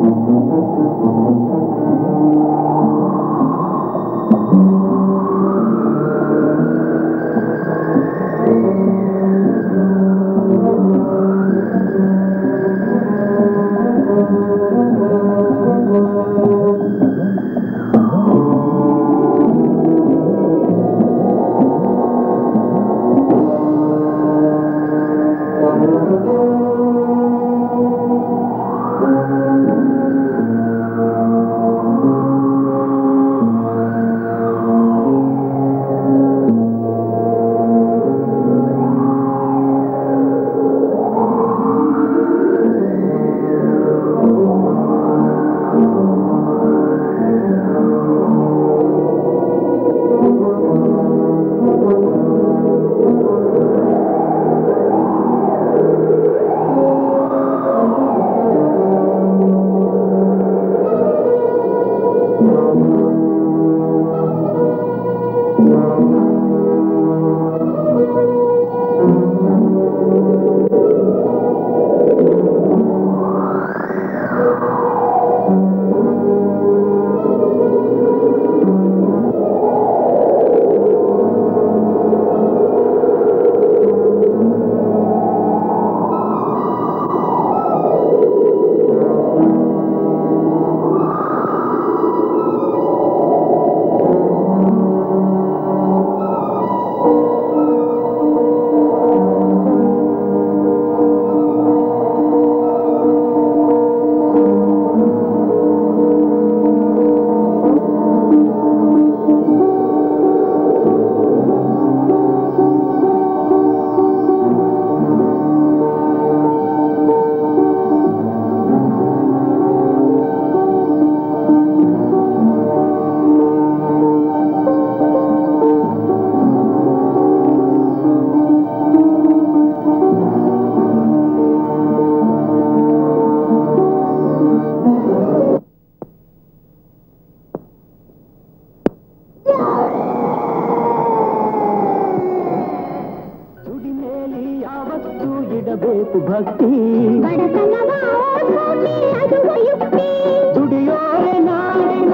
ದುಡಿಮೇಲಿ ಯಾವತ್ತೂ ಇಡಬೇಕು ಭಕ್ತಿ ಬಡತನವ ಓಡ್ಸೋಕೆ ಅದು ಯುಕ್ತಿ ದುಡಿಯೋರೆ ನಾಡಿನ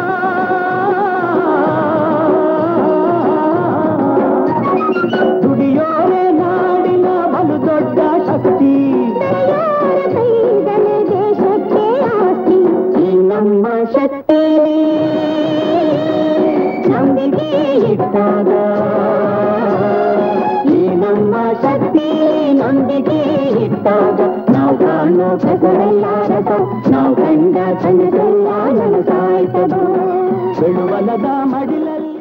ದುಡಿಯೋರೆ ನಾಡಿನ ಬಲು ದೊಡ್ಡ ಶಕ್ತಿ ಯಾರ ಕೈದಲೆ ದೇಶಕ್ಕೆ ಆಸ್ತಿ ಈ ನಮ್ಮ ಶಕ್ತಿ ನಂಬಿಕೆ ಇಟ್ಟಾಗ ಈ ನಮ್ಮ ಶಕ್ತಿ ನಂಬಿಕೆ ಇಟ್ಟಾಗ ನಾವು ಕಾಣೋ ಕಸರೆಲ್ಲ ರಸ ನಾವು ಕಂಡ ಕನಸೆಲ್ಲ ನನಸಾಯ್ತದ ಬೆಳುವಲದ ಮಡಿಲಲ್ಲಿ